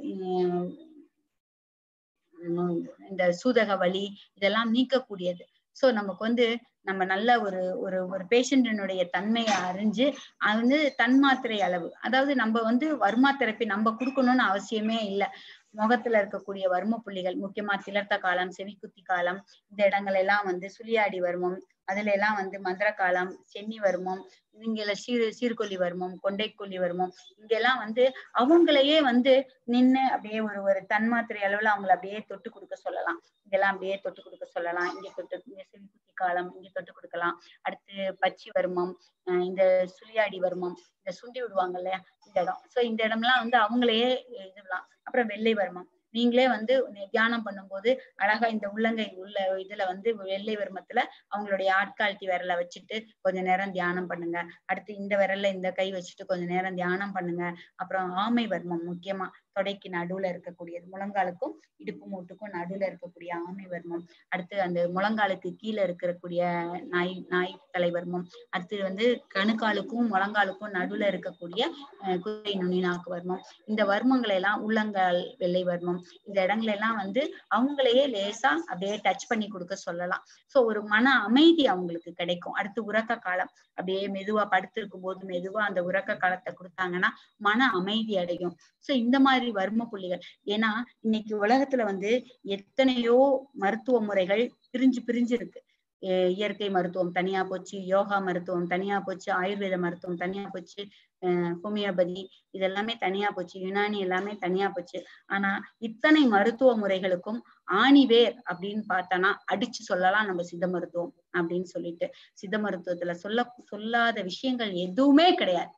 S2: இந்த சூதக வலி இதெல்லாம் நீக்கக்கூடியது சோ நமக்கு வந்து நம்ம நல்ல ஒரு ஒரு ஒரு பேஷண்டினுடைய தன்மையை அறிஞ்சு அது வந்து தன்மாத்திரை அளவு அதாவது நம்ம வந்து வர்மா தெரப்பி நம்ம கொடுக்கணும்னு அவசியமே இல்லை முகத்துல இருக்கக்கூடிய வர்ம புள்ளிகள் முக்கியமா திலர்த்த காலம் செவிக்குத்தி காலம் இந்த இடங்கள் எல்லாம் வந்து சுழியாடி வர்மம் அதுல எல்லாம் வந்து மந்திர காலம் சென்னி வர்மம் இவங்கள சீர் சீர்கொல்லி வர்மம் கொண்டைக்கொல்லி வர்மம் இங்கெல்லாம் வந்து அவங்களையே வந்து நின்னு அப்படியே ஒரு ஒரு தன்மாத்திரை அளவுல அவங்கள அப்படியே தொட்டு கொடுக்க சொல்லலாம் இதெல்லாம் அப்படியே தொட்டு கொடுக்க சொல்லலாம் இங்க தொட்டு இங்க செவிக்குத்தி காலம் இங்க தொட்டு கொடுக்கலாம் அடுத்து பச்சி வர்மம் அஹ் இந்த சுழியாடி வர்மம் இந்த சுண்டி விடுவாங்க இல்லையா இந்த இடம் சோ இந்த இடம்லாம் வந்து அவங்களையே இதுலாம் அப்புறம் வெள்ளை வர்மம் நீங்களே வந்து தியானம் பண்ணும்போது அழகா இந்த உள்ளங்கை உள்ள இதுல வந்து வெள்ளை வர்மத்துல அவங்களுடைய ஆட்கால்த்தி விரலை வச்சுட்டு கொஞ்ச நேரம் தியானம் பண்ணுங்க அடுத்து இந்த விரல்ல இந்த கை வச்சுட்டு கொஞ்ச நேரம் தியானம் பண்ணுங்க அப்புறம் ஆமை வர்மம் முக்கியமா தொடைக்கு நடுவுல இருக்கக்கூடியது முழங்காலுக்கும் இடுப்பு மூட்டுக்கும் நடுவுல இருக்கக்கூடிய ஆமை வர்மம் அடுத்து அந்த முழங்காலுக்கு கீழே இருக்கக்கூடிய நாய் நாய் தலை வர்மம் அடுத்து வந்து கணுக்காலுக்கும் முழங்காலுக்கும் நடுவுல இருக்கக்கூடிய அஹ், குதிரை நுனிநாக்கு வர்மம் இந்த வர்மங்களை எல்லாம் உள்ளங்கால் வெள்ளை வர்மம் இந்த இடங்களை எல்லாம் வந்து அவங்களையே லேசா அப்படியே டச் பண்ணி கொடுக்க சொல்லலாம் சோ ஒரு மன அமைதி அவங்களுக்கு கிடைக்கும் அடுத்து உறக்க காலம் அப்படியே மெதுவா படுத்திருக்கும் போது மெதுவா அந்த உறக்க காலத்தை கொடுத்தாங்கன்னா மன அமைதி அடையும் சோ இந்த மாதிரி வர்ம புள்ளிகள் ஏன்னா இன்னைக்கு உலகத்துல வந்து எத்தனையோ மருத்துவ முறைகள் பிரிஞ்சு பிரிஞ்சு இருக்கு அஹ் இயற்கை மருத்துவம் தனியா போச்சு யோகா மருத்துவம் தனியா போச்சு ஆயுர்வேத மருத்துவம் தனியா போச்சு அஹ் ஹோமியோபதி இதெல்லாமே தனியா போச்சு யுனானி எல்லாமே தனியா போச்சு ஆனா இத்தனை மருத்துவ முறைகளுக்கும் ஆணிவேர் அப்படின்னு பார்த்தோம்னா அடிச்சு சொல்லலாம் நம்ம சித்த மருத்துவம் அப்படின்னு சொல்லிட்டு சித்த மருத்துவத்துல சொல்ல சொல்லாத விஷயங்கள் எதுவுமே கிடையாது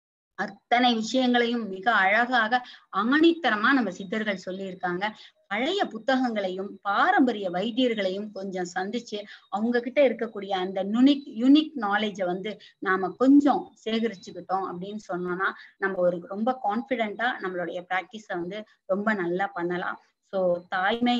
S2: அத்தனை விஷயங்களையும் மிக அழகாக ஆணித்தரமா நம்ம சித்தர்கள் சொல்லியிருக்காங்க பழைய புத்தகங்களையும் பாரம்பரிய வைத்தியர்களையும் கொஞ்சம் சந்திச்சு அவங்க கிட்ட இருக்கக்கூடிய அந்த நுனிக் யூனிக் நாலேஜை வந்து நாம கொஞ்சம் சேகரிச்சுக்கிட்டோம் அப்படின்னு சொன்னோம்னா நம்ம ஒரு ரொம்ப கான்பிடென்ட்டா நம்மளுடைய பிராக்டிஸ வந்து ரொம்ப நல்லா பண்ணலாம் சோ தாய்மை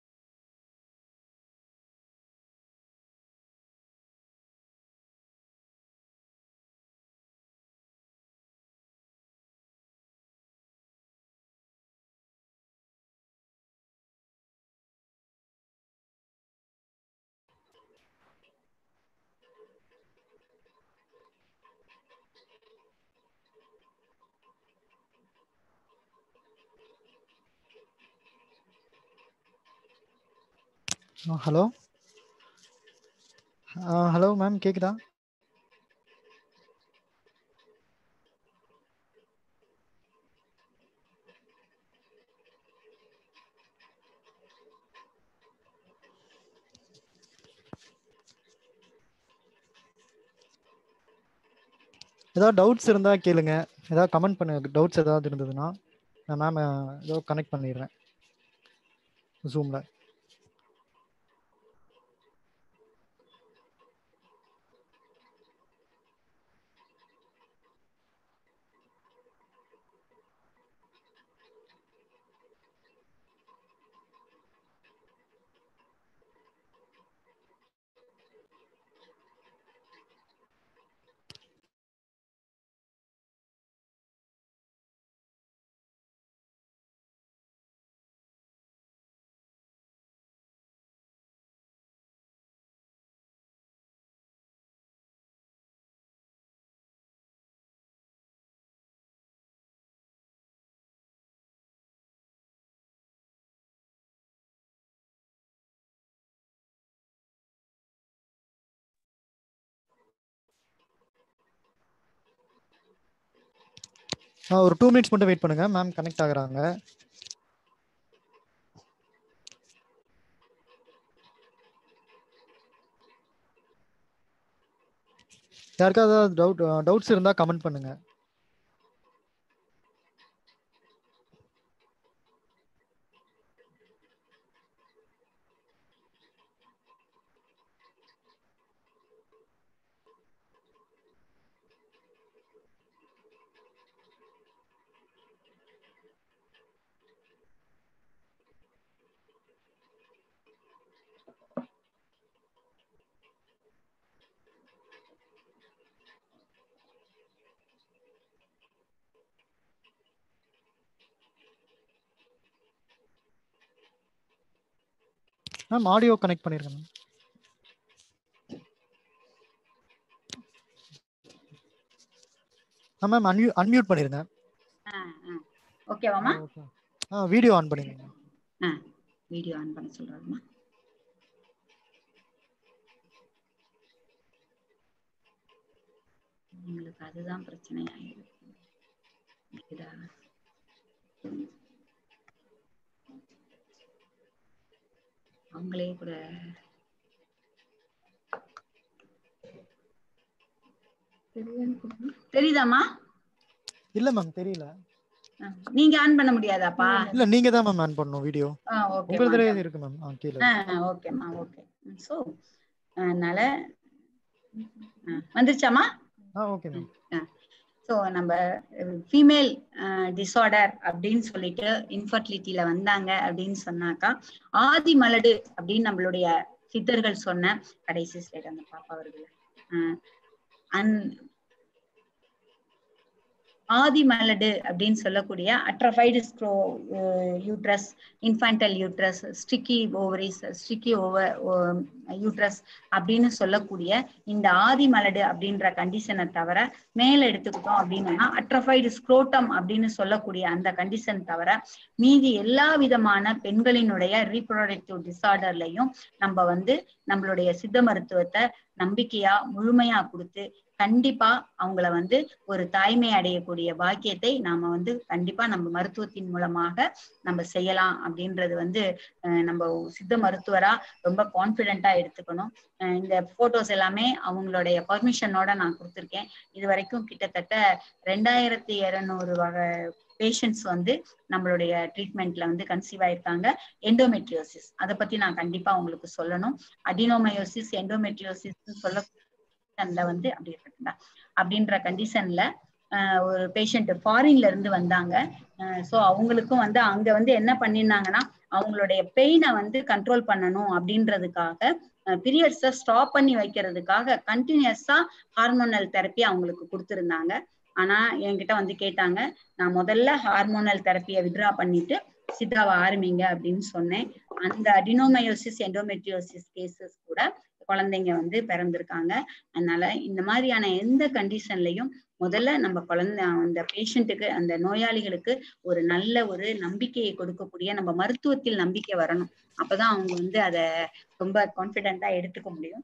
S3: ஹலோ ஹலோ மேம் கேக்குதா ஏதாவது டவுட்ஸ் இருந்தா கேளுங்க ஏதாவது கமெண்ட் பண்ணுங்க டவுட்ஸ் ஏதாவது இருந்ததுன்னா நான் மேம் ஏதோ கனெக்ட் பண்ணிடுறேன் ஜூம்ல ஆ ஒரு டூ மினிட்ஸ் மட்டும் வெயிட் பண்ணுங்க மேம் கனெக்ட் ஆகுறாங்க யாருக்காவது டவுட் டவுட்ஸ் இருந்தா கமெண்ட் பண்ணுங்க மேம் ஆடியோ கனெக்ட் பண்ணிருக்கேன் மேம் ஆ மேம் அன்மியூ அன்மியூட் பண்ணிருங்க
S2: ஓகேவாமா
S3: ஓகே ஆ வீடியோ ஆன் பண்ணிக்கோங்க
S2: ஆ வீடியோ ஆன் பண்ண சொல்றாருமா எங்களுக்கு அதுதான் பிரச்சனையா இருக்கு இதா. அவங்களே கூட தெரியுதாம்மா
S3: இல்ல மேம் தெரியல
S2: ஆ, நீங்க ஆன் பண்ண முடியாதாப்பா
S3: இல்ல நீங்க தான் மேம் ஆன் பண்ணணும் வீடியோ
S2: ஆ ஓகே
S3: உங்களதுல இருக்கு மேம் ஆ கீழே
S2: ஆ ஓகேம்மா ஓகே ஸோ அதனால ஆ, வந்துருச்சாம்மா
S3: ஆ ஓகே மேம்
S2: ஸோ நம்ம ஃபீமேல் டிஸார்டர் அப்படின்னு சொல்லிட்டு இன்ஃபர்டிலிட்டியில வந்தாங்க அப்படின்னு சொன்னாக்கா ஆதி மலடு அப்படின்னு நம்மளுடைய சித்தர்கள் சொன்ன கடைசி ஸ்லைட் அந்த பாப்பா வருதுல ஆஹ் அந் ஆதி மலடு அப்படின்னு சொல்லக்கூடிய அட்ரஃபைடு ஸ்க்ரோ uterus infantile uterus sticky ovaries sticky over uterus அப்படின்னு சொல்லக்கூடிய இந்த ஆதி மலடு அப்படின்ற கண்டிஷனை தவிர மேல எடுத்துக்கிட்டோம் அப்படின்னா அட்ரஃபைடு ஸ்க்ரோட்டம் அப்படின்னு சொல்லக்கூடிய அந்த கண்டிஷன் தவிர மீதி எல்லா விதமான பெண்களினுடைய ரீப்ரொடக்டிவ் டிசார்டர்லையும் நம்ம வந்து நம்மளுடைய சித்த மருத்துவத்தை நம்பிக்கையா முழுமையா கொடுத்து கண்டிப்பா அவங்கள வந்து ஒரு தாய்மை அடையக்கூடிய பாக்கியத்தை நாம வந்து கண்டிப்பா நம்ம மருத்துவத்தின் மூலமாக நம்ம செய்யலாம் அப்படின்றது வந்து அஹ் நம்ம சித்த மருத்துவரா ரொம்ப கான்பிடென்ட்டா எடுத்துக்கணும் அஹ் இந்த போட்டோஸ் எல்லாமே அவங்களுடைய பர்மிஷனோட நான் கொடுத்துருக்கேன் இது வரைக்கும் கிட்டத்தட்ட ரெண்டாயிரத்தி இருநூறு வகை பேஷண்ட்ஸ் வந்து நம்மளுடைய ட்ரீட்மெண்ட்ல வந்து கன்சீவ் ஆயிருக்காங்க எண்டோமெட்ரியோசிஸ் அதை பத்தி நான் கண்டிப்பா உங்களுக்கு சொல்லணும் அடினோமயோசிஸ் எண்டோமெட்ரியோசிஸ் சொல்ல கண்டிஷன்ல வந்து அப்படி இருக்கட்டும்டா அப்படின்ற கண்டிஷன்ல ஒரு பேஷண்ட் ஃபாரின்ல இருந்து வந்தாங்க ஸோ அவங்களுக்கும் வந்து அங்க வந்து என்ன பண்ணிருந்தாங்கன்னா அவங்களுடைய பெயினை வந்து கண்ட்ரோல் பண்ணணும் அப்படின்றதுக்காக பீரியட்ஸை ஸ்டாப் பண்ணி வைக்கிறதுக்காக கண்டினியூஸா ஹார்மோனல் தெரப்பி அவங்களுக்கு கொடுத்துருந்தாங்க ஆனா என்கிட்ட வந்து கேட்டாங்க நான் முதல்ல ஹார்மோனல் தெரப்பியை வித்ரா பண்ணிட்டு சித்தாவை ஆரம்பிங்க அப்படின்னு சொன்னேன் அந்த அடினோமயோசிஸ் எண்டோமெட்ரியோசிஸ் கேசஸ் கூட குழந்தைங்க வந்து பிறந்திருக்காங்க அதனால இந்த மாதிரியான எந்த கண்டிஷன்லயும் முதல்ல நம்ம குழந்தை அந்த பேஷண்ட்டுக்கு அந்த நோயாளிகளுக்கு ஒரு நல்ல ஒரு நம்பிக்கையை கொடுக்கக்கூடிய நம்ம மருத்துவத்தில் நம்பிக்கை வரணும் அப்பதான் அவங்க வந்து அதை ரொம்ப கான்பிடென்ட்டா எடுத்துக்க முடியும்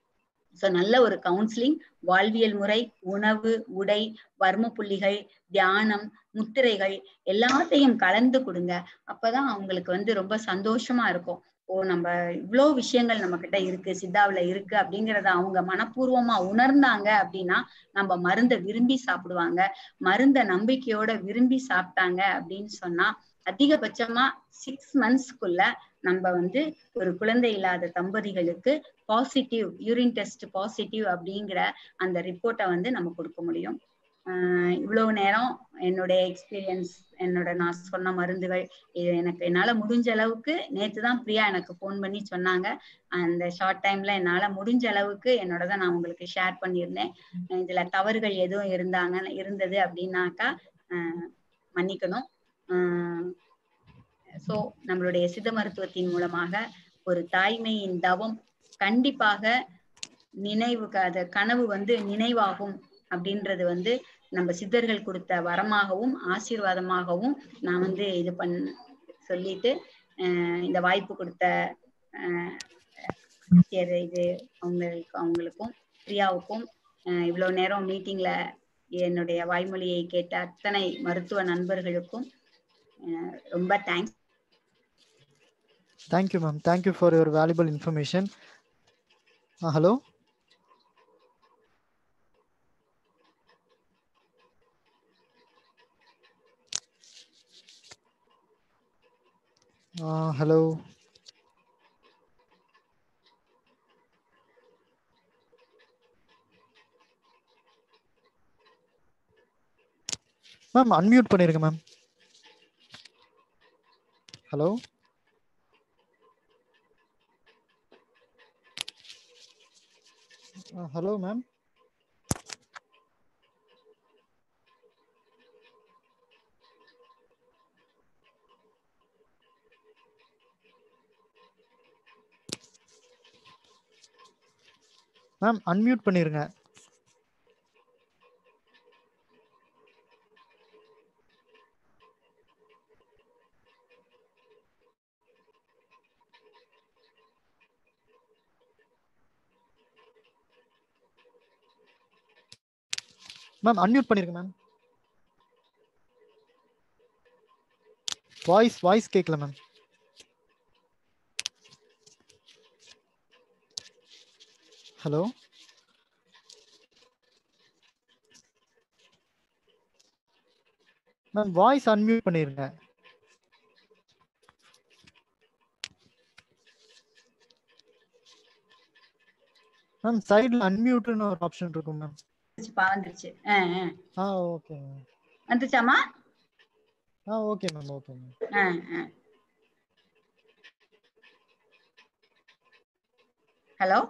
S2: ஸோ நல்ல ஒரு கவுன்சிலிங் வாழ்வியல் முறை உணவு உடை வர்ம புள்ளிகள் தியானம் முத்திரைகள் எல்லாத்தையும் கலந்து கொடுங்க அப்பதான் அவங்களுக்கு வந்து ரொம்ப சந்தோஷமா இருக்கும் ஓ நம்ம இவ்வளோ விஷயங்கள் நம்ம கிட்ட இருக்கு சித்தாவுல இருக்கு அப்படிங்கறத அவங்க மனப்பூர்வமா உணர்ந்தாங்க அப்படின்னா நம்ம மருந்தை விரும்பி சாப்பிடுவாங்க மருந்த நம்பிக்கையோட விரும்பி சாப்பிட்டாங்க அப்படின்னு சொன்னா அதிகபட்சமா சிக்ஸ் மந்த்ஸ்க்குள்ள நம்ம வந்து ஒரு குழந்தை இல்லாத தம்பதிகளுக்கு பாசிட்டிவ் யூரின் டெஸ்ட் பாசிட்டிவ் அப்படிங்கிற அந்த ரிப்போர்ட்டை வந்து நம்ம கொடுக்க முடியும் ஆஹ் இவ்வளவு நேரம் என்னுடைய எக்ஸ்பீரியன்ஸ் என்னோட நான் சொன்ன மருந்துகள் இது எனக்கு என்னால முடிஞ்ச அளவுக்கு நேத்து தான் பிரியா எனக்கு ஃபோன் பண்ணி சொன்னாங்க அந்த ஷார்ட் டைம்ல என்னால முடிஞ்ச அளவுக்கு என்னோடத நான் உங்களுக்கு ஷேர் பண்ணியிருந்தேன் இதுல தவறுகள் எதுவும் இருந்தாங்க இருந்தது அப்படின்னாக்கா ஆஹ் மன்னிக்கணும் ஸோ நம்மளுடைய சித்த மருத்துவத்தின் மூலமாக ஒரு தாய்மையின் தவம் கண்டிப்பாக நினைவு அது கனவு வந்து நினைவாகும் அப்படின்றது வந்து நம்ம சித்தர்கள் கொடுத்த வரமாகவும் ஆசீர்வாதமாகவும் நான் வந்து இது பண் சொல்லிட்டு இந்த வாய்ப்பு கொடுத்த இது அவங்களுக்கு அவங்களுக்கும் பிரியாவுக்கும் இவ்வளவு நேரம் மீட்டிங்ல என்னுடைய வாய்மொழியை கேட்ட அத்தனை மருத்துவ நண்பர்களுக்கும் ரொம்ப thanks
S3: thank you ma'am thank you for your valuable information hello hello ma'am unmute பண்ணிருங்க ma'am hello hello ma'am ma'am unmute பண்ணிருங்க மேம் அன்மியூட் பண்ணிருங்க மேம் வாய்ஸ் வாய்ஸ் கேட்கல ma'am hello ma'am voice unmute பண்ணிருங்க மேம் சைடுல அன்மியூட்னு ஒரு ஆப்ஷன் இருக்கும் மேம்
S2: வந்துருச்சுப்பா, வந்துருச்சு ஆ, ஆ.
S3: ஆ ஓகே மேம்
S2: வந்துருச்சாமா
S3: ஆ ஓகே மேம் ஓகே மேம்
S2: ஆ, ஆ. ஹலோ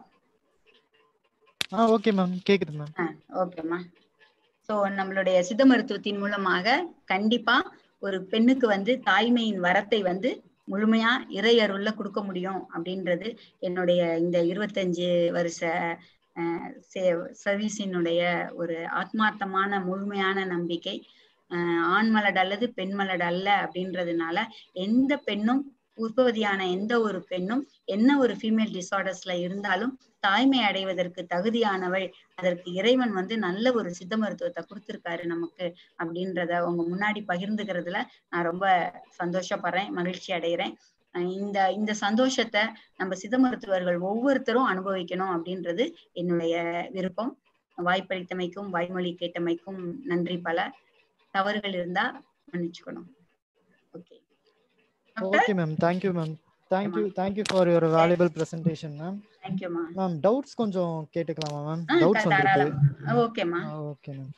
S3: ஆ ஓகே மேம் கேக்குது மேம்
S2: ஆ ஓகேம்மா ஸோ நம்மளுடைய சித்த மருத்துவத்தின் மூலமாக கண்டிப்பா ஒரு பெண்ணுக்கு வந்து தாய்மையின் வரத்தை வந்து முழுமையா இறை அருள்ல கொடுக்க முடியும் அப்படின்றது என்னுடைய இந்த இருபத்தஞ்சு வருஷ சர்வீஸினுடைய ஒரு ஆத்மார்த்தமான முழுமையான நம்பிக்கை அஹ் ஆண் மலடு அல்லது பெண் மலடு அல்ல அப்படின்றதுனால எந்த பெண்ணும் உற்பவதியான எந்த ஒரு பெண்ணும் என்ன ஒரு ஃபீமேல் டிசார்டர்ஸ்ல இருந்தாலும் தாய்மை அடைவதற்கு தகுதியானவள் அதற்கு இறைவன் வந்து நல்ல ஒரு சித்த மருத்துவத்தை கொடுத்திருக்காரு நமக்கு அப்படின்றத உங்க முன்னாடி பகிர்ந்துக்கிறதுல நான் ரொம்ப சந்தோஷப்படுறேன் மகிழ்ச்சி அடைகிறேன் அஹ் இந்த இந்த சந்தோஷத்தை நம்ம சித்த மருத்துவர்கள் ஒவ்வொருத்தரும் அனுபவிக்கணும் அப்படின்றது என்னுடைய விருப்பம் வாய்ப்பளித்தமைக்கும் வாய்மொழி கேட்டமைக்கும் நன்றி பல தவறுகள் இருந்தா மன்னிச்சுக்கணும் okay
S3: okay ma'am thank you ma'am thank you thank you for your valuable presentation ma'am
S2: தேங்க்யூமா
S3: மேம் டவுட்ஸ் கொஞ்சம் கேட்டுக்கலாமா மேம்
S2: ஆ,
S3: டவுட்ஸ் வந்திருக்கு
S2: தாராளம் ஓகேம்மா
S3: ஓகே மேம்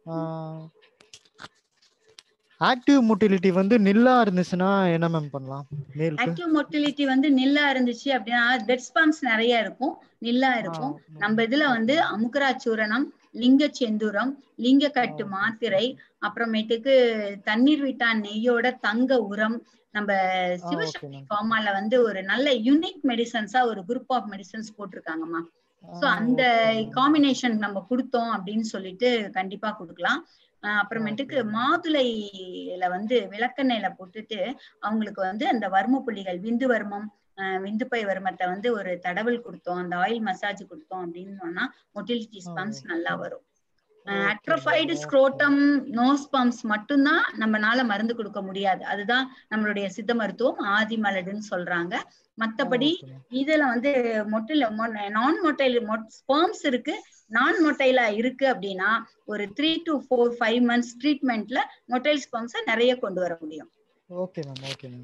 S3: ஆக்டிவ் மோட்டிலிட்டி வந்து நில்லா இருந்துச்சுன்னா என்ன மேம் பண்ணலாம் மேலுக்கு
S2: ஆக்டிவ் மொட்டிலிட்டி வந்து நில்லா இருந்துச்சு அப்படின்னா பெட் ஸ்பாம்ஸ் நிறைய இருக்கும் நில்லா இருக்கும் நம்ம இதுல வந்து அமுக்கரா சூரணம் லிங்க செந்தூரம் லிங்க கட்டு
S3: Okay.
S2: மாத்திரை அப்புறமேட்டுக்கு தண்ணீர் விட்டான் நெய்யோட தங்க உரம் நம்ம
S3: ஓகே
S2: சிவசக்தி
S3: மேம்
S2: ஃபார்மால வந்து ஒரு நல்ல யூனிக் மெடிசன்ஸா ஒரு குரூப் ஆஃப் மெடிசன்ஸ் போட்டிருக்காங்கம்மா சோ அந்த காம்பினேஷன் நம்ம கொடுத்தோம் அப்படின்னு சொல்லிட்டு கண்டிப்பா கொடுக்கலாம் அஹ் அப்புறமேட்டுக்கு
S3: Okay.
S2: மாதுளையில வந்து விளக்கெண்ணெயில போட்டுட்டு அவங்களுக்கு வந்து அந்த வர்ம புள்ளிகள் விந்து வர்மம் அஹ் விந்துப்பை வர்மத்தை வந்து ஒரு தடவல் கொடுத்தோம் அந்த ஆயில் மசாஜ் கொடுத்தோம் அப்படின்னு சொன்னா மொட்டிலிட்டி ஸ்பம்ஸ் நல்லா வரும் அட்ரோஃபைடு ஸ்க்ரோட்டம் நோஸ் பம்ப்ஸ் மட்டும்தான் நம்மனால மருந்து கொடுக்க முடியாது அதுதான் நம்மளுடைய சித்த மருத்துவம் ஆதி மலடுன்னு சொல்றாங்க மத்தபடி இதுல வந்து மொட்டில நான் மொட்டைல் ஸ்பெர்ம்ஸ் இருக்கு நான் மொட்டைல இருக்கு அப்படின்னா ஒரு three to four five months ட்ரீட்மெண்ட்ல மொட்டைல் ஸ்பெர்ம்ஸை நிறைய கொண்டு வர முடியும்
S3: okay ma'am okay ma'am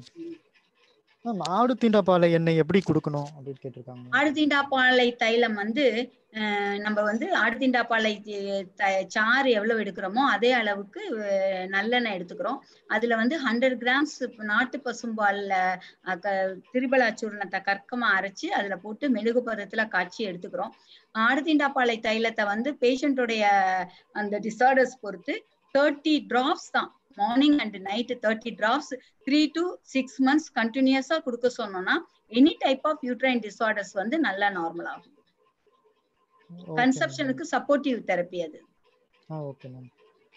S3: ma'am ஆடு தீண்டாப்பாலை எண்ணெய் எப்படி கொடுக்கணும் அப்படின்னு கேட்டிருக்காங்க
S2: ஆடுதீண்டாப்பாலை தைலம் வந்து அஹ், நம்ம வந்து ஆடுதீண்டாப்பாலை தி- த- சாறு எவ்வளவு எடுக்கிறோமோ அதே அளவுக்கு அஹ், நல்லெண்ணெய் எடுத்துக்கிறோம் அதுல வந்து ஹண்ட்ரட் கிராம்ஸ் நாட்டு பசும்பால்ல அஹ், க- திரிபலா சூர்ணத்தை கற்கமா அரைச்சு அதுல போட்டு மெழுகு பதத்துல காய்ச்சி எடுத்துக்கிறோம் ஆடுதீண்டாப்பாலை தைலத்தை வந்து பேஷண்ட்டுடைய அந்த டிசார்டர்ஸ் பொறுத்து தேர்ட்டி டிராப்ஸ் தான் morning and night thirty drops three to six months கண்டினியூஸா கொடுக்க சொன்னோம்னா any type of uterine disorders வந்து நல்லா நார்மல் ஆகும் கன்செப்ஷனுக்கு சப்போர்ட்டிவ் தெரப்பி அது
S3: okay ma'am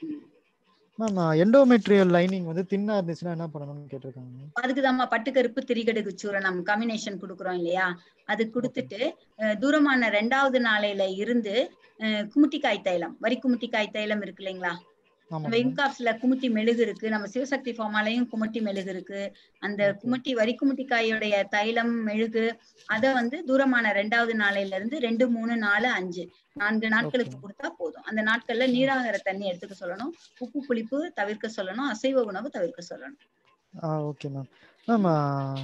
S3: ma'am endometrial lining வந்து தின்னா இருந்துச்சுன்னா என்ன பண்ணணும்னு கேட்டிருக்காங்க
S2: அதுக்குதாம்மா பட்டுக்கருப்பு திரிகடுகு சூரணம் காம்பினேஷன் கொடுக்குறோம் இல்லையா அது கொடுத்துட்டு அஹ், தூரமான ரெண்டாவது நாளையில இருந்து அஹ், குமுட்டிக்காய் தைலம் வரி குமுட்டிக்காய் தைலம் இருக்கு இல்லைங்களா
S3: ஆமா
S2: நம்ம இன்காப்ஸ்ல குமுட்டி மெழுகு இருக்கு நம்ம சிவசக்தி ஃபார்மாலையும் குமுட்டி மெழுகு இருக்கு அந்த
S3: Okay.
S2: குமுட்டி வரி குமுட்டிக்காயோடைய தைலம் மெழுகு அத வந்து தூரமான ரெண்டாவது நாளையில இருந்து ரெண்டு மூணு நாலு அஞ்சு நான்கு நாட்களுக்கு
S3: Okay.
S2: கொடுத்தா போதும் அந்த நாட்கள்ல நீராகார தண்ணி எடுத்துக்க சொல்லணும் உப்பு புளிப்பு தவிர்க்க சொல்லணும் அசைவ உணவு தவிர்க்க சொல்லணும்
S3: ஆ okay ma'am ma'am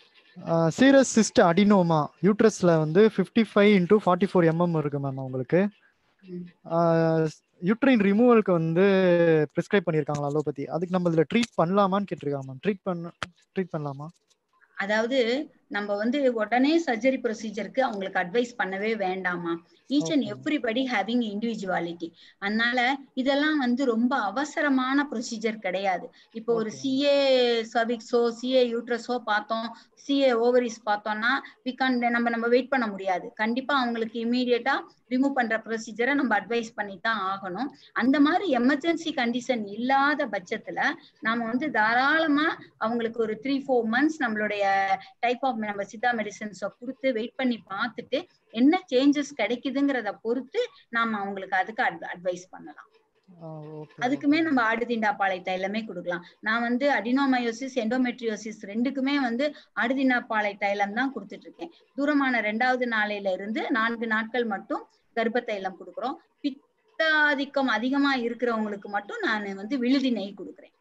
S3: serous cyst adenoma யூட்ரஸ்ல வந்து fifty five into forty four mm இருக்கு மேம் அவங்களுக்கு
S2: ம்.
S3: யூட்ரைன் ரிமூவலுக்கு வந்து ப்ரிஸ்கிரைப் பண்ணியிருக்காங்களா அலோபதி அதுக்கு நம்ம இதுல ட்ரீட் பண்ணலாமான்னு கேட்டிருக்காங்க மேம் ட்ரீட் பண்ண ட்ரீட் பண்ணலாமா
S2: அதாவது நம்ம வந்து உடனே சர்ஜரி ப்ரொசீஜருக்கு அவங்களுக்கு அட்வைஸ் பண்ணவே வேண்டாமா each and
S3: Okay.
S2: Everybody having individuality அதனால இதெல்லாம் வந்து ரொம்ப அவசரமான ப்ரொசீஜர் கிடையாது இப்போ ஒரு
S3: Okay.
S2: சிஏ சர்விக்ஸோ சிஏ யூட்ரஸோ பார்த்தோம் சிஏ ஓவரிஸ் பார்த்தோம்னா we can't நம்ம நம்ம வெயிட் பண்ண முடியாது கண்டிப்பா அவங்களுக்கு இமீடியட்டா ரிமூவ் பண்ற ப்ரொசீஜரை நம்ம அட்வைஸ் பண்ணி தான் ஆகணும் அந்த மாதிரி எமர்ஜென்சி கண்டிஷன் இல்லாத பட்சத்துல நாம வந்து தாராளமா அவங்களுக்கு ஒரு த்ரீ ஃபோர் மந்த்ஸ் நம்மளுடைய டைப் ஆஃப் நம்ம சித்தா மெடிசன்ஸை கொடுத்து வெயிட் பண்ணி பார்த்துட்டு என்ன சேஞ்சஸ் கிடைக்குதுங்கிறத பொறுத்து நாம அவங்களுக்கு அதுக்கு அட்வைஸ் பண்ணலாம்
S3: ஓகே
S2: அதுக்குமே நம்ம ஆடுதிண்டாப்பாலை தைலமே கொடுக்கலாம் நான் வந்து அடினோமயோசிஸ் எண்டோமெட்ரியோசிஸ் ரெண்டுக்குமே வந்து ஆடுதிண்டாப்பாலை தைலம் தான் கொடுத்துட்டு இருக்கேன் தூரமான ரெண்டாவது நாளையில இருந்து நான்கு நாட்கள் மட்டும் கர்ப்ப தைலம் கொடுக்குறோம் பித்தாதிக்கம் அதிகமா இருக்கிறவங்களுக்கு மட்டும் நான் வந்து விழுதி நெய் கொடுக்குறேன்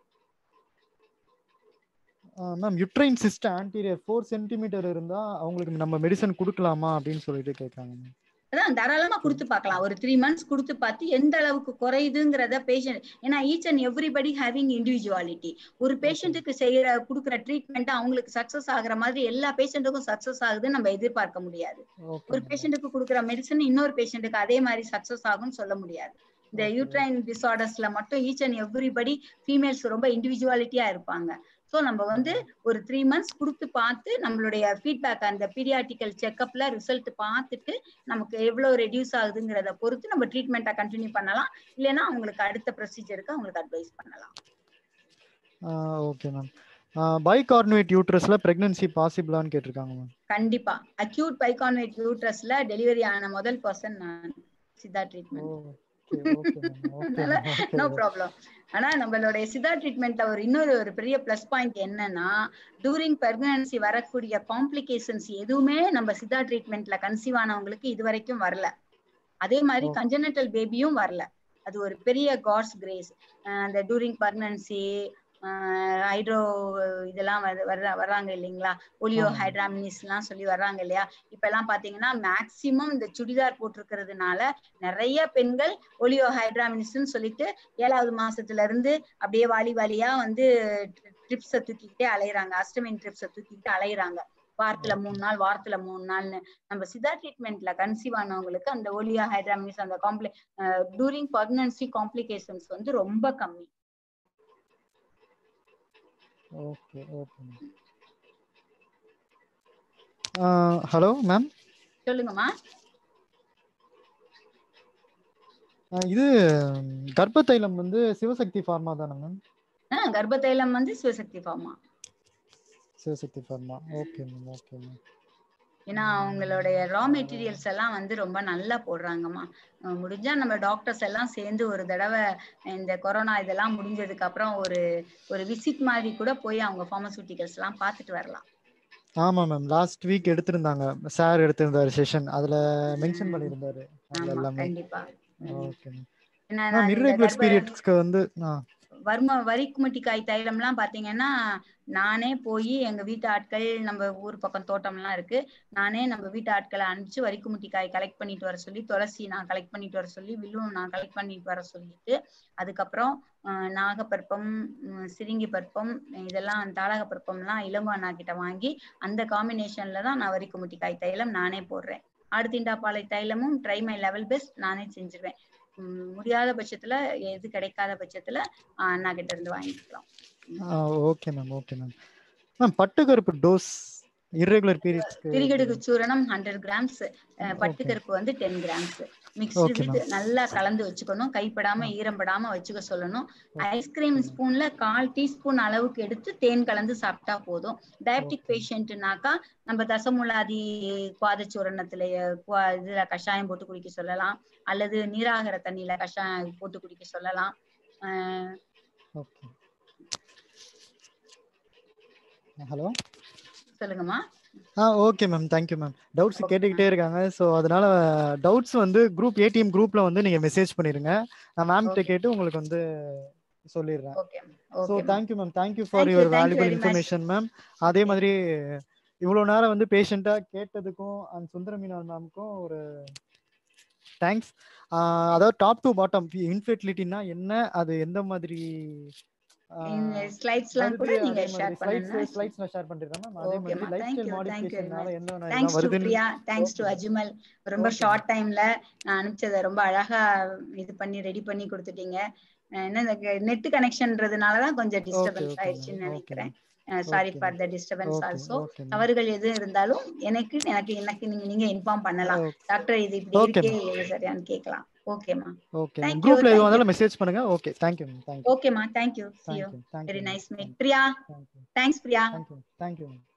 S3: ma'am uterine cyst anterior four centimetre இருந்தா அவங்களுக்கு நம்ம மெடிசன் கொடுக்கலாமா அப்படின்னு சொல்லிட்டு கேட்காங்க மேம்
S2: அதான் தாராளமா கொடுத்து பார்க்கலாம் ஒரு த்ரீ மந்த்ஸ் கொடுத்து பார்த்து எந்த அளவுக்கு குறையுதுங்கிறத பேஷண்ட் ஏன்னா each and everybody having individuality ஒரு பேஷண்ட்டுக்கு செய்யற கொடுக்குற ட்ரீட்மெண்ட் அவங்களுக்கு சக்சஸ் ஆகுற மாதிரி எல்லா பேஷண்ட்டுக்கும் சக்சஸ் ஆகுதுன்னு நம்ம எதிர்பார்க்க முடியாது ஒரு பேஷண்ட்டுக்கு கொடுக்குற மெடிசன் இன்னொரு பேஷண்ட்டுக்கு அதே மாதிரி சக்சஸ் ஆகும்னு சொல்ல முடியாது இந்த யூட்ரைன் டிசார்டர்ஸ்ல மட்டும் ஈச் அண்ட் எவ்ரிபடி ஃபீமேல்ஸ் ரொம்ப இண்டிவிஜுவாலிட்டியா இருப்பாங்க ஸோ நம்ம வந்து ஒரு த்ரீ மந்த்ஸ் கொடுத்து பார்த்து நம்மளுடைய ஃபீட்பேக் அந்த பீரியாட்டிக்கல் செக்அப்ல ரிசல்ட் பார்த்துட்டு நமக்கு எவ்வளவு ரெடியூஸ் ஆகுதுங்கிறத பொறுத்து நம்ம ட்ரீட்மெண்ட்டை கண்டினியூ பண்ணலாம் இல்லைன்னா அவங்களுக்கு அடுத்த ப்ரொசீஜருக்கு அவங்களுக்கு அட்வைஸ் பண்ணலாம்
S3: ஓகே மேம் பைகார்னுவேட் யூட்ரஸ்ல பிரெக்னன்சி பாசிபிளான்னு கேட்டிருக்காங்க மேம்
S2: கண்டிப்பா அக்யூட் பைகான்வேட் யூட்ரஸ்ல டெலிவரி ஆன முதல் பர்சன் நான் சித்தா ட்ரீட்மெண்ட் நோ ப்ராப்ளம் ஆனா நம்மளுடைய சிதா ட்ரீட்மெண்ட்ல ஒரு இன்னொரு ஒரு பெரிய பிளஸ் பாயிண்ட் என்னன்னா டூரிங் பிரெக்னன்சி வரக்கூடிய காம்ப்ளிகேஷன்ஸ் எதுவுமே நம்ம சிதா ட்ரீட்மெண்ட்ல கன்சீவ் ஆனவங்களுக்கு இது வரைக்கும் வரல அதே மாதிரி கஞ்சனட்டல் பேபியும் வரல அது ஒரு பெரிய காட்ஸ் கிரேஸ் அந்த டூரிங் பிரெக்னன்சி ஹைட்ரோ இதெல்லாம் வர்ற வர்றாங்க இல்லைங்களா ஒலியோ ஹைட்ராமினிஸ் எல்லாம் சொல்லி வர்றாங்க இல்லையா இப்ப எல்லாம் பாத்தீங்கன்னா மேக்சிமம் இந்த சுடிதார் போட்டிருக்கிறதுனால நிறைய பெண்கள் ஒலியோ ஹைட்ராமினிஸ்ன்னு சொல்லிட்டு ஏழாவது மாசத்துல இருந்து அப்படியே வாலி வாலியா வந்து ட்ரிப்ஸை தூக்கிக்கிட்டே அலையிறாங்க அஸ்டமின் ட்ரிப்ஸை தூக்கிக்கிட்டு அலையிறாங்க வாரத்துல மூணு நாள் வாரத்துல மூணு நாள்னு நம்ம சிதா ட்ரீட்மெண்ட்ல கன்சீவ் ஆனவங்களுக்கு அந்த ஒலியா ஹைட்ராமினிஸ் அந்த காம்ப்ளி டூரிங் பர்னன்சி காம்ப்ளிகேஷன்ஸ் வந்து ரொம்ப கம்மி
S3: ஓகே ஓகே ஹலோ மேம்
S2: சொல்லுங்கம்மா
S3: இது கர்ப்ப தைலம் வந்து சிவசக்தி ஃபார்மா தானே மேம்
S2: கர்ப்ப தைலம் வந்து Sivasakthi pharma
S3: Sivasakthi pharma okay ma'am okay ma'am
S2: ஏன்னா அவங்களுடைய ரா மெட்டீரியல்ஸ் எல்லாம் வந்து ரொம்ப நல்லா போடுறாங்கம்மா முடிஞ்சா நம்ம டாக்டர்ஸ் எல்லாம் சேர்ந்து ஒரு தடவை இந்த கொரோனா இதெல்லாம் முடிஞ்சதுக்கு அப்புறம் ஒரு ஒரு விசிட் மாதிரி கூட போய் அவங்க ஃபார்மசூட்டிகல்ஸ் எல்லாம் பார்த்துட்டு வரலாம்
S3: ஆமா மேம் லாஸ்ட் வீக் எடுத்திருந்தாங்க சார் எடுத்திருந்தாரு செஷன் அதுல மென்ஷன் பண்ணிருந்தாரு எல்லாமே
S2: கண்டிப்பா
S3: ஓகே மேம் இர்ரெகுலர் பீரியட்ஸ்க்கு வந்து
S2: வர்ம வரிக்குமட்டிக்காய் தைலம்லாம் பாத்தீங்கன்னா நானே போய் எங்க வீட்டு ஆட்கள் நம்ம ஊர் பக்கம் தோட்டம்லாம் இருக்கு நானே நம்ம வீட்டு ஆட்களை அனுப்பிச்சு வரிக்குமுட்டிக்காய் கலெக்ட் பண்ணிட்டு வர சொல்லி துளசி நான் கலெக்ட் பண்ணிட்டு வர சொல்லி வில்லும் நான் கலெக்ட் பண்ணிட்டு வர சொல்லிட்டு அதுக்கப்புறம் நாகப்பற்பம் சிரிங்கி பற்பம் இதெல்லாம் தாளகப்பற்பம்லாம் இளங்கோண்ணா கிட்ட வாங்கி அந்த காம்பினேஷன்ல தான் நான் வரிக்குமுட்டிக்காய் தைலம் நானே போடுறேன் ஆடுதிண்டாப்பாலை தைலமும் ட்ரை மை லெவல் பெஸ்ட் நானே செஞ்சிருவேன் முடியாத பட்சத்துல எது கிடைக்காத பட்சத்துல அண்ணா கிட்ட இருந்து வாங்கிக்கலாம்
S3: okay ma'am okay ma'am ma'am பட்டுக்கருப்பு டோஸ் இர்ரெகுலர் பீரியட்ஸ்க்கு
S2: திரிகடுகு சூரணம் ஹண்ட்ரட் கிராம்ஸ் பட்டுக்கருப்பு வந்து டென் கிராம்ஸ் மிக்ஸ்டு வித் நல்லா கலந்து வச்சுக்கணும் கைப்படாம ஈரம்படாம வச்சுக்க சொல்லணும் ஐஸ்கிரீம் ஸ்பூன்ல கால் டீஸ்பூன் அளவுக்கு எடுத்து தேன் கலந்து சாப்பிட்டா போதும் டயபெட்டிக் பேஷண்ட்னாக்கா நம்ம தசமுலாதி குவாதச்சூரணத்துல இதுல கஷாயம் போட்டு குடிக்க சொல்லலாம் அல்லது நீராகர தண்ணியில கஷாயம் போட்டு குடிக்க சொல்லலாம்
S3: ஹலோ
S2: சொல்லுங்கம்மா
S3: ஆ okay ma'am thank you ma'am doubts கேட்டுக்கிட்டே இருக்காங்க ஸோ அதனால டவுட்ஸ் வந்து குரூப் ஏடிஎம் குரூப்ல வந்து நீங்க மெசேஜ் பண்ணிருங்க நான் மேம் கிட்ட கேட்டு உங்களுக்கு வந்து சொல்லிடுறேன் so thank you ma'am thank you for your valuable information ma'am அதே மாதிரி இவ்வளோ நேரம் வந்து பேஷண்ட்டாக கேட்டதுக்கும் அண்ட் சுந்தரமீனால் மேம்க்கும் ஒரு தேங்க்ஸ் அதாவது டாப் டு பாட்டம் இன்ஃபெர்டிலிட்டினா என்ன அது எந்த மாதிரி
S2: ஸ்லைட்ஸ்லாம் கூட நீங்க ஷேர் பண்ணுங்க
S3: ஸ்லைட்ஸ் நான் ஷேர் பண்றேன் மேம் அதே மாதிரி லைஃப் ஸ்டைல் மாடிஃபிகேஷனால என்ன
S2: thanks to Priya thanks to Ajmal ரொம்ப ஷார்ட் டைம்ல நான் அனுப்பிச்சதை ரொம்ப அழகா இது பண்ணி ரெடி பண்ணி கொடுத்துட்டீங்க என்ன இந்த நெட் கனெக்ஷன்றதுனால தான் கொஞ்சம் டிஸ்டர்பன்ஸ் ஆயிடுச்சுன்னு நினைக்கிறேன் sorry for the disturbance also தவறுகள் எதுவும் இருந்தாலும் எனக்கு எனக்கு எனக்கு நீங்க நீங்க இன்ஃபார்ம் பண்ணலாம் டாக்டர் இது இப்படி இருக்கே இது சரியான்னு கேட்கலாம் ஓகேமா
S3: ஓகே குரூப்ல எதுவும் வந்தாலும் மெசேஜ் பண்ணுங்க okay thank you thank you
S2: ஓகேமா thank you see you very nice meet Priya thanks Priya
S3: thank you thank you